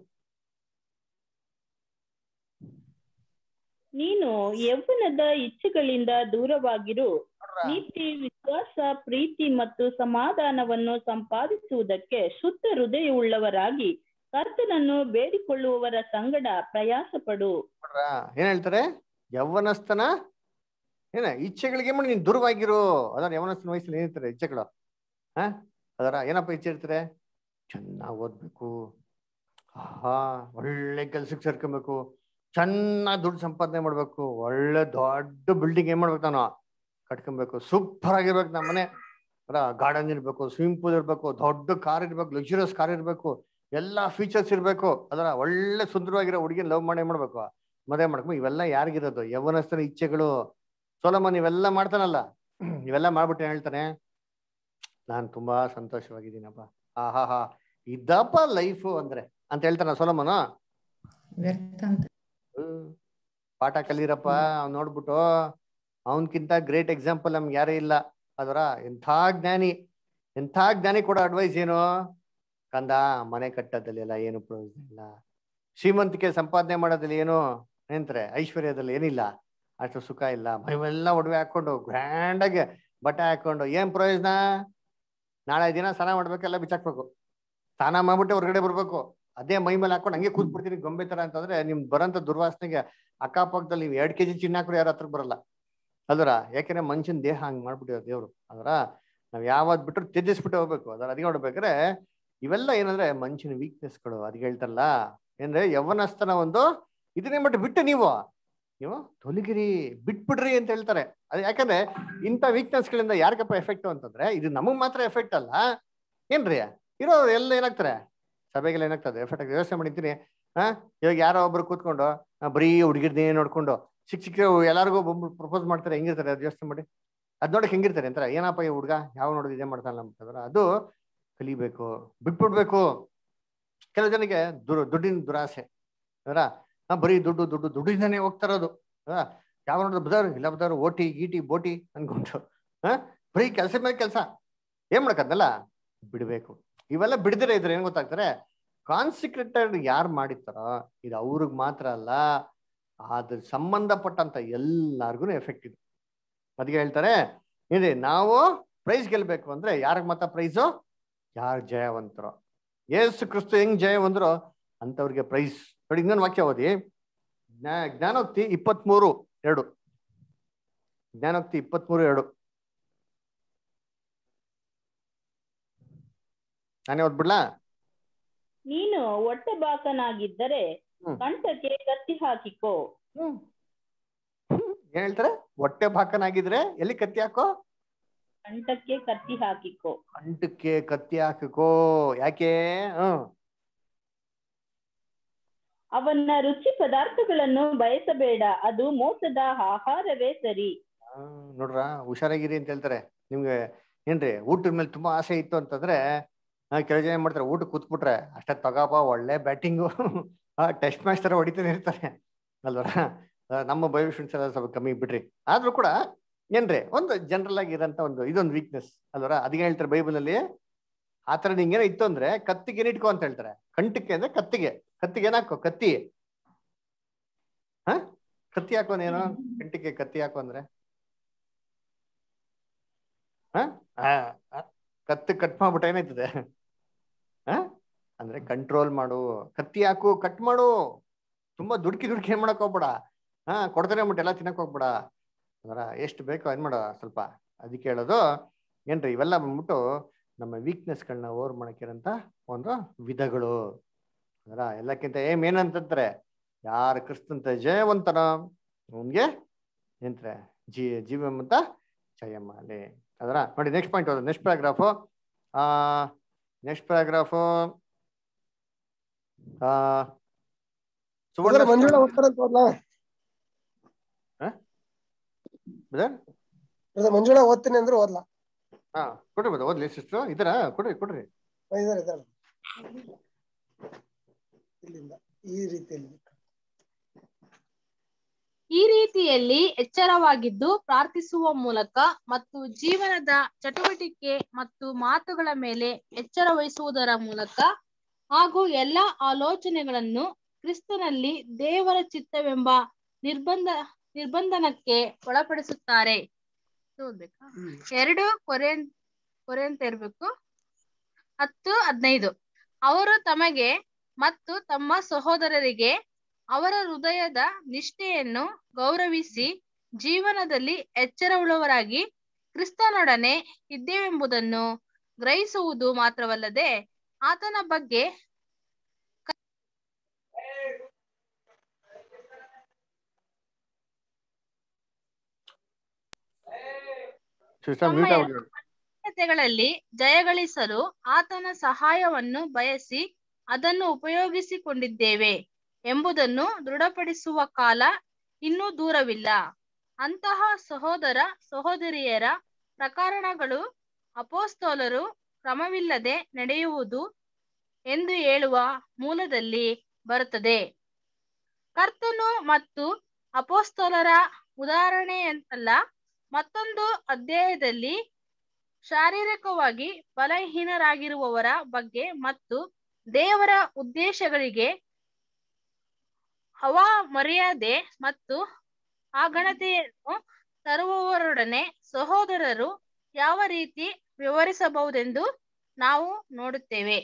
ನೀನು ಯೌವನದ ಇಚ್ಛೆಗಳಿಂದ ದೂರವಾಗಿರು ನೀತಿ ವಿಶ್ವಾಸ ಪ್ರೀತಿ ಮತ್ತು ಸಮಾಧಾನವನ್ನು ಸಂಪಾದಿಸುವುದಕ್ಕೆ ಶುದ್ಧ ಹೃದಯವುಳ್ಳವರಾಗಿ ಕರ್ತನನ್ನು ಬೇಡಿಕೊಳ್ಳುವವರ ಸಂಗಡ ಪ್ರಯಾಸ ಪಡು ನೋಡ್ರಾ ಏನ್ ಹೇಳ್ತಾರೆ ಯವ್ವನಸ್ಥನ ಏನ ಇಚ್ಛೆಗಳಿಗೆ ಮಾಡಿ ನೀನ್ ದೂರವಾಗಿರು ಅದರ ಯವ್ವನಸ್ಥನ ವಯಸ್ಸಲ್ಲಿ ಏನಿರ್ತಾರೆ ಇಚ್ಛೆಗಳು ಹಾ ಅದರ ಏನಪ್ಪ ಇಚ್ಛೆ ಇರ್ತಾರೆ ಚೆನ್ನಾಗಿ ಓದ್ಬೇಕು ಹಾ ಒಳ್ಳೆ ಕೆಲ್ಸಕ್ಕೆ ಸೇರ್ಕೊಬೇಕು ಚೆನ್ನಾಗಿ ದುಡ್ಡು ಸಂಪಾದನೆ ಮಾಡ್ಬೇಕು ಒಳ್ಳೆ ದೊಡ್ಡ ಬಿಲ್ಡಿಂಗ್ ಏನ್ ಮಾಡ್ಬೇಕು ನಾನು ಕಟ್ಕೊಬೇಕು ಸೂಪರ್ ಆಗಿರ್ಬೇಕು ನಮ್ಮ ಮನೆ ಗಾರ್ಡನ್ ಇರ್ಬೇಕು ಸ್ವಿಮ್ಮಿಂಗ್ ಪೂಲ್ ಇರ್ಬೇಕು ದೊಡ್ಡ ಕಾರ್ ಇರ್ಬೇಕು ಲಕ್ಸುರಿಯಸ್ ಕಾರ್ ಇರ್ಬೇಕು ಎಲ್ಲಾ ಫೀಚರ್ಸ್ ಇರ್ಬೇಕು ಅದರ ಒಳ್ಳೆ ಸುಂದರವಾಗಿರೋ ಹುಡುಗಿನ ಲವ್ ಮಾಡೇ ಮಾಡ್ಬೇಕು ಮದುವೆ ಮಾಡ್ಬೇಕು ಇವೆಲ್ಲ ಯಾರಿಗಿರೋದು ಯೌವನಸ್ಥರ ಇಚ್ಛೆಗಳು ಸೋಲಮನ್ ಇವೆಲ್ಲ ಮಾಡ್ತಾನಲ್ಲ ಇವೆಲ್ಲ ಮಾಡ್ಬಿಟ್ಟು ಏನ್ ಹೇಳ್ತಾನೆ ನಾನ್ ತುಂಬಾ ಸಂತೋಷವಾಗಿದ್ದೀನಪ್ಪ ಆ ಹಾ ಹಾ ಇದಪ್ಪ ಲೈಫು ಅಂದ್ರೆ ಅಂತ ಹೇಳ್ತಾನ ಸೋಲಮನ ವ್ಯರ್ಥ ಅಂತ ಹ್ಮ್. ಪಾಠ ಕಲೀರಪ್ಪ ಅವ್ನ್ ನೋಡ್ಬಿಟ್ಟು ಅವನ್ಕಿಂತ ಗ್ರೇಟ್ ಎಕ್ಸಾಂಪಲ್ ನಮ್ಗೆ ಯಾರೇ ಇಲ್ಲ ಅದರ ಎಂಥ ಜ್ಞಾನಿ ಎಂಥ ಜ್ಞಾನಿ ಕೊಡೋ ಅಡ್ವೈಸ್ ಏನು ಕಂದ ಮನೆ ಕಟ್ಟೋದಲ್ಲಿ ಎಲ್ಲ ಏನು ಪ್ರಯೋಜನ ಇಲ್ಲ ಶ್ರೀಮಂತಿಕೆ ಸಂಪಾದನೆ ಮಾಡೋದ್ರಲ್ಲಿ ಏನು ಏನಂತಾರೆ ಐಶ್ವರ್ಯದಲ್ಲಿ ಏನಿಲ್ಲ ಅಷ್ಟು ಸುಖ ಇಲ್ಲ ಮೈವೆಲ್ಲ ಒಡವೆ ಹಾಕೊಂಡು ಗ್ರ್ಯಾಂಡ್ ಆಗಿ ಬಟ್ಟೆ ಹಾಕೊಂಡು ಏನ್ ಪ್ರಯೋಜನ ನಾಳೆ ದಿನ ಸ್ನಾನ ಮಾಡ್ಬೇಕೆಲ್ಲ ಬಿಚ್ಚಾಕ್ಬೇಕು ಸ್ನಾನ ಮಾಡ್ಬಿಟ್ಟು ಹೊರಗಡೆ ಬರ್ಬೇಕು ಅದೇ ಮೈ ಮೇಲೆ ಹಾಕೊಂಡು ಹಂಗೆ ಕೂತ್ಬಿಡ್ತೀನಿ ಗೊಂಬೆ ತರ ಅಂತಂದ್ರೆ ನಿಮ್ ಬರೋಂಥ ದುರ್ವಾಸನೆಗೆ ಅಕ್ಕಪಕ್ಕದಲ್ಲಿ ನೀವು ಎರಡ್ ಕೆಜಿ ಚಿನ್ನ ಹಾಕಿದ್ರೆ ಯಾರ ಹತ್ರ ಬರಲ್ಲ ಅಲ್ವರ ಯಾಕೆಂದ್ರೆ ಮನುಷ್ಯನ ದೇಹ ಹಂಗ್ ಮಾಡ್ಬಿಟ್ಟಿರೋ ದೇವ್ರು ಅದರ ನಾವ್ ಯಾವತ್ ಬಿಟ್ರು ತ್ಯಜಿಸ್ಬಿಟ್ಟು ಹೋಗ್ಬೇಕು ಅದರ ಅದಕ್ಕೆ ನೋಡ್ಬೇಕಾದ್ರೆ ಇವೆಲ್ಲ ಏನಂದ್ರೆ ಮನುಷ್ಯನ ವೀಕ್ನೆಸ್ಗಳು ಅದಕ್ಕೆ ಹೇಳ್ತಾರಲ್ಲ ಏನ್ರೆ ಯವ್ವನಸ್ಥನ ಒಂದು ಇದನ್ನೇ ಮಟ್ಟ ಬಿಟ್ಟು ನೀವು ನೀವು ತೊಲಗಿರಿ ಬಿಟ್ಬಿಡ್ರಿ ಅಂತ ಹೇಳ್ತಾರೆ ಅದು ಯಾಕಂದ್ರೆ ಇಂಥ ವೀಕ್ನೆಸ್ ಗಳಿಂದ ಯಾರಿಗಪ್ಪ ಎಫೆಕ್ಟ್ ಅಂತಂದ್ರೆ ಇದು ನಮಗ್ ಮಾತ್ರ ಎಫೆಕ್ಟ್ ಅಲ್ಲ ಏನ್ರಿ ಇರೋ ಎಲ್ಲ ಏನಾಗ್ತಾರೆ ಸಭೆಗೆಲ್ಲ ಏನಾಗ್ತದೆ ಎಫೆಕ್ಟ್ ಆಗಿ ವ್ಯವಸ್ಥೆ ಮಾಡಿದ್ದೀನಿ ಹಾ ಇವಾಗ ಯಾರೋ ಒಬ್ರು ಕೂತ್ಕೊಂಡು ಆ, ಬರೀ ಹುಡುಗಿರ್ನೇ ನೋಡ್ಕೊಂಡು ಸಿಕ್ ಸಿಕ್ಕ ಎಲ್ಲಾರ್ಗು ಒಬ್ಬೊಬ್ರು ಪ್ರಪೋಸ್ ಮಾಡ್ತಾರೆ ಹೆಂಗಿರ್ತಾರೆ ಅದು ಯೋಚನೆ ಮಾಡಿ ಅದ್ ನೋಡಕ್ ಹೆಂಗಿರ್ತಾರೆ ಅಂತಾರೆ ಏನಪ್ಪ ಈ ಹುಡುಗ ಯಾವ ನೋಡಿದ್ ಇದೇ ಮಾಡ್ತಾನಲ್ಲ ಅಂತಂದ್ರೆ ಅದು ಕಲಿಬೇಕು ಬಿಟ್ಬಿಡ್ಬೇಕು ಕೆಲವು ಜನಕ್ಕೆ ದುರ್ ದುಡ್ಡಿನ ದುರಾಸೆ ಅದರ ಬರೀ ದುಡ್ಡು ದುಡ್ಡು ದುಡ್ಡಿಂದಾನೇ ಹೋಗ್ತಾ ಇರೋದು ಹಾ ಯಾವ ನೋಡಿದ್ರು ಬದಾರು ಇಲ್ಲ ಬದಾರು ಓಟಿ ಗೀಟಿ ಬೋಟಿ ಅನ್ಕೊಂಡು ಹಾ ಬರೀ ಕೆಲಸ ಮೇಲೆ ಕೆಲಸ ಏನ್ ಮಾಡಕ್ಕದಲ್ಲ ಬಿಡ್ಬೇಕು ಇವೆಲ್ಲ ಬಿಡದಿರ ಇದ್ರೆ ಏನ್ ಗೊತ್ತಾಗ್ತಾರೆ ಕಾನ್ಸಿಕ್ರೇಟೆಡ್ ಯಾರು ಮಾಡಿರ್ತಾರೋ ಇದು ಅವ್ರಿಗೆ ಮಾತ್ರ ಅಲ್ಲ ಅದ್ರ ಸಂಬಂಧಪಟ್ಟಂತ ಎಲ್ಲಾರ್ಗು ಎಫೆಕ್ಟ್ ಇದೆ ಅದಕ್ಕೆ ಹೇಳ್ತಾರೆ ಇದೆ ನಾವು ಪ್ರೈಸ್ ಗೆಲ್ಬೇಕು ಅಂದ್ರೆ ಯಾರಿಗೆ ಮಾತ್ರ ಪ್ರೈಸು ಯಾರು ಜಯವಂತರು ಏಸು ಕ್ರಿಸ್ತು ಹೆಂಗ್ ಜಯವಂತರು ಅಂತವ್ರಿಗೆ ಪ್ರೈಸ್ ನೋಡಿ ಇನ್ನೊಂದು ವಾಕ್ಯ ಓದಿ ಜ್ಞಾ ಜ್ಞಾನೋಕ್ತಿ ಇಪ್ಪತ್ಮೂರು ಎರಡು ಜ್ಞಾನೋಕ್ತಿ ಇಪ್ಪತ್ಮೂರು ಎರಡು ನಾನೇ ಓದ್ಬಿಡ್ಲಾ ನೀನು ಹೊಟ್ಟೆ ಬಾಕನಾಗಿದ್ದರೆ ಹ್ಮ್. ಕಂಠಕ್ಕೆ ಕತ್ತಿ ಹಾಕಿಕೋ ಹ್ಮ್ ಏನ್ ಹೇಳ್ತಾರೆ ಹೊಟ್ಟೆ ಬಾಕನಾಗಿದ್ರೆ ಎಲ್ಲಿ ಕತ್ತಿ ಹಾಕೋ ಕಂಠಕ್ಕೆ ಕತ್ತಿ ಹಾಕಿಕೋ ಕಂಠಕ್ಕೆ ಕತ್ತಿ ಹಾಕೋ ಯಾಕೆ ಹ್ಮ್ ಅವನ ರುಚಿ ಪದಾರ್ಥಗಳನ್ನು ಬಯಸಬೇಡ ಅದು ಮೋಸದ ಆಹಾರವೇ ಸರಿ ಆ, ನೋಡ್ರ ಹುಷಾರಾಗಿರಿ ಅಂತ ಹೇಳ್ತಾರೆ ನಿಮ್ಗೆ ಏನ್ರಿ ಊಟದ ಮೇಲೆ ತುಂಬಾ ಆಸೆ ಇತ್ತು ಅಂತಂದ್ರೆ ಆ, ಕೆಲವು ಜನ ಏನ್ ಮಾಡ್ತಾರೆ ಊಟ ಕೂತ್ಬಿಟ್ರೆ ಅಷ್ಟೇ ತಗೋಪ ಒಳ್ಳೆ ಬ್ಯಾಟಿಂಗು ಟೆಸ್ಟ್ ಮ್ಯಾಚ್ ತರ ಹೊಡಿತಾನೆ ಇರ್ತಾರೆ ಅಲ್ವರ ಆ, ನಮ್ಮ ಬಯೋ ಸ್ಟೂಡೆಂಟ್ಸ್ ಎಲ್ಲ ಸ್ವಲ್ಪ ಕಮ್ಮಿ ಬಿಡ್ರಿ ಆದ್ರೂ ಕೂಡ ಏನ್ರಿ ಒಂದು ಜನರಲ್ ಆಗಿ ಇರೋಂಥ ಒಂದು ಇದೊಂದು ವೀಕ್ನೆಸ್ ಅಲ್ವರ ಅದಕ್ಕೆ ಹೇಳ್ತಾರೆ ಬೈಬಲ್ ಅಲ್ಲಿ ಆ ತರ ನಿಂಗೇನೋ ಇತ್ತು ಅಂದ್ರೆ ಕತ್ತಿಗೆ ಏನ್ ಇಟ್ಕೋ ಅಂತ ಹೇಳ್ತಾರೆ ಕಂಠಕ್ಕೆ ಅಂದ್ರೆ ಕತ್ತಿಗೆ ಕತ್ತಿಗೆ ಏನಾಕೋ ಕತ್ತಿ ಹ ಕತ್ತಿ ಹಾಕೋನೇನು ಕಂಠಕ್ಕೆ ಕತ್ತಿ ಹಾಕೋ ಅಂದ್ರೆ ಹ ಆ, ಆ, ಕತ್ತು ಕಟ್ ಮಾಡ್ಬಿಟ್ರೆ ಏನಾಯ್ತದೆ ಹ ಅಂದ್ರೆ ಕಂಟ್ರೋಲ್ ಮಾಡು ಕತ್ತಿ ಹಾಕು ಕಟ್ ಮಾಡು ತುಂಬಾ ದುಡ್ಕಿ ದುಡ್ಕಿ ಏನ್ ಮಾಡಕ್ ಹೋಗ್ಬೇಡ ಹಾ ಕೊಡ್ತಾರೆ ಅಂದ್ಬಿಟ್ಟು ಎಲ್ಲ ತಿನ್ನಕ್ ಹೋಗ್ಬೇಡ ಅಂದ್ರ ಎಷ್ಟು ಬೇಕೋ ಏನ್ ಮಾಡ ಸ್ವಲ್ಪ ಅದಕ್ಕೆ ಹೇಳೋದು ಏನ್ರಿ ಇವೆಲ್ಲ ಬಂದ್ಬಿಟ್ಟು ನಮ್ಮ ವೀಕ್ನೆಸ್ಗಳನ್ನ ಓವರ್ ಮಾಡಕ್ಕಿರಂತ ಒಂದು ವಿಧಗಳು ಅದರ ಎಲ್ಲಕ್ಕಿಂತ ಏಮ್ ಏನಂತಂದ್ರೆ ಯಾರು ಕ್ರಿಸ್ತಂತ ಜಯವಂತನ ಅವನ್ಗೆ ಏನ್ತಾರೆ ಜೀ ಜೀವಮಂತ ಜಯಮಾಲೆ ಅದರ ನೋಡಿ ನೆಕ್ಸ್ಟ್ ಪಾಯಿಂಟ್ ಹೋದ ನೆಕ್ಸ್ಟ್ ಪ್ಯಾರಾಗ್ರಾಫು ಆ ನೆಕ್ಸ್ಟ್ ಪ್ಯಾರಾಗ್ರಾಫು ಆ ಸುವರ್ಣ ಬ್ರದರ್ ಮಂಜುಳಾ ಓದ್ತಾರಂತ ಓದ್ಲಾ ಬ್ರದರ್ ಬ್ರದರ್ ಮಂಜುಳಾ ಓದ್ತೀನಿ ಅಂದ್ರೆ ಓದ್ಲಾ ಹಾ ಕೊಡ್ರಿ ಬ್ರದರ್ ಓದ್ಲಿ ಸಿಸ್ಟರ್ ಇದರ ಕೊಡ್ರಿ ಕೊಡ್ರಿ ಹಾ, ಇದಾರೆ ಇದಾರೆ ಇಲ್ಲಿಂದ ಈ ರೀತಿಯಲ್ಲಿ ಈ ರೀತಿಯಲ್ಲಿ ಎಚ್ಚರವಾಗಿದ್ದು ಪ್ರಾರ್ಥಿಸುವ ಮೂಲಕ ಮತ್ತು ಜೀವನದ ಚಟುವಟಿಕೆ ಮತ್ತು ಮಾತುಗಳ ಮೇಲೆ ಎಚ್ಚರ ವಹಿಸುವುದರ ಮೂಲಕ ಹಾಗೂ ಎಲ್ಲಾ ಆಲೋಚನೆಗಳನ್ನು ಕ್ರಿಸ್ತನಲ್ಲಿ ದೇವರ ಚಿತ್ತವೆಂಬ ನಿರ್ಬಂಧ ನಿರ್ಬಂಧನಕ್ಕೆ ಒಳಪಡಿಸುತ್ತಾರೆ ಇದು ಓದ್ಬೇಕಾ ಎರಡು ಕೊರೆ ಕೊರೆ ಅಂತ ಇರ್ಬೇಕು ಹತ್ತು ಹದಿನೈದು ಅವರು ತಮಗೆ ಮತ್ತು ತಮ್ಮ ಸಹೋದರರಿಗೆ ಅವರ ಹೃದಯದ ನಿಷ್ಠೆಯನ್ನು ಗೌರವಿಸಿ ಜೀವನದಲ್ಲಿ ಎಚ್ಚರವುಳ್ಳವರಾಗಿ ಕ್ರಿಸ್ತನೊಡನೆ ಇದ್ದೇವೆಂಬುದನ್ನು ಗ್ರಹಿಸುವುದು ಮಾತ್ರವಲ್ಲದೆ ಆತನ ಬಗ್ಗೆ ಸಿಸ್ಟರ್ ತಮ್ಮ ಮ್ಯೂಟ್ ಎಲ್ಲ ಆಗ್ಬಿಟ್ಟು ಪ್ರಯತ್ನಗಳಲ್ಲಿ ಜಯಗಳಿಸಲು ಆತನ ಸಹಾಯವನ್ನು ಬಯಸಿ ಅದನ್ನು ಉಪಯೋಗಿಸಿಕೊಂಡಿದ್ದೇವೆ ಎಂಬುದನ್ನು ದೃಢಪಡಿಸುವ ಕಾಲ ಇನ್ನೂ ದೂರವಿಲ್ಲ ಅಂತಹ ಸಹೋದರ ಸಹೋದರಿಯರ ಪ್ರಕರಣಗಳು ಅಪೋಸ್ತೋಲರು ಕ್ರಮವಿಲ್ಲದೆ ನಡೆಯುವುದು ಎಂದು ಹೇಳುವ ಮೂಲದಲ್ಲಿ ಬರುತ್ತದೆ ಕರ್ತನು ಮತ್ತು ಅಪೋಸ್ತೋಲರ ಉದಾಹರಣೆಯಲ್ಲ ಮತ್ತೊಂದು ಅಧ್ಯಾಯದಲ್ಲಿ ಶಾರೀರಿಕವಾಗಿ ಬಲಹೀನರಾಗಿರುವವರ ಬಗ್ಗೆ ಮತ್ತು ದೇವರ ಉದ್ದೇಶಗಳಿಗೆ ಮರ್ಯಾದೆ ಮತ್ತು ಅಗಣತೆಯನ್ನು ತರುವವರೊಡನೆ ಸಹೋದರರು ಯಾವ ರೀತಿ ವಿವರಿಸಬಹುದೆಂದು ನಾವು ನೋಡುತ್ತೇವೆ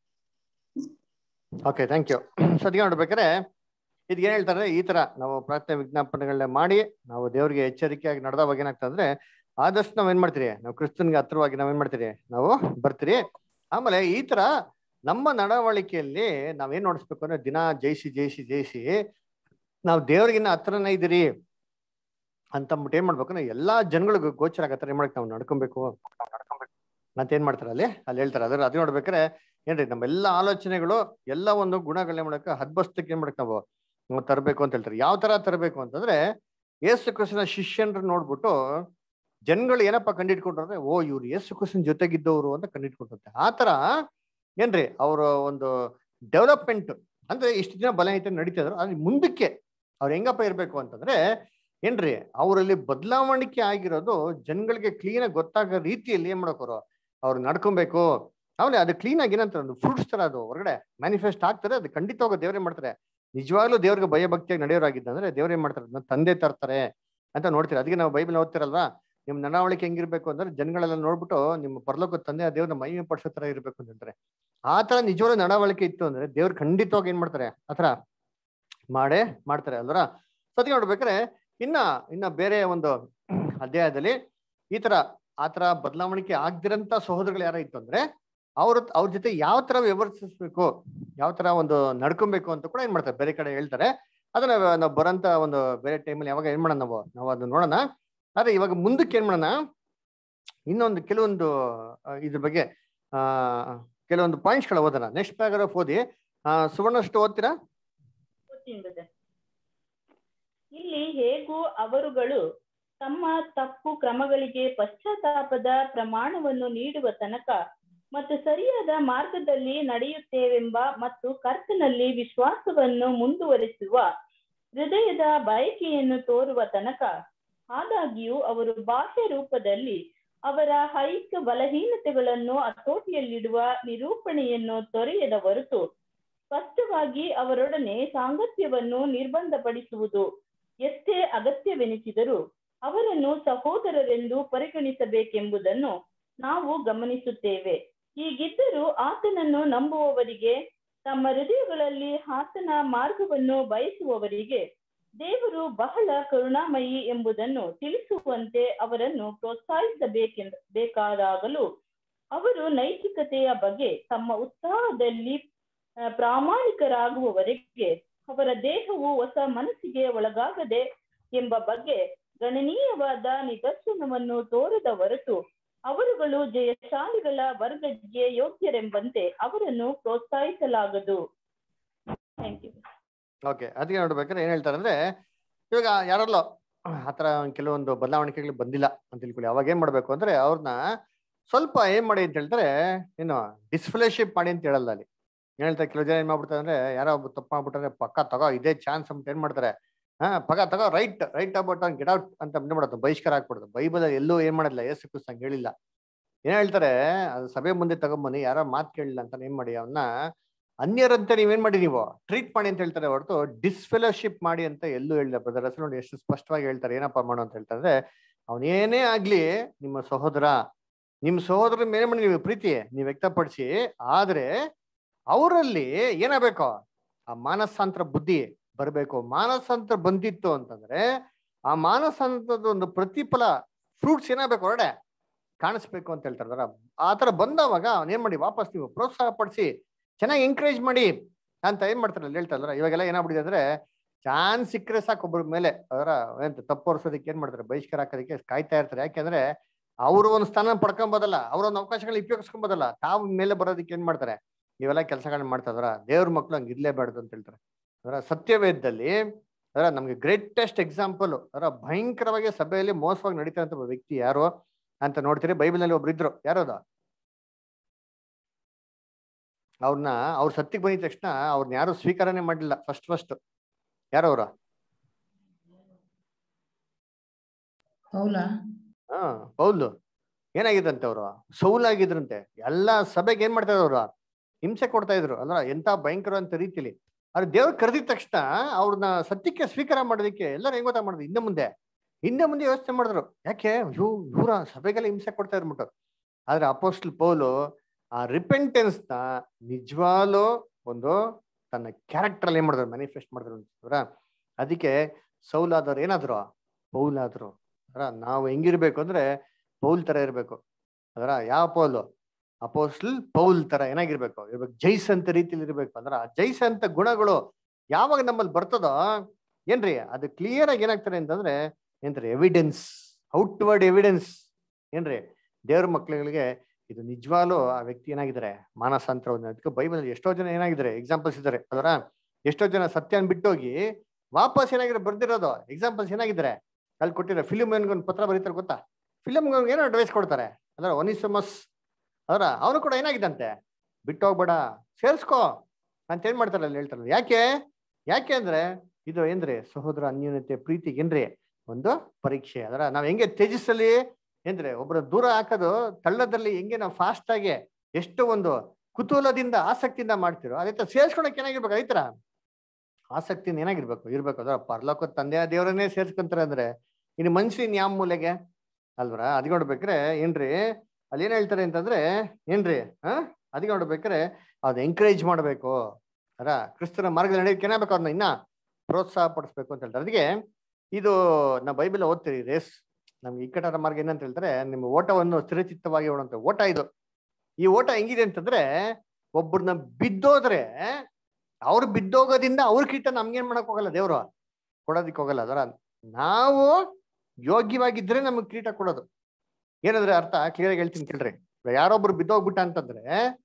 ಓಕೆ ಥ್ಯಾಂಕ್ ಯು ಸದ್ಯ ನೋಡ್ಬೇಕಾದ್ರೆ ಇದು ಏನ್ ಹೇಳ್ತಾರೆ ಈ ತರ ನಾವು ಪ್ರಾರ್ಥನೆ ವಿಜ್ಞಾಪನೆಗಳನ್ನ ಮಾಡಿ ನಾವು ದೇವರಿಗೆ ಎಚ್ಚರಿಕೆಯಾಗಿ ನಡೆದವಾಗ ಏನಾಗ್ತದೆ ಅಂದ್ರೆ ಆದಷ್ಟು ನಾವ್ ಏನ್ ಮಾಡ್ತೀರಿ ನಾವು ಕ್ರಿಸ್ತನ್ಗೆ ಹತ್ರವಾಗಿ ನಾವೇನ್ ಮಾಡ್ತೀರಿ ನಾವು ಬರ್ತೀರಿ ಆಮೇಲೆ ಈ ತರ ನಮ್ಮ ನಡವಳಿಕೆಯಲ್ಲಿ ನಾವೇನ್ ನೋಡಿಸ್ಬೇಕು ಅಂದ್ರೆ ದಿನ ಜಯಿಸಿ ಜಯಿಸಿ ಜಯಿಸಿ ನಾವು ದೇವ್ರಿಗಿನ್ನ ಹತ್ರನೇ ಇದ್ದೀರಿ ಅಂತ ಅಂದ್ಬಿಟ್ಟು ಏನ್ ಮಾಡ್ಬೇಕು ಅಂದ್ರೆ ಎಲ್ಲಾ ಜನಗಳಿಗೂ ಗೋಚರ ಆಗತ್ತರ ಏನ್ ಮಾಡಕ್ ನಾವು ನಡ್ಕೊಬೇಕು ನಡ್ಕೊಬೇಕು ಅಂತ ಏನ್ ಮಾಡ್ತಾರೆ ಅಲ್ಲಿ ಅಲ್ಲಿ ಹೇಳ್ತಾರೆ ಅದ್ರ ಅದು ನೋಡ್ಬೇಕಾರೆ ಏನ್ರಿ ನಮ್ಮೆಲ್ಲ ಆಲೋಚನೆಗಳು ಎಲ್ಲ ಒಂದು ಗುಣಗಳನ್ನ ಮಾಡಕ ಹದ್ಬಸ್ತಕ್ಕೆ ಏನ್ ಮಾಡಕ್ ನಾವು ನಾವು ತರಬೇಕು ಅಂತ ಹೇಳ್ತಾರೆ ಯಾವ ತರ ತರಬೇಕು ಅಂತಂದ್ರೆ ಯೇಸು ಕ್ರಿಸ್ತನ ಶಿಷ್ಯನ್ರು ನೋಡ್ಬಿಟ್ಟು ಜನಗಳು ಏನಪ್ಪ ಕಂಡಿಡ್ಕೊಂಡ್ರು ಅಂದ್ರೆ ಓ ಇವ್ರು ಯೇಸು ಕ್ರಿಸ್ತನ ಜೊತೆಗಿದ್ದವರು ಅಂತ ಕಂಡಿಡ್ಕೊಂಡ್ರಂತೆ ಆ ತರ ಏನ್ರಿ ಅವರ ಒಂದು ಡೆವಲಪ್ಮೆಂಟ್ ಅಂದ್ರೆ ಇಷ್ಟು ದಿನ ಬಲಹೀನತೆ ನಡೀತಿದ್ರು ಅದ್ರ ಮುಂದಕ್ಕೆ ಅವ್ರು ಹೆಂಗಪ್ಪ ಇರ್ಬೇಕು ಅಂತಂದ್ರೆ ಏನ್ರಿ ಅವರಲ್ಲಿ ಬದಲಾವಣಿಕೆ ಆಗಿರೋದು ಜನಗಳಿಗೆ ಕ್ಲೀನ್ ಆಗಿ ಗೊತ್ತಾಗೋ ರೀತಿಯಲ್ಲಿ ಏನ್ ಮಾಡ್ಕೋರು ಅವ್ರು ನಡ್ಕೊಬೇಕು ಆಮೇಲೆ ಅದು ಕ್ಲೀನ್ ಆಗಿ ಏನಂತ ಒಂದು ಫ್ರೂಟ್ಸ್ ತರ ಅದು ಹೊರಗಡೆ ಮ್ಯಾನಿಫೆಸ್ಟ್ ಆಗ್ತಾರೆ ಅದು ಖಂಡಿತವಾಗ ದೇವ್ರೇ ಮಾಡ್ತಾರೆ ನಿಜವಾಗ್ಲೂ ದೇವ್ರಿಗೆ ಭಯಭಕ್ತಿಯಾಗಿ ನಡೆಯೋರಾಗಿದ್ದಂದ್ರೆ ದೇವ್ರ ಏನ್ ಮಾಡ್ತಾರೆ ಅದನ್ನ ತಂದೆ ತರ್ತಾರೆ ಅಂತ ನೋಡ್ತೀರಿ ಅದಕ್ಕೆ ನಾವು ಬೈಬಲ್ ಓದ್ತಿರಲ್ವಾ ನಿಮ್ ನಡವಳಿಕೆ ಹೆಂಗಿರ್ಬೇಕು ಅಂದ್ರೆ ಜನಗಳೆಲ್ಲ ನೋಡ್ಬಿಟ್ಟು ನಿಮ್ಮ ಪರಲೋಕ ತಂದೆ ಆ ದೇವ್ರನ್ನ ಮಹಿಮೆ ಪಡಿಸೋ ತರ ಇರ್ಬೇಕು ಅಂತ ಹೇಳ್ತಾರೆ ಆ ತರ ನಿಜವಾದ ನಡವಳಿಕೆ ಇತ್ತು ಅಂದ್ರೆ ದೇವ್ರು ಖಂಡಿತವಾಗಿ ಏನ್ ಮಾಡ್ತಾರೆ ಆತರ ಮಾಡೇ ಮಾಡ್ತಾರೆ ಅಲ್ವರ ಸತಿ ನೋಡ್ಬೇಕಾರೆ ಇನ್ನ ಇನ್ನ ಬೇರೆ ಒಂದು ಅಧ್ಯಾಯದಲ್ಲಿ ಈ ತರ ಆತರ ಬದಲಾವಣಿಕೆ ಆಗ್ದಿರಂತ ಸಹೋದರಗಳು ಯಾರ ಇತ್ತು ಅಂದ್ರೆ ಅವ್ರ ಅವ್ರ ಜೊತೆ ಯಾವ ತರ ವ್ಯವಹರಿಸಬೇಕು ಯಾವ ತರ ಒಂದು ನಡ್ಕೊಬೇಕು ಅಂತ ಕೂಡ ಏನ್ ಮಾಡ್ತಾರೆ ಬೇರೆ ಕಡೆ ಹೇಳ್ತಾರೆ ಅದನ್ನ ನಾವು ಬರೋಂತ ಒಂದು ಬೇರೆ ಟೈಮಲ್ಲಿ ಯಾವಾಗ ಏನ್ ಮಾಡೋಣ ನಾವು ನಾವು ಅದನ್ನ ನೋಡೋಣ ಆದ್ರೆ ಇವಾಗ ಮುಂದಕ್ಕೆ ಏನ್ ಮಾಡೋಣ ಇನ್ನೊಂದು ಕೆಲವೊಂದು ಇದ್ರ ಬಗ್ಗೆ ಆ ಕೆಲವೊಂದು ಪಾಯಿಂಟ್ಸ್ಗಳು ಓದೋಣ ನೆಕ್ಸ್ಟ್ ಪ್ಯಾರಾಗ್ರಾಫ್ ಓದಿ ಆ ಸುವರ್ಣಷ್ಟು ಓದ್ತೀರಾ ಇಲ್ಲಿ ಹೇಗೂ ಅವರುಗಳು ತಮ್ಮ ತಪ್ಪು ಕ್ರಮಗಳಿಗೆ ಪಶ್ಚಾತ್ತಾಪದ ಪ್ರಮಾಣವನ್ನು ನೀಡುವ ತನಕ ಮತ್ತು ಸರಿಯಾದ ಮಾರ್ಗದಲ್ಲಿ ನಡೆಯುತ್ತೇವೆಂಬ ಮತ್ತು ಕರ್ತನಲ್ಲಿ ವಿಶ್ವಾಸವನ್ನು ಮುಂದುವರಿಸುವ ಹೃದಯದ ಬಯಕೆಯನ್ನು ತೋರುವ ತನಕ ಆದಾಗ್ಯೂ ಅವರು ಬಾಹ್ಯ ರೂಪದಲ್ಲಿ ಅವರ ಹೈಕ ಬಲಹೀನತೆಗಳನ್ನು ಹತೋಟಿಯಲ್ಲಿಡುವ ನಿರೂಪಣೆಯನ್ನು ತೊರೆಯದ ಹೊರತು ಸ್ಪಷ್ಟವಾಗಿ ಅವರೊಡನೆ ಸಾಂಗತ್ಯವನ್ನು ನಿರ್ಬಂಧಪಡಿಸುವುದು ಎಷ್ಟೇ ಅಗತ್ಯವೆನಿಸಿದರೂ ಅವರನ್ನು ಸಹೋದರರೆಂದು ಪರಿಗಣಿಸಬೇಕೆಂಬುದನ್ನು ನಾವು ಗಮನಿಸುತ್ತೇವೆ ಹೀಗಿದ್ದರೂ ಆತನನ್ನು ನಂಬುವವರಿಗೆ ತಮ್ಮ ಹೃದಯಗಳಲ್ಲಿ ಆತನ ಮಾರ್ಗವನ್ನು ಬಯಸುವವರಿಗೆ ದೇವರು ಬಹಳ ಕರುಣಾಮಯಿ ಎಂಬುದನ್ನು ತಿಳಿಸುವಂತೆ ಅವರನ್ನು ಪ್ರೋತ್ಸಾಹಿಸಬೇಕೆಂದ ಬೇಕಾದಾಗಲೂ ಅವರು ನೈತಿಕತೆಯ ಬಗ್ಗೆ ತಮ್ಮ ಉತ್ಸಾಹದಲ್ಲಿ ಪ್ರಾಮಾಣಿಕರಾಗುವವರೆಗೆ ಅವರ ದೇಹವು ಹೊಸ ಮನಸ್ಸಿಗೆ ಒಳಗಾಗದೆ ಎಂಬ ಬಗ್ಗೆ ಗಣನೀಯವಾದ ನಿದರ್ಶನವನ್ನು ತೋರದ ಹೊರತು ಅವರುಗಳು ಜಯಶಾಲಿಗಳ ವರ್ಗಕ್ಕೆ ಯೋಗ್ಯರೆಂಬಂತೆ ಅವರನ್ನು ಪ್ರೋತ್ಸಾಹಿಸಲಾಗದು ಥ್ಯಾಂಕ್ ಯು ಓಕೆ ಅದಕ್ಕೆ ನೋಡ್ಬೇಕಾದ್ರೆ ಏನ್ ಹೇಳ್ತಾರೆ ಅಂದ್ರೆ ಇವಾಗ ಯಾರಲ್ಲೋ ಆತರ ಕೆಲವೊಂದು ಬದಲಾವಣೆಗಳು ಬಂದಿಲ್ಲ ಅಂತ ತಿಳ್ಕೊಳ್ಳಿ ಅವಾಗ ಏನ್ ಮಾಡ್ಬೇಕು ಅಂದ್ರೆ ಅವ್ರನ್ನ ಸ್ವಲ್ಪ ಏನ್ ಮಾಡಿ ಅಂತ ಹೇಳ್ತಾರೆ ಏನು ಡಿಸ್ಫ್ಲೇಶಿಪ್ ಮಾಡಿ ಅಂತ ಹೇಳಲ್ಲ ಅಲ್ಲಿ ಏನ್ ಹೇಳ್ತಾರೆ ಕೆಲವು ಜನ ಏನ್ ಮಾಡ್ಬಿಡ್ತಾರೆ ಅಂದ್ರೆ ಯಾರೋ ಒಬ್ಬ ತಪ್ಪು ಮಾಡ್ಬಿಟ್ರೆ ಪಕ್ಕ ತಗೋ ಇದೇ ಚಾನ್ಸ್ ಅಂತ ಏನ್ ಮಾಡ್ತಾರೆ ಹಾ ಪಕ್ಕ ತಗೋ right right about get out ಅಂತ ಮಾಡ್ಬಿಡುತ್ತೆ ಬಹಿಷ್ಕಾರ ಹಾಕ್ಬಿಡುತ್ತೆ ಬೈಬಲ್ ಎಲ್ಲೂ ಏನ್ ಮಾಡಿಲ್ಲ ಏಸು ಕ್ರಿಸ್ತಂಗ್ ಹೇಳಿಲ್ಲ ಏನ್ ಹೇಳ್ತಾರೆ ಅದು ಸಭೆ ಮುಂದೆ ತಗೊಂಬನ್ನಿ ಯಾರೋ ಮಾತು ಕೇಳಿಲ್ಲ ಅಂತ ಏನ್ ಮಾಡಿ ಅವನ್ನ ಅನ್ಯರಂತೆ ನೀವೇನ್ ಮಾಡಿ ನೀವು ಟ್ರೀಟ್ ಮಾಡಿ ಅಂತ ಹೇಳ್ತಾರೆ ಹೊರತು ಡಿಸ್ಫೆಲೋಶಿಪ್ ಮಾಡಿ ಅಂತ ಎಲ್ಲೂ ಹೇಳಿಲ್ಲ ಬ್ರದರ್ ಹೆಸರು ನೋಡಿ ಎಷ್ಟು ಸ್ಪಷ್ಟವಾಗಿ ಹೇಳ್ತಾರೆ ಏನಪ್ಪಾ ಮಾಡು ಅಂತ ಹೇಳ್ತಾರೆ ಅಂದ್ರೆ ಅವನೇನೇ ಆಗ್ಲಿ ನಿಮ್ಮ ಸಹೋದರ ನಿಮ್ ಸಹೋದರ ಮೇಲೆ ಮಾಡಿ ನೀವು ಪ್ರೀತಿ ನೀವು ವ್ಯಕ್ತಪಡಿಸಿ ಆದ್ರೆ ಅವರಲ್ಲಿ ಏನಾಗಬೇಕು ಆ ಮಾನಸಾಂತರ ಬುದ್ಧಿ ಬರಬೇಕು ಮಾನಸಾಂತರ ಬಂದಿತ್ತು ಅಂತಂದ್ರೆ ಆ ಮಾನಸಾಂತರದ ಒಂದು ಪ್ರತಿಫಲ ಫ್ರೂಟ್ಸ್ ಏನಾಗಬೇಕು ಹೊರಡೆ ಕಾಣಿಸ್ಬೇಕು ಅಂತ ಹೇಳ್ತಾರೆ ಆ ತರ ಬಂದವಾಗ ಅವನೇನ್ ಮಾಡಿ ವಾಪಸ್ ನೀವು ಪ್ರೋತ್ಸಾಹ ಪಡಿಸಿ ಚೆನ್ನಾಗಿ ಎಂಕರೇಜ್ ಮಾಡಿ ಅಂತ ಏನ್ ಮಾಡ್ತಾರೆ ಅಲ್ಲಿ ಹೇಳ್ತಾರಲ್ಲ ಇವಾಗೆಲ್ಲ ಏನಾಗ್ಬಿಟ್ಟಿದೆ ಅಂದ್ರೆ ಚಾನ್ಸ್ ಸಿಕ್ಕರೆ ಸಾಕು ಒಬ್ಬರ ಮೇಲೆ ಅದರ ಎಂತ ತಪ್ಪು ಹೊರ್ಸೋದಕ್ಕೆ ಏನ್ ಮಾಡ್ತಾರೆ ಬಹಿಷ್ಕಾರ ಹಾಕೋದಕ್ಕೆ ಕಾಯ್ತಾ ಇರ್ತಾರೆ ಯಾಕೆಂದ್ರೆ ಅವರು ಒಂದು ಸ್ಥಾನ ಪಡ್ಕೊಂಬೋದಲ್ಲ ಅವ್ರ ಒಂದು ಅವಕಾಶಗಳನ್ನ ಉಪಯೋಗಿಸ್ಕೊಂಬೋದಲ್ಲ ತಾವು ಮೇಲೆ ಬರೋದಕ್ಕೆ ಏನ್ ಮಾಡ್ತಾರೆ ಇವೆಲ್ಲ ಕೆಲಸಗಳನ್ನ ಮಾಡ್ತಾ ಇದಾರ ದೇವ್ರ ಮಕ್ಳು ಹಂಗೆ ಇರ್ಲೇಬಾರ್ದು ಅಂತ ಹೇಳ್ತಾರೆ ಅದರ ಸತ್ಯವೇದದಲ್ಲಿ ಅದರ ನಮ್ಗೆ ಗ್ರೇಟೆಸ್ಟ್ ಎಕ್ಸಾಂಪಲ್ ಅದರ ಭಯಂಕರವಾಗಿ ಸಭೆಯಲ್ಲಿ ಮೋಸವಾಗಿ ನಡೀತಾ ಇರೋ ಒಬ್ಬ ವ್ಯಕ್ತಿ ಯಾರು ಅಂತ ನೋಡ್ತೀರಿ ಬೈಬಲ್ ನಲ್ಲಿ ಒಬ್ರು ಇದ್ರು ಯಾರೋದ ಅವ್ರನ್ನ ಅವ್ರ ಸತ್ತಿಗೆ ಬಂದಿದ ತಕ್ಷಣ ಅವ್ರನ್ನ ಯಾರು ಸ್ವೀಕಾರನೆ ಮಾಡಲಿಲ್ಲ ಫಸ್ಟ್ ಫಸ್ಟ್ ಯಾರವ್ರ ಹೌಲಾ ಹಾ ಪೌಲು ಏನಾಗಿದ್ರಂತೆ ಅವರು ಸೌಲಾಗಿದ್ರಂತೆ ಎಲ್ಲಾ ಸಭೆಗೆ ಏನ್ ಮಾಡ್ತಾ ಇದ್ರು ಹಿಂಸೆ ಕೊಡ್ತಾ ಇದ್ರು ಅಲ್ಲ ಎಂತ ಭಯಂಕರವಂತ ರೀತಿಲಿ ಆದ್ರೆ ದೇವ್ರು ಕರೆದಿದ ತಕ್ಷಣ ಅವ್ರನ್ನ ಸತ್ಯಕ್ಕೆ ಸ್ವೀಕಾರ ಮಾಡೋದಕ್ಕೆ ಎಲ್ಲರೂ ಹೆಂಗ್ ಗೊತ್ತಾ ಮಾಡಿದ್ರು ಹಿಂದೆ ಮುಂದೆ ಹಿಂದೆ ಮುಂದೆ ಯೋಚನೆ ಮಾಡಿದ್ರು ಯಾಕೆ ಇವ್ ಇವ್ರ ಸಭೆಗೆಲ್ಲ ಹಿಂಸೆ ಕೊಡ್ತಾ ಇರ್ಬಿಟ್ಟು ಆದ್ರೆ ಅಪೋಸ್ಟಲ್ ಪೌಲು ಆ ರಿಪೆಂಟೆನ್ಸ್ ನ ನಿಜವಾಗ್ಲೂ ಒಂದು ತನ್ನ ಕ್ಯಾರೆಕ್ಟರ್ ಅಲ್ಲಿ ಏನ್ ಮಾಡಿದ್ರು ಮ್ಯಾನಿಫೆಸ್ಟ್ ಮಾಡಿದ್ರು ಅಂತಂದ್ರ ಅದಕ್ಕೆ ಸೌಲಾದವ್ರು ಏನಾದ್ರು ಪೌಲಾದ್ರು ಅದರ ನಾವು ಹೆಂಗಿರ್ಬೇಕು ಅಂದ್ರೆ ಪೌಲ್ ತರ ಇರ್ಬೇಕು ಅದರ ಯಾವ ಪೌಲು ಅಪೋಸ್ಟಲ್ ಪೌಲ್ ತರ ಏನಾಗಿರ್ಬೇಕು ಇರ್ಬೇಕು ಜೈಸ್ ಅಂತ ರೀತಿಲಿ ಇರ್ಬೇಕು ಅಂದ್ರ ಆ ಜೈಸ್ ಅಂತ ಗುಣಗಳು ಯಾವಾಗ ನಮ್ಮಲ್ಲಿ ಬರ್ತದೋ ಏನ್ರಿ ಅದು ಕ್ಲಿಯರ್ ಆಗಿ ಏನಾಗ್ತಾರೆ ಅಂತಂದ್ರೆ ಏನ್ರಿ ಎವಿಡೆನ್ಸ್ ಔಟ್ವರ್ಡ್ ಎವಿಡೆನ್ಸ್ ಏನ್ರಿ ದೇವ್ರ ಮಕ್ಳುಗಳಿಗೆ ಇದು ನಿಜವಾಗ್ಲೂ ಆ ವ್ಯಕ್ತಿ ಏನಾಗಿದ್ದಾರೆ ಮಾನಸಾಂತರ ಅದಕ್ಕೆ ಬೈಬಲ್ ಎಷ್ಟೋ ಜನ ಏನಾಗಿದ್ದಾರೆ ಎಕ್ಸಾಂಪಲ್ಸ್ ಇದ್ದಾರೆ ಅದರ ಎಷ್ಟೋ ಜನ ಸತ್ಯನ ಬಿಟ್ಟೋಗಿ ವಾಪಸ್ ಏನಾಗಿರೋ ಬರ್ದಿರೋದು ಎಕ್ಸಾಂಪಲ್ಸ್ ಏನಾಗಿದ್ದಾರೆ ಅಲ್ಲಿ ಕೊಟ್ಟಿರೋ ಫಿಲಿಮ್ ಒಂದು ಪತ್ರ ಬರೀತಾರೆ ಗೊತ್ತಾ ಫಿಲಿಮ್ ಏನೋ ಅಡ್ವೈಸ್ ಕೊಡ್ತಾರೆ ಅದರ ಒನಿಸಮಸ್ ಅದರ ಅವನು ಕೂಡ ಏನಾಗಿದ್ದಂತೆ ಬಿಟ್ಟು ಹೋಗ್ಬೇಡ ಸೇರ್ಸ್ಕೋ ಅಂತ ಏನ್ ಮಾಡ್ತಾರೆ ಅಲ್ಲಿ ಹೇಳ್ತಾರೆ ಯಾಕೆ ಯಾಕೆ ಅಂದ್ರೆ ಇದು ಏನ್ರಿ ಸಹೋದರ ಅನ್ಯೂನ್ಯತೆ ಪ್ರೀತಿಗೆ ಏನ್ರಿ ಒಂದು ಪರೀಕ್ಷೆ ಅದರ ನಾವ್ ಹೆಂಗೆ ತೇಜಸ್ಸಲ್ಲಿ ಏನ್ರಿ ಒಬ್ರು ದೂರ ಹಾಕೋದು ತಳ್ಳದಲ್ಲಿ ಹೆಂಗೆ ನಾವು ಫಾಸ್ಟ್ ಆಗಿ ಎಷ್ಟು ಒಂದು ಕುತೂಹಲದಿಂದ ಆಸಕ್ತಿಯಿಂದ ಮಾಡ್ತಿರೋ ಅದೇ ತರ ಸೇರ್ಸ್ಕೊಳಕ್ ಏನಾಗಿರ್ಬೇಕು ಅದೇ ತರ ಆಸಕ್ತಿಯಿಂದ ಏನಾಗಿರ್ಬೇಕು ಇರ್ಬೇಕು ಅದರ ಪರ್ಲೋಕ ತಂದೆಯ ದೇವರನ್ನೇ ಸೇರ್ಸ್ಕೊಂತಾರೆ ಅಂದ್ರೆ ಇನ್ನು ಮನುಷ್ಯನ್ ಯಾವ ಮೂಲೆಗೆ ಅಲ್ವರ ಅದ್ ನೋಡ್ಬೇಕ್ರೆ ಏನ್ರಿ ಅಲ್ಲಿ ಏನ್ ಹೇಳ್ತಾರೆ ಅಂತಂದ್ರೆ ಏನ್ರಿ ಹಾ ಅದ್ ನೋಡ್ಬೇಕ್ರೆ ಅದ್ ಎಂಕರೇಜ್ ಮಾಡ್ಬೇಕು ಅರ ಕ್ರಿಸ್ತನ ಮಾರ್ಗದಲ್ಲಿ ನಡೆಯೋಕೆ ಏನಾಗಬೇಕು ಅವ್ರನ್ನ ಇನ್ನ ಪ್ರೋತ್ಸಾಹ ಪಡಿಸ್ಬೇಕು ಅಂತ ಹೇಳ್ತಾರೆ ಅದಕ್ಕೆ ಇದು ನಾ ಬೈಬಲ್ ಓದ್ತೀರಿ ರೇಸ್ ನಮ್ಗೆ ಇಕ್ಕಟ್ಟಾದ ಮಾರ್ಗ ಏನಂತ ಹೇಳ್ತಾರೆ ನಿಮ್ಮ ಓಟವನ್ನು ಸ್ಥಿರಚಿತ್ತವಾಗಿ ಓಡುವಂತ ಓಟ ಇದು ಈ ಓಟ ಹೆಂಗಿದೆ ಅಂತಂದ್ರೆ ಒಬ್ಬರನ್ನ ಬಿದ್ದೋದ್ರೆ ಅವ್ರು ಬಿದ್ದೋಗೋದಿಂದ ಅವ್ರ ಕಿಟ್ಟ ನಮ್ಗೇನ್ ಮಾಡಕ್ ಹೋಗಲ್ಲ ದೇವ್ರು ಕೊಡೋದಿಕ್ ಹೋಗಲ್ಲ ಅದರ ನಾವು ಯೋಗ್ಯವಾಗಿದ್ರೆ ನಮಗ್ ಕಿರೀಟ ಕೊಡೋದು ಏನಂದ್ರೆ ಅರ್ಥ ಕ್ಲಿಯರ್ ಆಗಿ ಹೇಳ್ತೀನಿ ಕೇಳ್ರಿ ಯಾರೊಬ್ರು ಬಿದ್ದೋಗ್ಬಿಟ್ಟ ಅಂತಂದ್ರೆ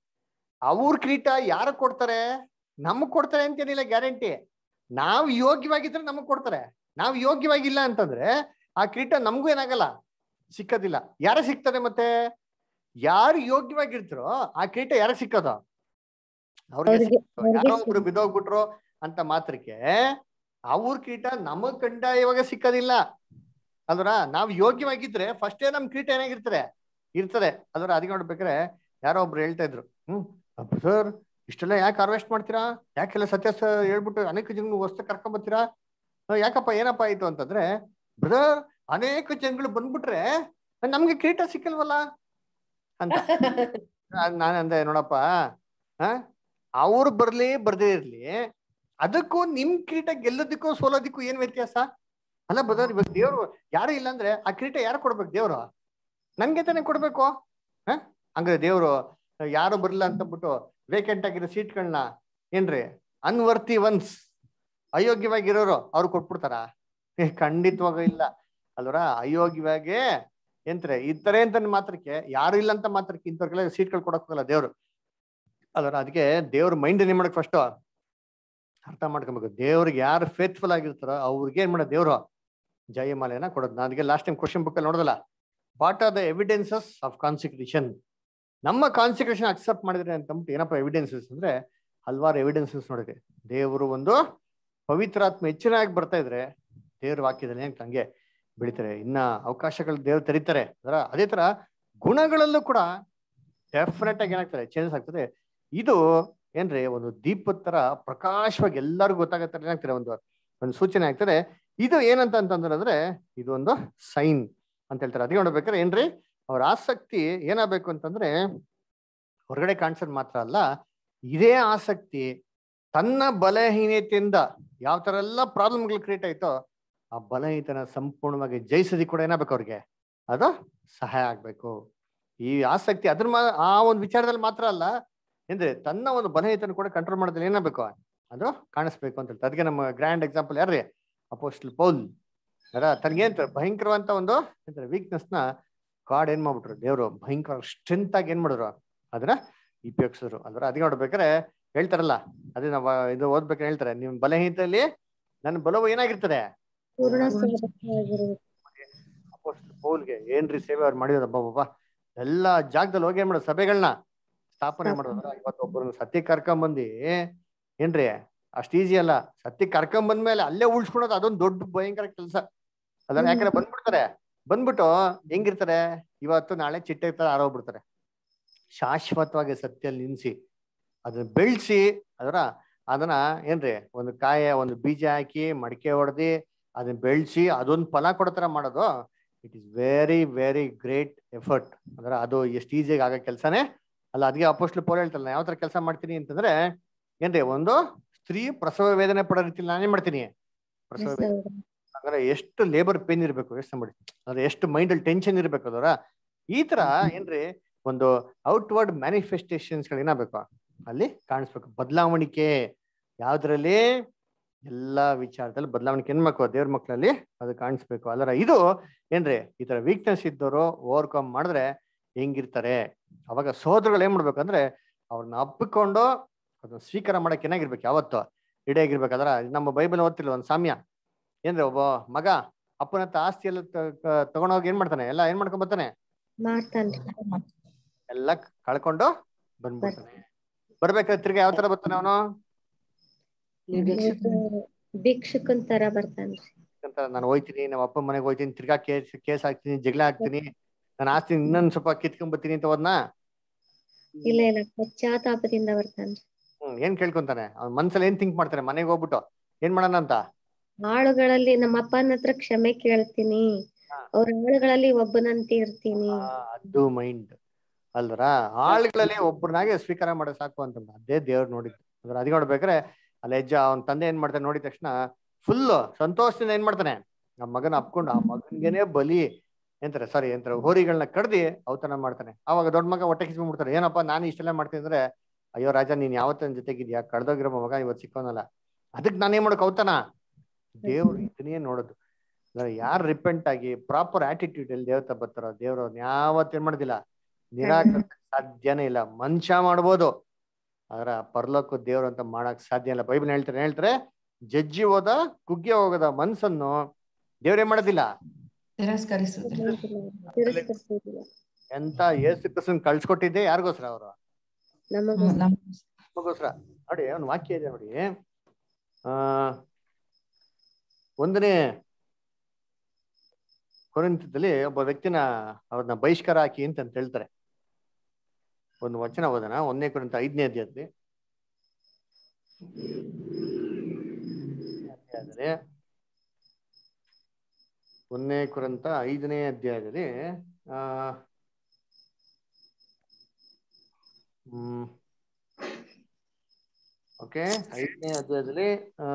ಅವ್ರ ಕಿರೀಟ ಯಾರ ಕೊಡ್ತಾರೆ ನಮಗ್ ಕೊಡ್ತಾರೆ ಅಂತೇನಿಲ್ಲ ಗ್ಯಾರಂಟಿ ನಾವು ಯೋಗ್ಯವಾಗಿದ್ರೆ ನಮಗ್ ಕೊಡ್ತಾರೆ ನಾವು ಯೋಗ್ಯವಾಗಿಲ್ಲ ಅಂತಂದ್ರೆ ಆ ಕಿರೀಟ ನಮಗೂ ಏನಾಗಲ್ಲ ಸಿಕ್ಕದಿಲ್ಲ ಯಾರ ಸಿಗ್ತದೆ ಮತ್ತೆ ಯಾರು ಯೋಗ್ಯವಾಗಿರ್ತಾರೋ ಆ ಕಿರೀಟ ಯಾರ ಸಿಕ್ಕೋದು ಅವ್ರಿಗೆ ಅವ್ರಿಗೆ- ಸಿಕ್ತು. ಅವ್ರಿಗೆ ಯಾರೋ ಒಬ್ರು ಬಿದ್ದೋಗ್ಬಿಟ್ರು ಅಂತ ಮಾತ್ರಕ್ಕೆ ಅವ್ರ ಕಿರೀಟ ನಮಗ್ ಕಡ್ಡಾಯವಾಗ ಸಿಕ್ಕದಿಲ್ಲ ಅಲ್ವರ ನಾವು ಯೋಗ್ಯವಾಗಿದ್ರೆ ಫಸ್ಟೇ ನಮ್ ಕಿರೀಟ ಏನಾಗಿರ್ತಾರೆ ಇರ್ತದೆ ಅದರ ಅದಕ್ಕೆ ನೋಡ್ಬೇಕಾದ್ರೆ ಯಾರೋ ಒಬ್ರು ಹೇಳ್ತಾ ಇದ್ರು ಹ್ಮ್ ಸರ್ ಇಷ್ಟೆಲ್ಲ ಯಾಕೆ ಹಾರ್ವೆಸ್ಟ್ ಮಾಡ್ತೀರಾ ಯಾಕೆಲ್ಲ ಸತ್ಯ ಸ- ಹೇಳ್ಬಿಟ್ಟು ಅನೇಕ ಜನ ವಸ್ತು ಕರ್ಕೊಂಡ್ ಬರ್ತೀರಾ ಆ, ಯಾಕಪ್ಪ ಏನಪ್ಪ ಆಯ್ತು ಅಂತಂದ್ರೆ ಬ್ರದರ್ ಅನೇಕ ಜನಗಳು ಬಂದ್ಬಿಟ್ರೆ ನಮ್ಗೆ ಕಿರೀಟ ಸಿಕ್ಕಲ್ವಲ್ಲ ಅಂತ ನಾನ್- ನಾನ್ ಅಂದೆ ನೋಡಪ್ಪ ಆ ಅವ್ರು ಬರ್ಲಿ ಬರ್ದೇ ಇರ್ಲಿ ಅದಕ್ಕೂ ನಿಮ್ ಕಿರೀಟ ಗೆಲ್ಲೋದಕ್ಕೂ ಸೋಲೋದಕ್ಕೂ ಏನ್ ವ್ಯತ್ಯಾಸ ಅಲ್ಲ ಬ್ರದರ್ ಇವಾಗ ದೇವ್ರು ಯಾರು ಇಲ್ಲ ಅಂದ್ರೆ ಆ ಕಿರೀಟ ಯಾರು ಕೊಡ್ಬೇಕು ದೇವ್ರು ನನ್ಗೆ ತಾನೇ ಕೊಡ್ಬೇಕು ಹ ಹಂಗಾರೆ ದೇವ್ರು ಯಾರು ಬರಲ್ಲ ಅಂತಬಿಟ್ಟು ವೇಕೆಂಟ್ ಆಗಿರೋ ಸೀಟ್ಗಳನ್ನ ಏನ್ರಿ ಅನ್ವರ್ತಿ ಒನ್ಸ್ ಅಯೋಗ್ಯವಾಗಿರೋರು ಅವ್ರು ಕೊಟ್ಬಿಡ್ತಾರ ಏ, ಖಂಡಿತವಾಗ ಇಲ್ಲ ಅಲ್ವರ ಅಯೋಗ್ಯವಾಗಿ ಎಂತ್ರೆ ಇರ್ತಾರೆ ಅಂತ ಮಾತ್ರಕ್ಕೆ ಯಾರು ಇಲ್ಲ ಅಂತ ಮಾತ್ರಕ್ಕೆ ಇಂಥವ್ರಿಗೆಲ್ಲ ಸೀಟ್ಗಳು ಕೊಡಕ್ ಹೋಗಲ್ಲ ದೇವ್ರು ಅಲ್ವರ ಅದಕ್ಕೆ ದೇವ್ರ ಮೈಂಡ್ ಏನ್ ಮಾಡಕ್ ಫಸ್ಟ್ ಅರ್ಥ ಮಾಡ್ಕೊಬೇಕು ದೇವ್ರಿಗೆ ಯಾರು ಫೇತ್ಫುಲ್ ಆಗಿರ್ತಾರೋ ಅವ್ರಿಗೆ ಏನ್ ಮಾಡೋದು ದೇವ್ರು ಜಯಮಾಲೆನ ಕೊಡೋದು ನಾನು ಅದಕ್ಕೆ ಲಾಸ್ಟ್ ಟೈಮ್ ಕ್ವಶನ್ ಬುಕ್ ಅಲ್ಲಿ ನೋಡೋದಲ್ಲ what are the evidences of consecration ನಮ್ಮ ಕಾನ್ಸಿಕ್ರೇಷನ್ ಅಕ್ಸೆಪ್ಟ್ ಮಾಡಿದ್ರೆ ಅಂತ ಅಂದ್ಬಿಟ್ಟು ಏನಪ್ಪ ಎವಿಡೆನ್ಸಸ್ ಅಂದ್ರೆ ಹಲ್ವಾರು ಎವಿಡೆನ್ಸಸ್ ನೋಡಿದೆ ದೇವರು ಒಂದು ಪವಿತ್ರಾತ್ಮ ಹೆಚ್ಚಿನಾಗಿ ಬರ್ತಾ ಇದ್ರೆ ದೇವ್ರ ವಾಕ್ಯದಲ್ಲಿ ಹೆಂಗ್ ಹಂಗೆ ಬೆಳಿತಾರೆ ಇನ್ನ ಅವಕಾಶಗಳು ದೇವ್ರು ತೆರೀತಾರೆ ಅದರ ಅದೇ ತರ ಗುಣಗಳಲ್ಲೂ ಕೂಡ ಡೆಫಿನೆಟ್ ಆಗಿ ಏನಾಗ್ತಾರೆ ಚೇಂಜಸ್ ಆಗ್ತದೆ ಇದು ಏನ್ರಿ ಒಂದು ದೀಪದ ತರ ಪ್ರಕಾಶವಾಗಿ ಎಲ್ಲರಿಗೂ ಗೊತ್ತಾಗತ್ತೆ ಏನಾಗ್ತಾರೆ ಒಂದು ಒಂದು ಸೂಚನೆ ಆಗ್ತದೆ ಇದು ಏನಂತ ಅಂತಂದ್ರೆ ಅಂದ್ರೆ ಇದು ಒಂದು ಸೈನ್ ಅಂತ ಹೇಳ್ತಾರೆ ಅದೇ ನೋಡ್ಬೇಕಾದ್ರೆ ಏನ್ರಿ ಅವ್ರ ಆಸಕ್ತಿ ಏನಾಗಬೇಕು ಅಂತಂದ್ರೆ ಹೊರಗಡೆ ಕಾಣಿಸೋದು ಮಾತ್ರ ಅಲ್ಲ ಇದೇ ಆಸಕ್ತಿ ತನ್ನ ಬಲಹೀನತೆಯಿಂದ ಯಾವ ತರ ಎಲ್ಲ ಪ್ರಾಬ್ಲಮ್ಗಳು ಕ್ರಿಯೇಟ್ ಆಯ್ತೋ ಆ ಬಲಹೀನತನ ಸಂಪೂರ್ಣವಾಗಿ ಜಯಿಸೋದಕ್ಕೆ ಕೂಡ ಏನಾಗಬೇಕು ಅವ್ರಿಗೆ ಅದು ಸಹಾಯ ಆಗ್ಬೇಕು ಈ ಆಸಕ್ತಿ ಅದ್ರ ಮಾ ಆ ಒಂದು ವಿಚಾರದಲ್ಲಿ ಮಾತ್ರ ಅಲ್ಲ ಅಂದ್ರೆ ತನ್ನ ಒಂದು ಬಲಹೀನತನ ಕೂಡ ಕಂಟ್ರೋಲ್ ಮಾಡೋದ್ರಲ್ಲಿ ಏನಾಗಬೇಕು ಅದು ಕಾಣಿಸ್ಬೇಕು ಅಂತ ಹೇಳ್ತಾರೆ ಅದಕ್ಕೆ ನಮ್ಮ ಗ್ರ್ಯಾಂಡ್ ಎಕ್ಸಾಂಪಲ್ ಯಾರ್ರಿ ಅಪೋಸ್ಟಲ್ ಪೌಲ್ ಅರ ತನ್ಗೇನ್ ಭಯಂಕರವಂತ ಒಂದು ವೀಕ್ನೆಸ್ ನ ಗಾಡ್ ಏನ್ ಮಾಡ್ಬಿಟ್ರು ದೇವ್ರು ಭಯಂಕರ ಸ್ಟ್ರೆಂತ್ ಆಗಿ ಏನ್ ಮಾಡಿದ್ರು ಅದನ್ನ ಉಪಯೋಗಿಸಿದ್ರು ಅಂದ್ರೆ ಅದಕ್ಕೆ ನೋಡ್ಬೇಕಾರೆ ಹೇಳ್ತಾರಲ್ಲ ಅದೇ ನಾವು ಇದು ಓದ್ಬೇಕಾದ್ರೆ ಹೇಳ್ತಾರೆ ನಿಮ್ ಬಲಹೀನತೆಯಲ್ಲಿ ನನ್ನ ಬಲವು ಏನಾಗಿರ್ತದೆ ಪೂರ್ಣ ಸಮರ್ಥವಾಗಿರುವುದು ಅಪೊಸ್ತಲ ಪೌಲ್ಗೆ ಏನ್ರಿ ಸೇವೆ ಅವ್ರು ಮಾಡಿದ್ರು ಬಾಬಾ ಎಲ್ಲಾ ಜಾಗದಲ್ಲಿ ಹೋಗಿ ಏನ್ ಮಾಡೋದು ಸಭೆಗಳನ್ನ ಸ್ಥಾಪನೆ ಮಾಡೋದ್ರ ಇವತ್ತು ಒಬ್ಬರನ್ನ ಸತ್ಯ ಕರ್ಕೊಂಬಂದಿ ಏನ್ರಿ ಅಷ್ಟ್ ಈಸಿ ಅಲ್ಲ ಸತ್ಯ ಕರ್ಕೊಂಡ್ ಬಂದ್ಮೇಲೆ ಅಲ್ಲೇ ಉಳ್ಸ್ಕೊಳೋದು ಅದೊಂದು ದೊಡ್ಡ ಭಯಂಕರ ಕೆಲಸ ಅದನ್ನ ಯಾಕಂದ್ರೆ ಬಂದ್ಬಿಡ್ತಾರೆ ಬಂದ್ಬಿಟ್ಟು ಹೆಂಗಿರ್ತಾರೆ ಇವತ್ತು ನಾಳೆ ಚಿಟ್ಟೆ ತರ ಆರೋಗ್ಬಿಡ್ತಾರೆ ಶಾಶ್ವತವಾಗಿ ಸತ್ಯಲ್ಲಿ ನಿನ್ಸಿ ಅದನ್ನ ಬೆಳ್ಸಿ ಅದರ ಅದನ್ನ ಏನ್ರಿ ಒಂದು ಕಾಯ ಒಂದು ಬೀಜ ಹಾಕಿ ಮಡಿಕೆ ಹೊಡೆದಿ ಅದನ್ನ ಬೆಳ್ಸಿ ಅದೊಂದು ಫಲ ಕೊಡೋ ಮಾಡೋದು it is very very great effort ಅಂದ್ರೆ ಅದು ಎಷ್ಟು ಈಸಿಯಾಗಿ ಆಗೋ ಕೆಲಸನೇ ಅಲ್ಲ ಅದಕ್ಕೆ ಅಪೋಸ್ಟ್ಲು ಪೋಲ್ ಹೇಳ್ತಲ್ಲ ಯಾವ ತರ ಕೆಲಸ ಮಾಡ್ತೀನಿ ಅಂತಂದ್ರೆ ಏನ್ರಿ ಒಂದು ಸ್ತ್ರೀ ಪ್ರಸವ ವೇದನೆ ಪಡೋ ರೀತಿಲಿ ನಾನೇ ಮಾಡ್ತೀನಿ ಪ್ರಸವ ವೇದನೆ ಅಂದ್ರೆ ಎಷ್ಟು ಲೇಬರ್ ಪೇನ್ ಇರ್ಬೇಕು ಯೋಚನೆ ಮಾಡಿ ಅಂದ್ರೆ ಎಷ್ಟು ಮೈಂಡ್ ಅಲ್ಲಿ ಟೆನ್ಷನ್ ಇರ್ಬೇಕು ಅದರ ಈ ತರ ಏನ್ರಿ ಒಂದು ಔಟ್ವರ್ಡ್ ಮ್ಯಾನಿಫೆಸ್ಟೇಷನ್ಸ್ ಗಳು ಏನಾಗಬೇಕು ಅಲ್ಲಿ ಕಾಣಿಸ್ಬೇಕು ಬದಲಾವಣಿಕೆ ಯಾವ್ದ್ರಲ್ಲಿ ಎಲ್ಲಾ ವಿಚಾರದಲ್ಲಿ ಬದಲಾವಣೆ ಏನ್ಬೇಕು ದೇವ್ರ ಮಕ್ಕಳಲ್ಲಿ ಅದು ಕಾಣಿಸ್ಬೇಕು ಅಲ್ಲರ ಇದು ಏನ್ರಿ ಈ ತರ ವೀಕ್ನೆಸ್ ಇದ್ದವರು ಓವರ್ಕಮ್ ಮಾಡಿದ್ರೆ ಹೆಂಗಿರ್ತಾರೆ ಅವಾಗ ಸೋದರಗಳು ಏನ್ ಮಾಡ್ಬೇಕಂದ್ರೆ ಅವ್ರನ್ನ ಅಪ್ಪಿಕೊಂಡು ಅದನ್ನ ಸ್ವೀಕಾರ ಮಾಡಕ್ ಏನಾಗಿರ್ಬೇಕು ಯಾವತ್ತು ರೆಡಿ ಆಗಿರ್ಬೇಕು ಅದರ ನಮ್ಮ ಬೈಬಲ್ ಓದ್ತಿಲ್ಲ ಒಂದು ಸಾಮ್ಯ ಏನ್ರಿ ಒಬ್ಬ ಮಗ ಅಪ್ಪನ ಹತ್ರ ಆಸ್ತಿ ಎಲ್ಲ ತಗೊಂಡೋಗಿ ಏನ್ ಮಾಡ್ತಾನೆ ಎಲ್ಲ ಏನ್ ಮಾಡ್ಕೊಂಡ್ ಬರ್ತಾನೆ ಮಾಡ್ತಾನ್ರಿ ಎಲ್ಲ ಕಳ್ಕೊಂಡು ಬಂದ್ಬಿಡ್ತಾನೆ ಬರ್ಬೇಕಾದ್ರೆ ತಿರ್ಗಿ ಯಾವ ತರ ಬರ್ತಾನೆ ಅವನು ಭಿಕ್ಷುಕನ್ ತರ ಬರ್ತಾನ್ರಿ ಅಂತ ನಾನು ಹೋಯ್ತೀನಿ ನಮ್ಮ ಅಪ್ಪ ಮನೆಗೆ ಹೋಯ್ತೀನಿ ತಿರ್ಗಾ ಕೇಸ್ ಕೇಸ್ ಹಾಕ್ತೀನಿ ಜಗಳ ಹಾಕ್ತೀನಿ ನಾನು ಆಸ್ತಿ ಇನ್ನೊಂದ್ ಸ್ವಲ್ಪ ಕಿತ್ಕೊಂಡ್ ಬರ್ತೀನಿ ಅಂತ ಹೋದ್ನಾ ಇಲ್ಲ ಇಲ್ಲ ಪಶ್ಚಾತ್ತಾಪದಿಂದ ಬರ್ತಾನ್ರಿ ಹ್ಮ್ ಏನ್ ಕೇಳ್ಕೊಂತಾನೆ ಅವ್ನ ಮನ್ಸಲ್ಲಿ ಏನ್ ಥಿಂಕ್ ಮಾಡ್ತಾನೆ ಮನೆಗೆ ಹೋಗ್ಬಿಟ್ಟು ಏನ್ ಮಾಡೋಣ ಅಂತ ಆಳುಗಳಲ್ಲಿ ನಮ್ಮ ಅಪ್ಪನ ಹತ್ರ ಕ್ಷಮೆ ಕೇಳ್ತೀನಿ ಅವ್ರ ಆಳುಗಳಲ್ಲಿ ಒಬ್ಬನಂತೆ ಇರ್ತೀನಿ ಅದು ಮೈಂಡ್ ಅಲ್ದರ ಆಳುಗಳಲ್ಲಿ ಒಬ್ಬರನ್ನಾಗೆ ಸ್ವೀಕಾರ ಮಾಡೋದು ಸಾಕು ಅಂತಂದ ಅದೇ ದೇವ್ರು ನೋಡಿದ್ದು ಅದ್ರ ಅದ್ ನೋಡ್ಬೇಕಾರೆ ಅಲ್ಲಿ ಹೆಜ್ಜ ಅವ್ನ ತಂದೆ ಏನ್ ಮಾಡ್ತಾನೆ ನೋಡಿದ ತಕ್ಷಣ ಫುಲ್ ಸಂತೋಷದಿಂದ ಏನ್ ಮಾಡ್ತಾನೆ ಆ ಮಗನ ಅಪ್ಕೊಂಡು ಆ ಮಗನ್ಗೆನೆ ಬಲಿ ಎಂತಾರೆ ಸಾರಿ ಎಂತಾರೆ ಹೋರಿಗಳನ್ನ ಕಡ್ದಿ ಔತಣ ಮಾಡ್ತಾನೆ ಅವಾಗ ದೊಡ್ಡ ಮಗ ಹೊಟ್ಟೆ ಕಿಸ್ಕೊಂಡ್ಬಿಡ್ತಾರೆ ಏನಪ್ಪ ನಾನು ಇಷ್ಟೆಲ್ಲ ಮಾಡ್ತೀನಿ ಅಂದ್ರೆ ಅಯ್ಯೋ ರಾಜ ನೀನ್ ಯಾವತ್ತಿನ ಜೊತೆಗಿದ್ಯಾ ಕಳ್ದೋಗಿರೋ ಮಗ ಇವತ್ತು ಸಿಕ್ಕೋನಲ್ಲ ಅದಕ್ಕೆ ನಾನೇನ್ ಮಾಡಕ್ ಔತಣ ದೇವ್ರು ಇದನ್ನೇ ನೋಡೋದು ಯಾರು ರಿಪೆಂಟ್ ಆಗಿ ಪ್ರಾಪರ್ ಆಟಿಟ್ಯೂಡ್ ಅಲ್ಲಿ ದೇವತ ಬರ್ತಾರೋ ದೇವ್ರು ಯಾವತ್ತು ಏನ್ ಮಾಡೋದಿಲ್ಲ ನಿರಾಕರಿಸಕ್ ಸಾಧ್ಯನೇ ಇಲ್ಲ ಮನುಷ್ಯ ಮಾಡ್ಬೋದು ಅದರ ಪರಲೋಕ ದೇವ್ರು ಅಂತ ಮಾಡಕ್ ಸಾಧ್ಯ ಇಲ್ಲ ಬೈಬಲ್ ಹೇಳ್ತಾರೆ ಹೇಳ್ತಾರೆ ಜಜ್ಜಿ ಹೋದ ಕುಗ್ಗೆ ಹೋಗದ ಮನ್ಸನ್ನು ದೇವ್ರೇ ಮಾಡೋದಿಲ್ಲ ಎಂತ ಏಸು ಕ್ರಿಸ್ತನ್ ಕಳ್ಸ್ಕೊಟ್ಟಿದ್ದೆ ಯಾರಿಗೋಸ್ಕರ ಅವರು ನಮಗೋಸ್ಕರ ನೋಡಿ ಒಂದು ವಾಕ್ಯ ಇದೆ ನೋಡಿ ಆ ಒಂದನೇ ಕೊರಿಂತದಲ್ಲಿ ಒಬ್ಬ ವ್ಯಕ್ತಿನ ಅವ್ರನ್ನ ಬಹಿಷ್ಕಾರ ಹಾಕಿ ಅಂತ ಹೇಳ್ತಾರೆ ಒಂದು ವಚನ ಓದೋಣ ಒಂದನೇ ಕುರಿತ ಐದನೇ ಅಧ್ಯಾಯದಲ್ಲಿ ಅಧ್ಯಾಯದಲ್ಲಿ ಒಂದನೇ ಕುರಂತ ಐದನೇ ಅಧ್ಯಾಯದಲ್ಲಿ ಆ ಹ್ಮ್ ಓಕೆ ಐದನೇ ಅಧ್ಯಾಯದಲ್ಲಿ ಆ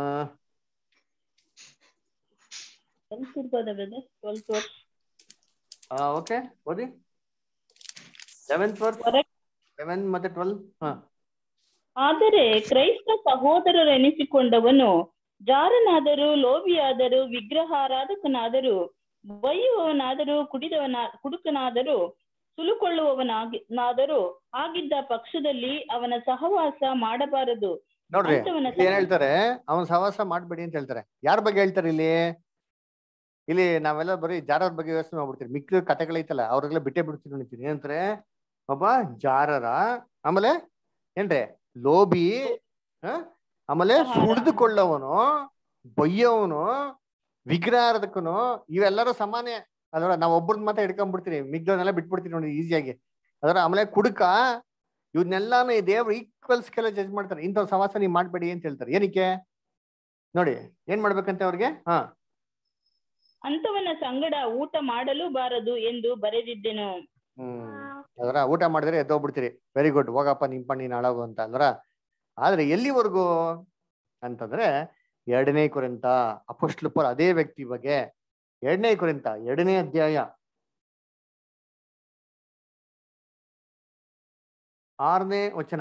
ಓಕೆ ಓದಿ ಲೆವೆಂತ್ ವರ್ಸ್ ಲೆವೆನ್ ಮತ್ತೆ ಟ್ವೆಲ್ ಹಾ ಆದರೆ ಕ್ರೈಸ್ತ ಸಹೋದರರೆನಿಸಿಕೊಂಡವನು ಜಾರನಾದರೂ ಲೋಭಿಯಾದರೂ ವಿಗ್ರಹಾರಾಧಕನಾದರೂ ಬೈಯುವವನಾದರೂ ಕುಡಿದವನ ಕುಡುಕನಾದರೂ ಸುಲುಕೊಳ್ಳುವವನಾದರೂ ಆಗಿದ್ದ ಪಕ್ಷದಲ್ಲಿ ಅವನ ಸಹವಾಸ ಮಾಡಬಾರದು ನೋಡ್ರಿ ಅಂತವನ ಇಲ್ಲಿ ಏನ್ ಹೇಳ್ತಾರೆ ಅವನ್ ಸಹವಾಸ ಮಾಡ್ಬೇಡಿ ಅಂತ ಹೇಳ್ತಾರೆ ಯಾರ ಬಗ್ಗೆ ಹೇಳ್ತಾರೆ ಇಲ್ಲಿ ಇಲ್ಲಿ ನಾವೆಲ್ಲ ಬರೀ ಜಾರರ ಬಗ್ಗೆ ಯೋಚನೆ ಮಾಡ್ಬಿಡ್ತೀವಿ ಮಿಕ್ಕ ಕಥೆಗಳೈತಲ್ಲ ಅವ್ರಿಗೆಲ್ಲ ಬಿಟ್ಟೆ ಬಿಡ್ತೀವಿ ನೋಡ್ತೀನಿ ಏನಂತಾರೆ ಒಬ್ಬ ಜಾರರ ಆಮೇಲೆ ಏನ್ರಿ ಲೋಭಿ ಆ? ಆಮೇಲೆ ಸುಳಿದುಕೊಳ್ಳವನು ಬೈಯೋವನು ವಿಗ್ರಹಾರದಕ್ಕನು ಇವೆಲ್ಲರೂ ಸಮಾನ ಅದರ ನಾವ್ ಒಬ್ಬರದ್ ಮಾತ್ರ ಹಿಡ್ಕೊಂಡ್ಬಿಡ್ತೀವಿ ಮಿಗ್ದವನ್ನೆಲ್ಲ ಬಿಟ್ಬಿಡ್ತೀವಿ ನೋಡಿ ಈಸಿಯಾಗಿ ಅದರ ಆಮೇಲೆ ಕುಡುಕ ಇವನ್ನೆಲ್ಲಾನು ಈ ದೇವ್ರು ಈಕ್ವಲ್ ಸ್ಕೇಲ್ ಜಡ್ಜ್ ಮಾಡ್ತಾರೆ ಇಂಥ ಸವಾಸ ನೀವು ಮಾಡ್ಬೇಡಿ ಅಂತ ಹೇಳ್ತಾರೆ ಏನಕ್ಕೆ ನೋಡಿ ಏನ್ ಮಾಡ್ಬೇಕಂತೆ ಅವ್ರಿಗೆ ಹಾ ಅಂತವನ ಸಂಗಡ ಊಟ ಮಾಡಲು ಬಾರದು ಎಂದು ಬರೆದಿದ್ದೆನು ಹ್ಮ್ ಅದರ ಊಟ ಮಾಡಿದ್ರೆ ಎದ್ದೋಗ್ಬಿಡ್ತೀರಿ ವೆರಿ ಗುಡ್ ಹೋಗಪ್ಪ ನಿಂಪ ನೀನ್ ಹಾಳಾಗು ಅಂತ ಅಂದ್ರ ಆದ್ರೆ ಎಲ್ಲಿವರೆಗೂ ಅಂತಂದ್ರೆ ಎರಡನೇ ಕುರಿತ ಅಪೋಸ್ಟ್ಲಪರ್ ಅದೇ ವ್ಯಕ್ತಿ ಬಗ್ಗೆ ಎರಡನೇ ಕುರಿತ ಎರಡನೇ ಅಧ್ಯಾಯ ಆರನೇ ವಚನ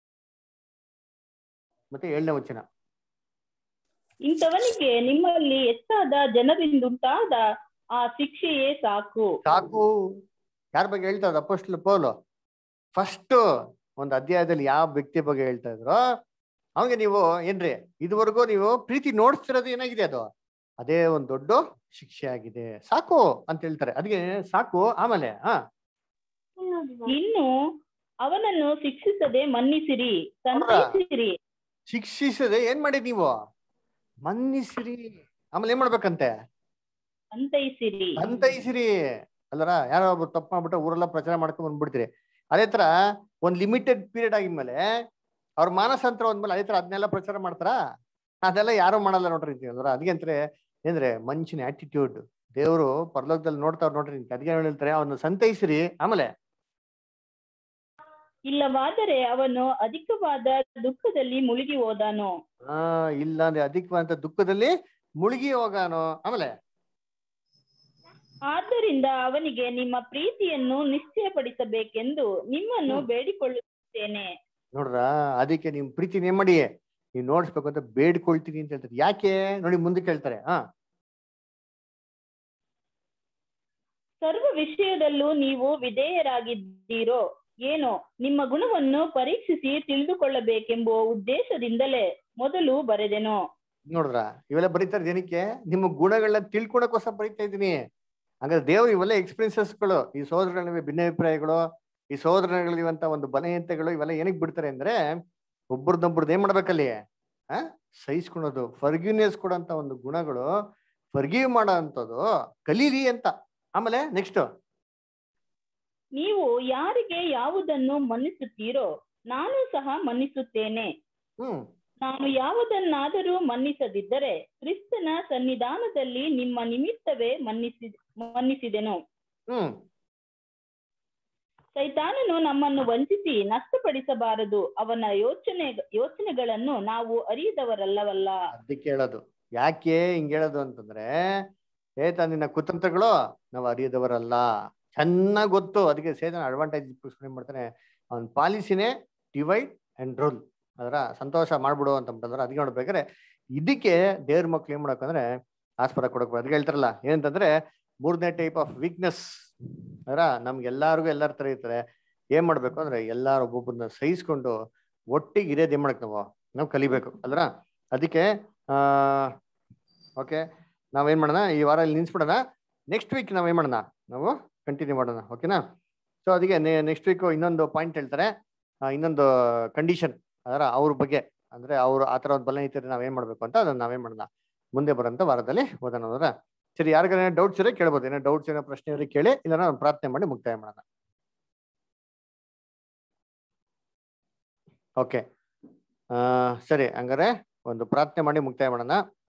ಮತ್ತೆ ಏಳನೇ ವಚನ ಇಂಥವನಿಗೆ ನಿಮ್ಮಲ್ಲಿ ಹೆಚ್ಚಾದ ಜನರಿಂದುಂಟಾದ ಆ ಶಿಕ್ಷೆಯೇ ಸಾಕು ಸಾಕು ಯಾರ ಬಗ್ಗೆ ಹೇಳ್ತಾ ಇದ್ರು ಅಪೋಸ್ಟ್ಲ್ ಪೌಲು ಫಸ್ಟ್ ಒಂದು ಅಧ್ಯಾಯದಲ್ಲಿ ಯಾವ ವ್ಯಕ್ತಿ ಬಗ್ಗೆ ಹೇಳ್ತಾ ಇದ್ರು ಅವಂಗೆ ನೀವು ಏನ್ರಿ ಇದುವರೆಗೂ ನೀವು ಪ್ರೀತಿ ನೋಡ್ತಿರೋದು ಏನಾಗಿದೆ ಅದು ಅದೇ ಒಂದು ದೊಡ್ಡ ಶಿಕ್ಷೆ ಆಗಿದೆ ಸಾಕು ಅಂತ ಹೇಳ್ತಾರೆ ಅದಕ್ಕೆ ಸಾಕು ಆಮೇಲೆ ಹಾ ಇನ್ನು ಅವನನ್ನು ಶಿಕ್ಷಿಸದೆ ಮನ್ನಿಸಿರಿ ಸಂತೈಸಿರಿ ಶಿಕ್ಷಿಸದೆ ಏನ್ ಮಾಡಿ ನೀವು ಮನ್ನಿಸಿರಿ ಆಮೇಲೆ ಏನ್ ಮಾಡ್ಬೇಕಂತೆ ಸಂತೈಸಿರಿ ಸಂತೈಸಿರಿ ಅಲ್ಲರ ಯಾರೋ ಒಬ್ರು ತಪ್ಪು ಮಾಡ್ಬಿಟ್ಟು ಊರೆಲ್ಲ ಪ್ರಚಾರ ಮಾಡ್ಕೊಂಡ್ ಬಂದ್ಬಿಡ್ತೀರಿ ಅದೇ ತರ ಒಂದ್ ಲಿಮಿಟೆಡ್ ಪೀರಿಯಡ್ ಆಗಿದ್ಮೇಲೆ ಅವ್ರ ಮಾನಸಾಂತರ ಒಂದ್ಮೇಲೆ ಅದೇ ತರ ಅದನ್ನೆಲ್ಲ ಪ್ರಚಾರ ಮಾಡ್ತಾರ ಅದೆಲ್ಲ ಯಾರು ಮಾಡಲ್ಲ ನೋಡ್ರಿ ಅಂತೀವಲ್ರ ಅದಕ್ಕೆ ಅಂತಾರೆ ಏನ್ರೆ ಮನುಷ್ಯನ ಆಟಿಟ್ಯೂಡ್ ದೇವರು ಪರಲೋಕದಲ್ಲಿ ನೋಡ್ತಾವ್ರ ನೋಡ್ರಿ ಅದಕ್ಕೆ ಏನ್ ಹೇಳ್ತಾರೆ ಅವನ್ನ ಸಂತೈಸಿರಿ ಆಮೇಲೆ ಇಲ್ಲವಾದರೆ ಅವನು ಅಧಿಕವಾದ ದುಃಖದಲ್ಲಿ ಮುಳುಗಿ ಹೋದಾನು ಆ ಇಲ್ಲ ಅಂದ್ರೆ ಅಧಿಕವಾದಂತ ದುಃಖದಲ್ಲಿ ಮುಳುಗಿ ಹೋಗಾನು ಆಮೇಲೆ ಆದ್ದರಿಂದ ಅವನಿಗೆ ನಿಮ್ಮ ಪ್ರೀತಿಯನ್ನು ನಿಶ್ಚಯಪಡಿಸಬೇಕೆಂದು ನಿಮ್ಮನ್ನು ಬೇಡಿಕೊಳ್ಳುತ್ತೇನೆ ನೋಡ್ರ ಅದಕ್ಕೆ ನಿಮ್ ಪ್ರೀತಿ ಏನ್ ಮಾಡಿ ನೀವು ನೋಡ್ಸ್ಬೇಕು ಅಂತ ಬೇಡ್ಕೊಳ್ತೀನಿ ಅಂತ ಹೇಳ್ತಾರೆ ಯಾಕೆ ನೋಡಿ ಮುಂದಕ್ಕೆ ಹೇಳ್ತಾರೆ ಹಾ ಸರ್ವ ವಿಷಯದಲ್ಲೂ ನೀವು ವಿಧೇಯರಾಗಿದ್ದೀರೋ ಏನೋ ನಿಮ್ಮ ಗುಣವನ್ನು ಪರೀಕ್ಷಿಸಿ ತಿಳಿದುಕೊಳ್ಳಬೇಕೆಂಬ ಉದ್ದೇಶದಿಂದಲೇ ಮೊದಲು ಬರೆದೆನು ನೋಡ್ರ ಇವೆಲ್ಲ ಬರೀತಾರೆ ಏನಕ್ಕೆ ನಿಮ್ಮ ಗುಣಗಳನ್ನ ತಿಳ್ಕೊಳಕೋಸ್ಕರ ಬರೀತಾ ಇದ್ದೀನಿ ಹಾಗಾದ್ರೆ ದೇವ್ರು ಇವೆಲ್ಲ ಎಕ್ಸ್ಪೀರಿಯನ್ಸಸ್ಗಳು ಈ ಸೋದರಗಳ ನಡುವೆ ಭಿನ್ನಾಭಿಪ್ರಾಯಗಳು ಈ ಸೋದರಗಳಿರುವಂತ ಒಂದು ಬಲಹೀನತೆಗಳು ಇವೆಲ್ಲ ಏನಕ್ಕೆ ಬಿಡ್ತಾರೆ ಅಂದ್ರೆ ಒಬ್ರದೊಬ್ರದ್ದು ಏನ್ ಮಾಡ್ಬೇಕಲ್ಲಿ ಆ ಸಹಿಸ್ಕೊಳೋದು ಫರ್ಗ್ಯೂನೆಸ್ ಕೊಡೋಂತ ಒಂದು ಗುಣಗಳು ಫರ್ಗಿವ್ ಮಾಡೋ ಅಂಥದ್ದು ಕಲೀರಿ ಅಂತ ಆಮೇಲೆ ನೆಕ್ಸ್ಟ್ ನೀವು ಯಾರಿಗೆ ಯಾವುದನ್ನು ಮನ್ನಿಸುತ್ತೀರೋ ನಾನು ಸಹ ಮನ್ನಿಸುತ್ತೇನೆ ಹ್ಮ್ ನಾನು ಯಾವುದನ್ನಾದರೂ ಮನ್ನಿಸದಿದ್ದರೆ ಕ್ರಿಸ್ತನ ಸನ್ನಿಧಾನದಲ್ಲಿ ನಿಮ್ಮ ನಿಮಿತ್ತವೇ ಮನ್ನಿಸಿ ಮನ್ನಿಸಿದೆನು ಹ್ಮ್ ಸೈತಾನನು ನಮ್ಮನ್ನು ವಂಚಿಸಿ ನಷ್ಟಪಡಿಸಬಾರದು ಅವನ ಯೋಚನೆ ಯೋಚನೆಗಳನ್ನು ನಾವು ಅರಿಯದವರಲ್ಲವಲ್ಲ ಅದಕ್ಕೆ ಹೇಳೋದು ಯಾಕೆ ಹಿಂಗ್ ಹೇಳೋದು ಅಂತಂದ್ರೆ ಏತ ನಿನ್ನ ಕುತಂತ್ರಗಳು ನಾವು ಅರಿಯದವರಲ್ಲ ಚೆನ್ನಾಗ್ ಗೊತ್ತು ಅದಕ್ಕೆ ಸೇತನ ಅಡ್ವಾಂಟೇಜ್ ಏನ್ ಮಾಡ್ತಾನೆ ಅವನ್ ಪಾಲಿಸಿನೇ ಡಿವೈಡ್ ಅಂಡ್ ರೂಲ್ ಅದರ ಸಂತೋಷ ಮಾಡ್ಬಿಡು ಅಂತ ಅಂತಂದ್ರೆ ಅದಕ್ಕೆ ನೋಡ್ಬೇಕಾದ್ರೆ ಇದಕ್ಕೆ ದೇವ್ರ ಮಕ್ಳು ಏನ್ ಮಾಡಬೇಕಂದ್ರೆ ಆಸ್ಪದ ಕೊಡಬೇಕು ಅದಕ್ಕೆ ಹೇಳ್ತಾರಲ್ಲ ಏನಂತಂದ್ರೆ ಮೂರನೇ ಟೈಪ್ ಆಫ್ ವೀಕ್ನೆಸ್ ಅದರ ನಮ್ಗೆಲ್ಲಾರ್ಗು ಎಲ್ಲಾರ ತರ ಇರ್ತಾರೆ ಏನ್ ಮಾಡ್ಬೇಕು ಅಂದ್ರೆ ಎಲ್ಲಾರು ಒಬ್ಬೊಬ್ಬರನ್ನ ಸಹಿಸ್ಕೊಂಡು ಒಟ್ಟಿಗೆ ಇರೋದ್ ಏನ್ ಮಾಡಕ್ ನಾವು ನಾವು ಕಲಿಬೇಕು ಅಲ್ರ ಅದಕ್ಕೆ ಆ ಓಕೆ ನಾವೇನ್ ಮಾಡೋಣ ಈ ವಾರ ಇಲ್ಲಿ ನಿಲ್ಸ್ಬಿಡೋಣ ನೆಕ್ಸ್ಟ್ ವೀಕ್ ನಾವ್ ಏನ್ ಮಾಡೋಣ ನಾವು ಕಂಟಿನ್ಯೂ ಮಾಡೋಣ ಓಕೆನಾ ಸೊ ಅದಕ್ಕೆ ನೆಕ್ಸ್ಟ್ ವೀಕ್ ಇನ್ನೊಂದು ಪಾಯಿಂಟ್ ಹೇಳ್ತಾರೆ ಆ, ಇನ್ನೊಂದು ಕಂಡೀಷನ್ ಅದರ ಅವ್ರ ಬಗ್ಗೆ ಅಂದ್ರೆ ಅವ್ರು ಆ ತರ ಒಂದು ಬಲನೀತಿದ್ರೆ ನಾವೇನ್ ಮಾಡ್ಬೇಕು ಅಂತ ಅದನ್ನ ನಾವೇನ್ ಮಾಡೋಣ ಮುಂದೆ ಬರೋಂಥ ವಾರದಲ್ಲಿ ಓದೋಣ ಅಂದ್ರೆ ಸರಿ ಯಾರಿಗಾರ ಡೌಟ್ಸ್ ಇರೋ ಕೇಳ್ಬೋದು ಏನೋ ಡೌಟ್ಸ್ ಏನೋ ಪ್ರಶ್ನೆ ಇದ್ರೆ ಕೇಳಿ ಇಲ್ಲ ನಾವು ಪ್ರಾರ್ಥನೆ ಮಾಡಿ ಮುಕ್ತಾಯ ಮಾಡೋಣ ಓಕೆ ಸರಿ ಹಂಗಾರೆ ಒಂದು ಪ್ರಾರ್ಥನೆ ಮಾಡಿ ಮುಕ್ತಾಯ ಮಾಡೋಣ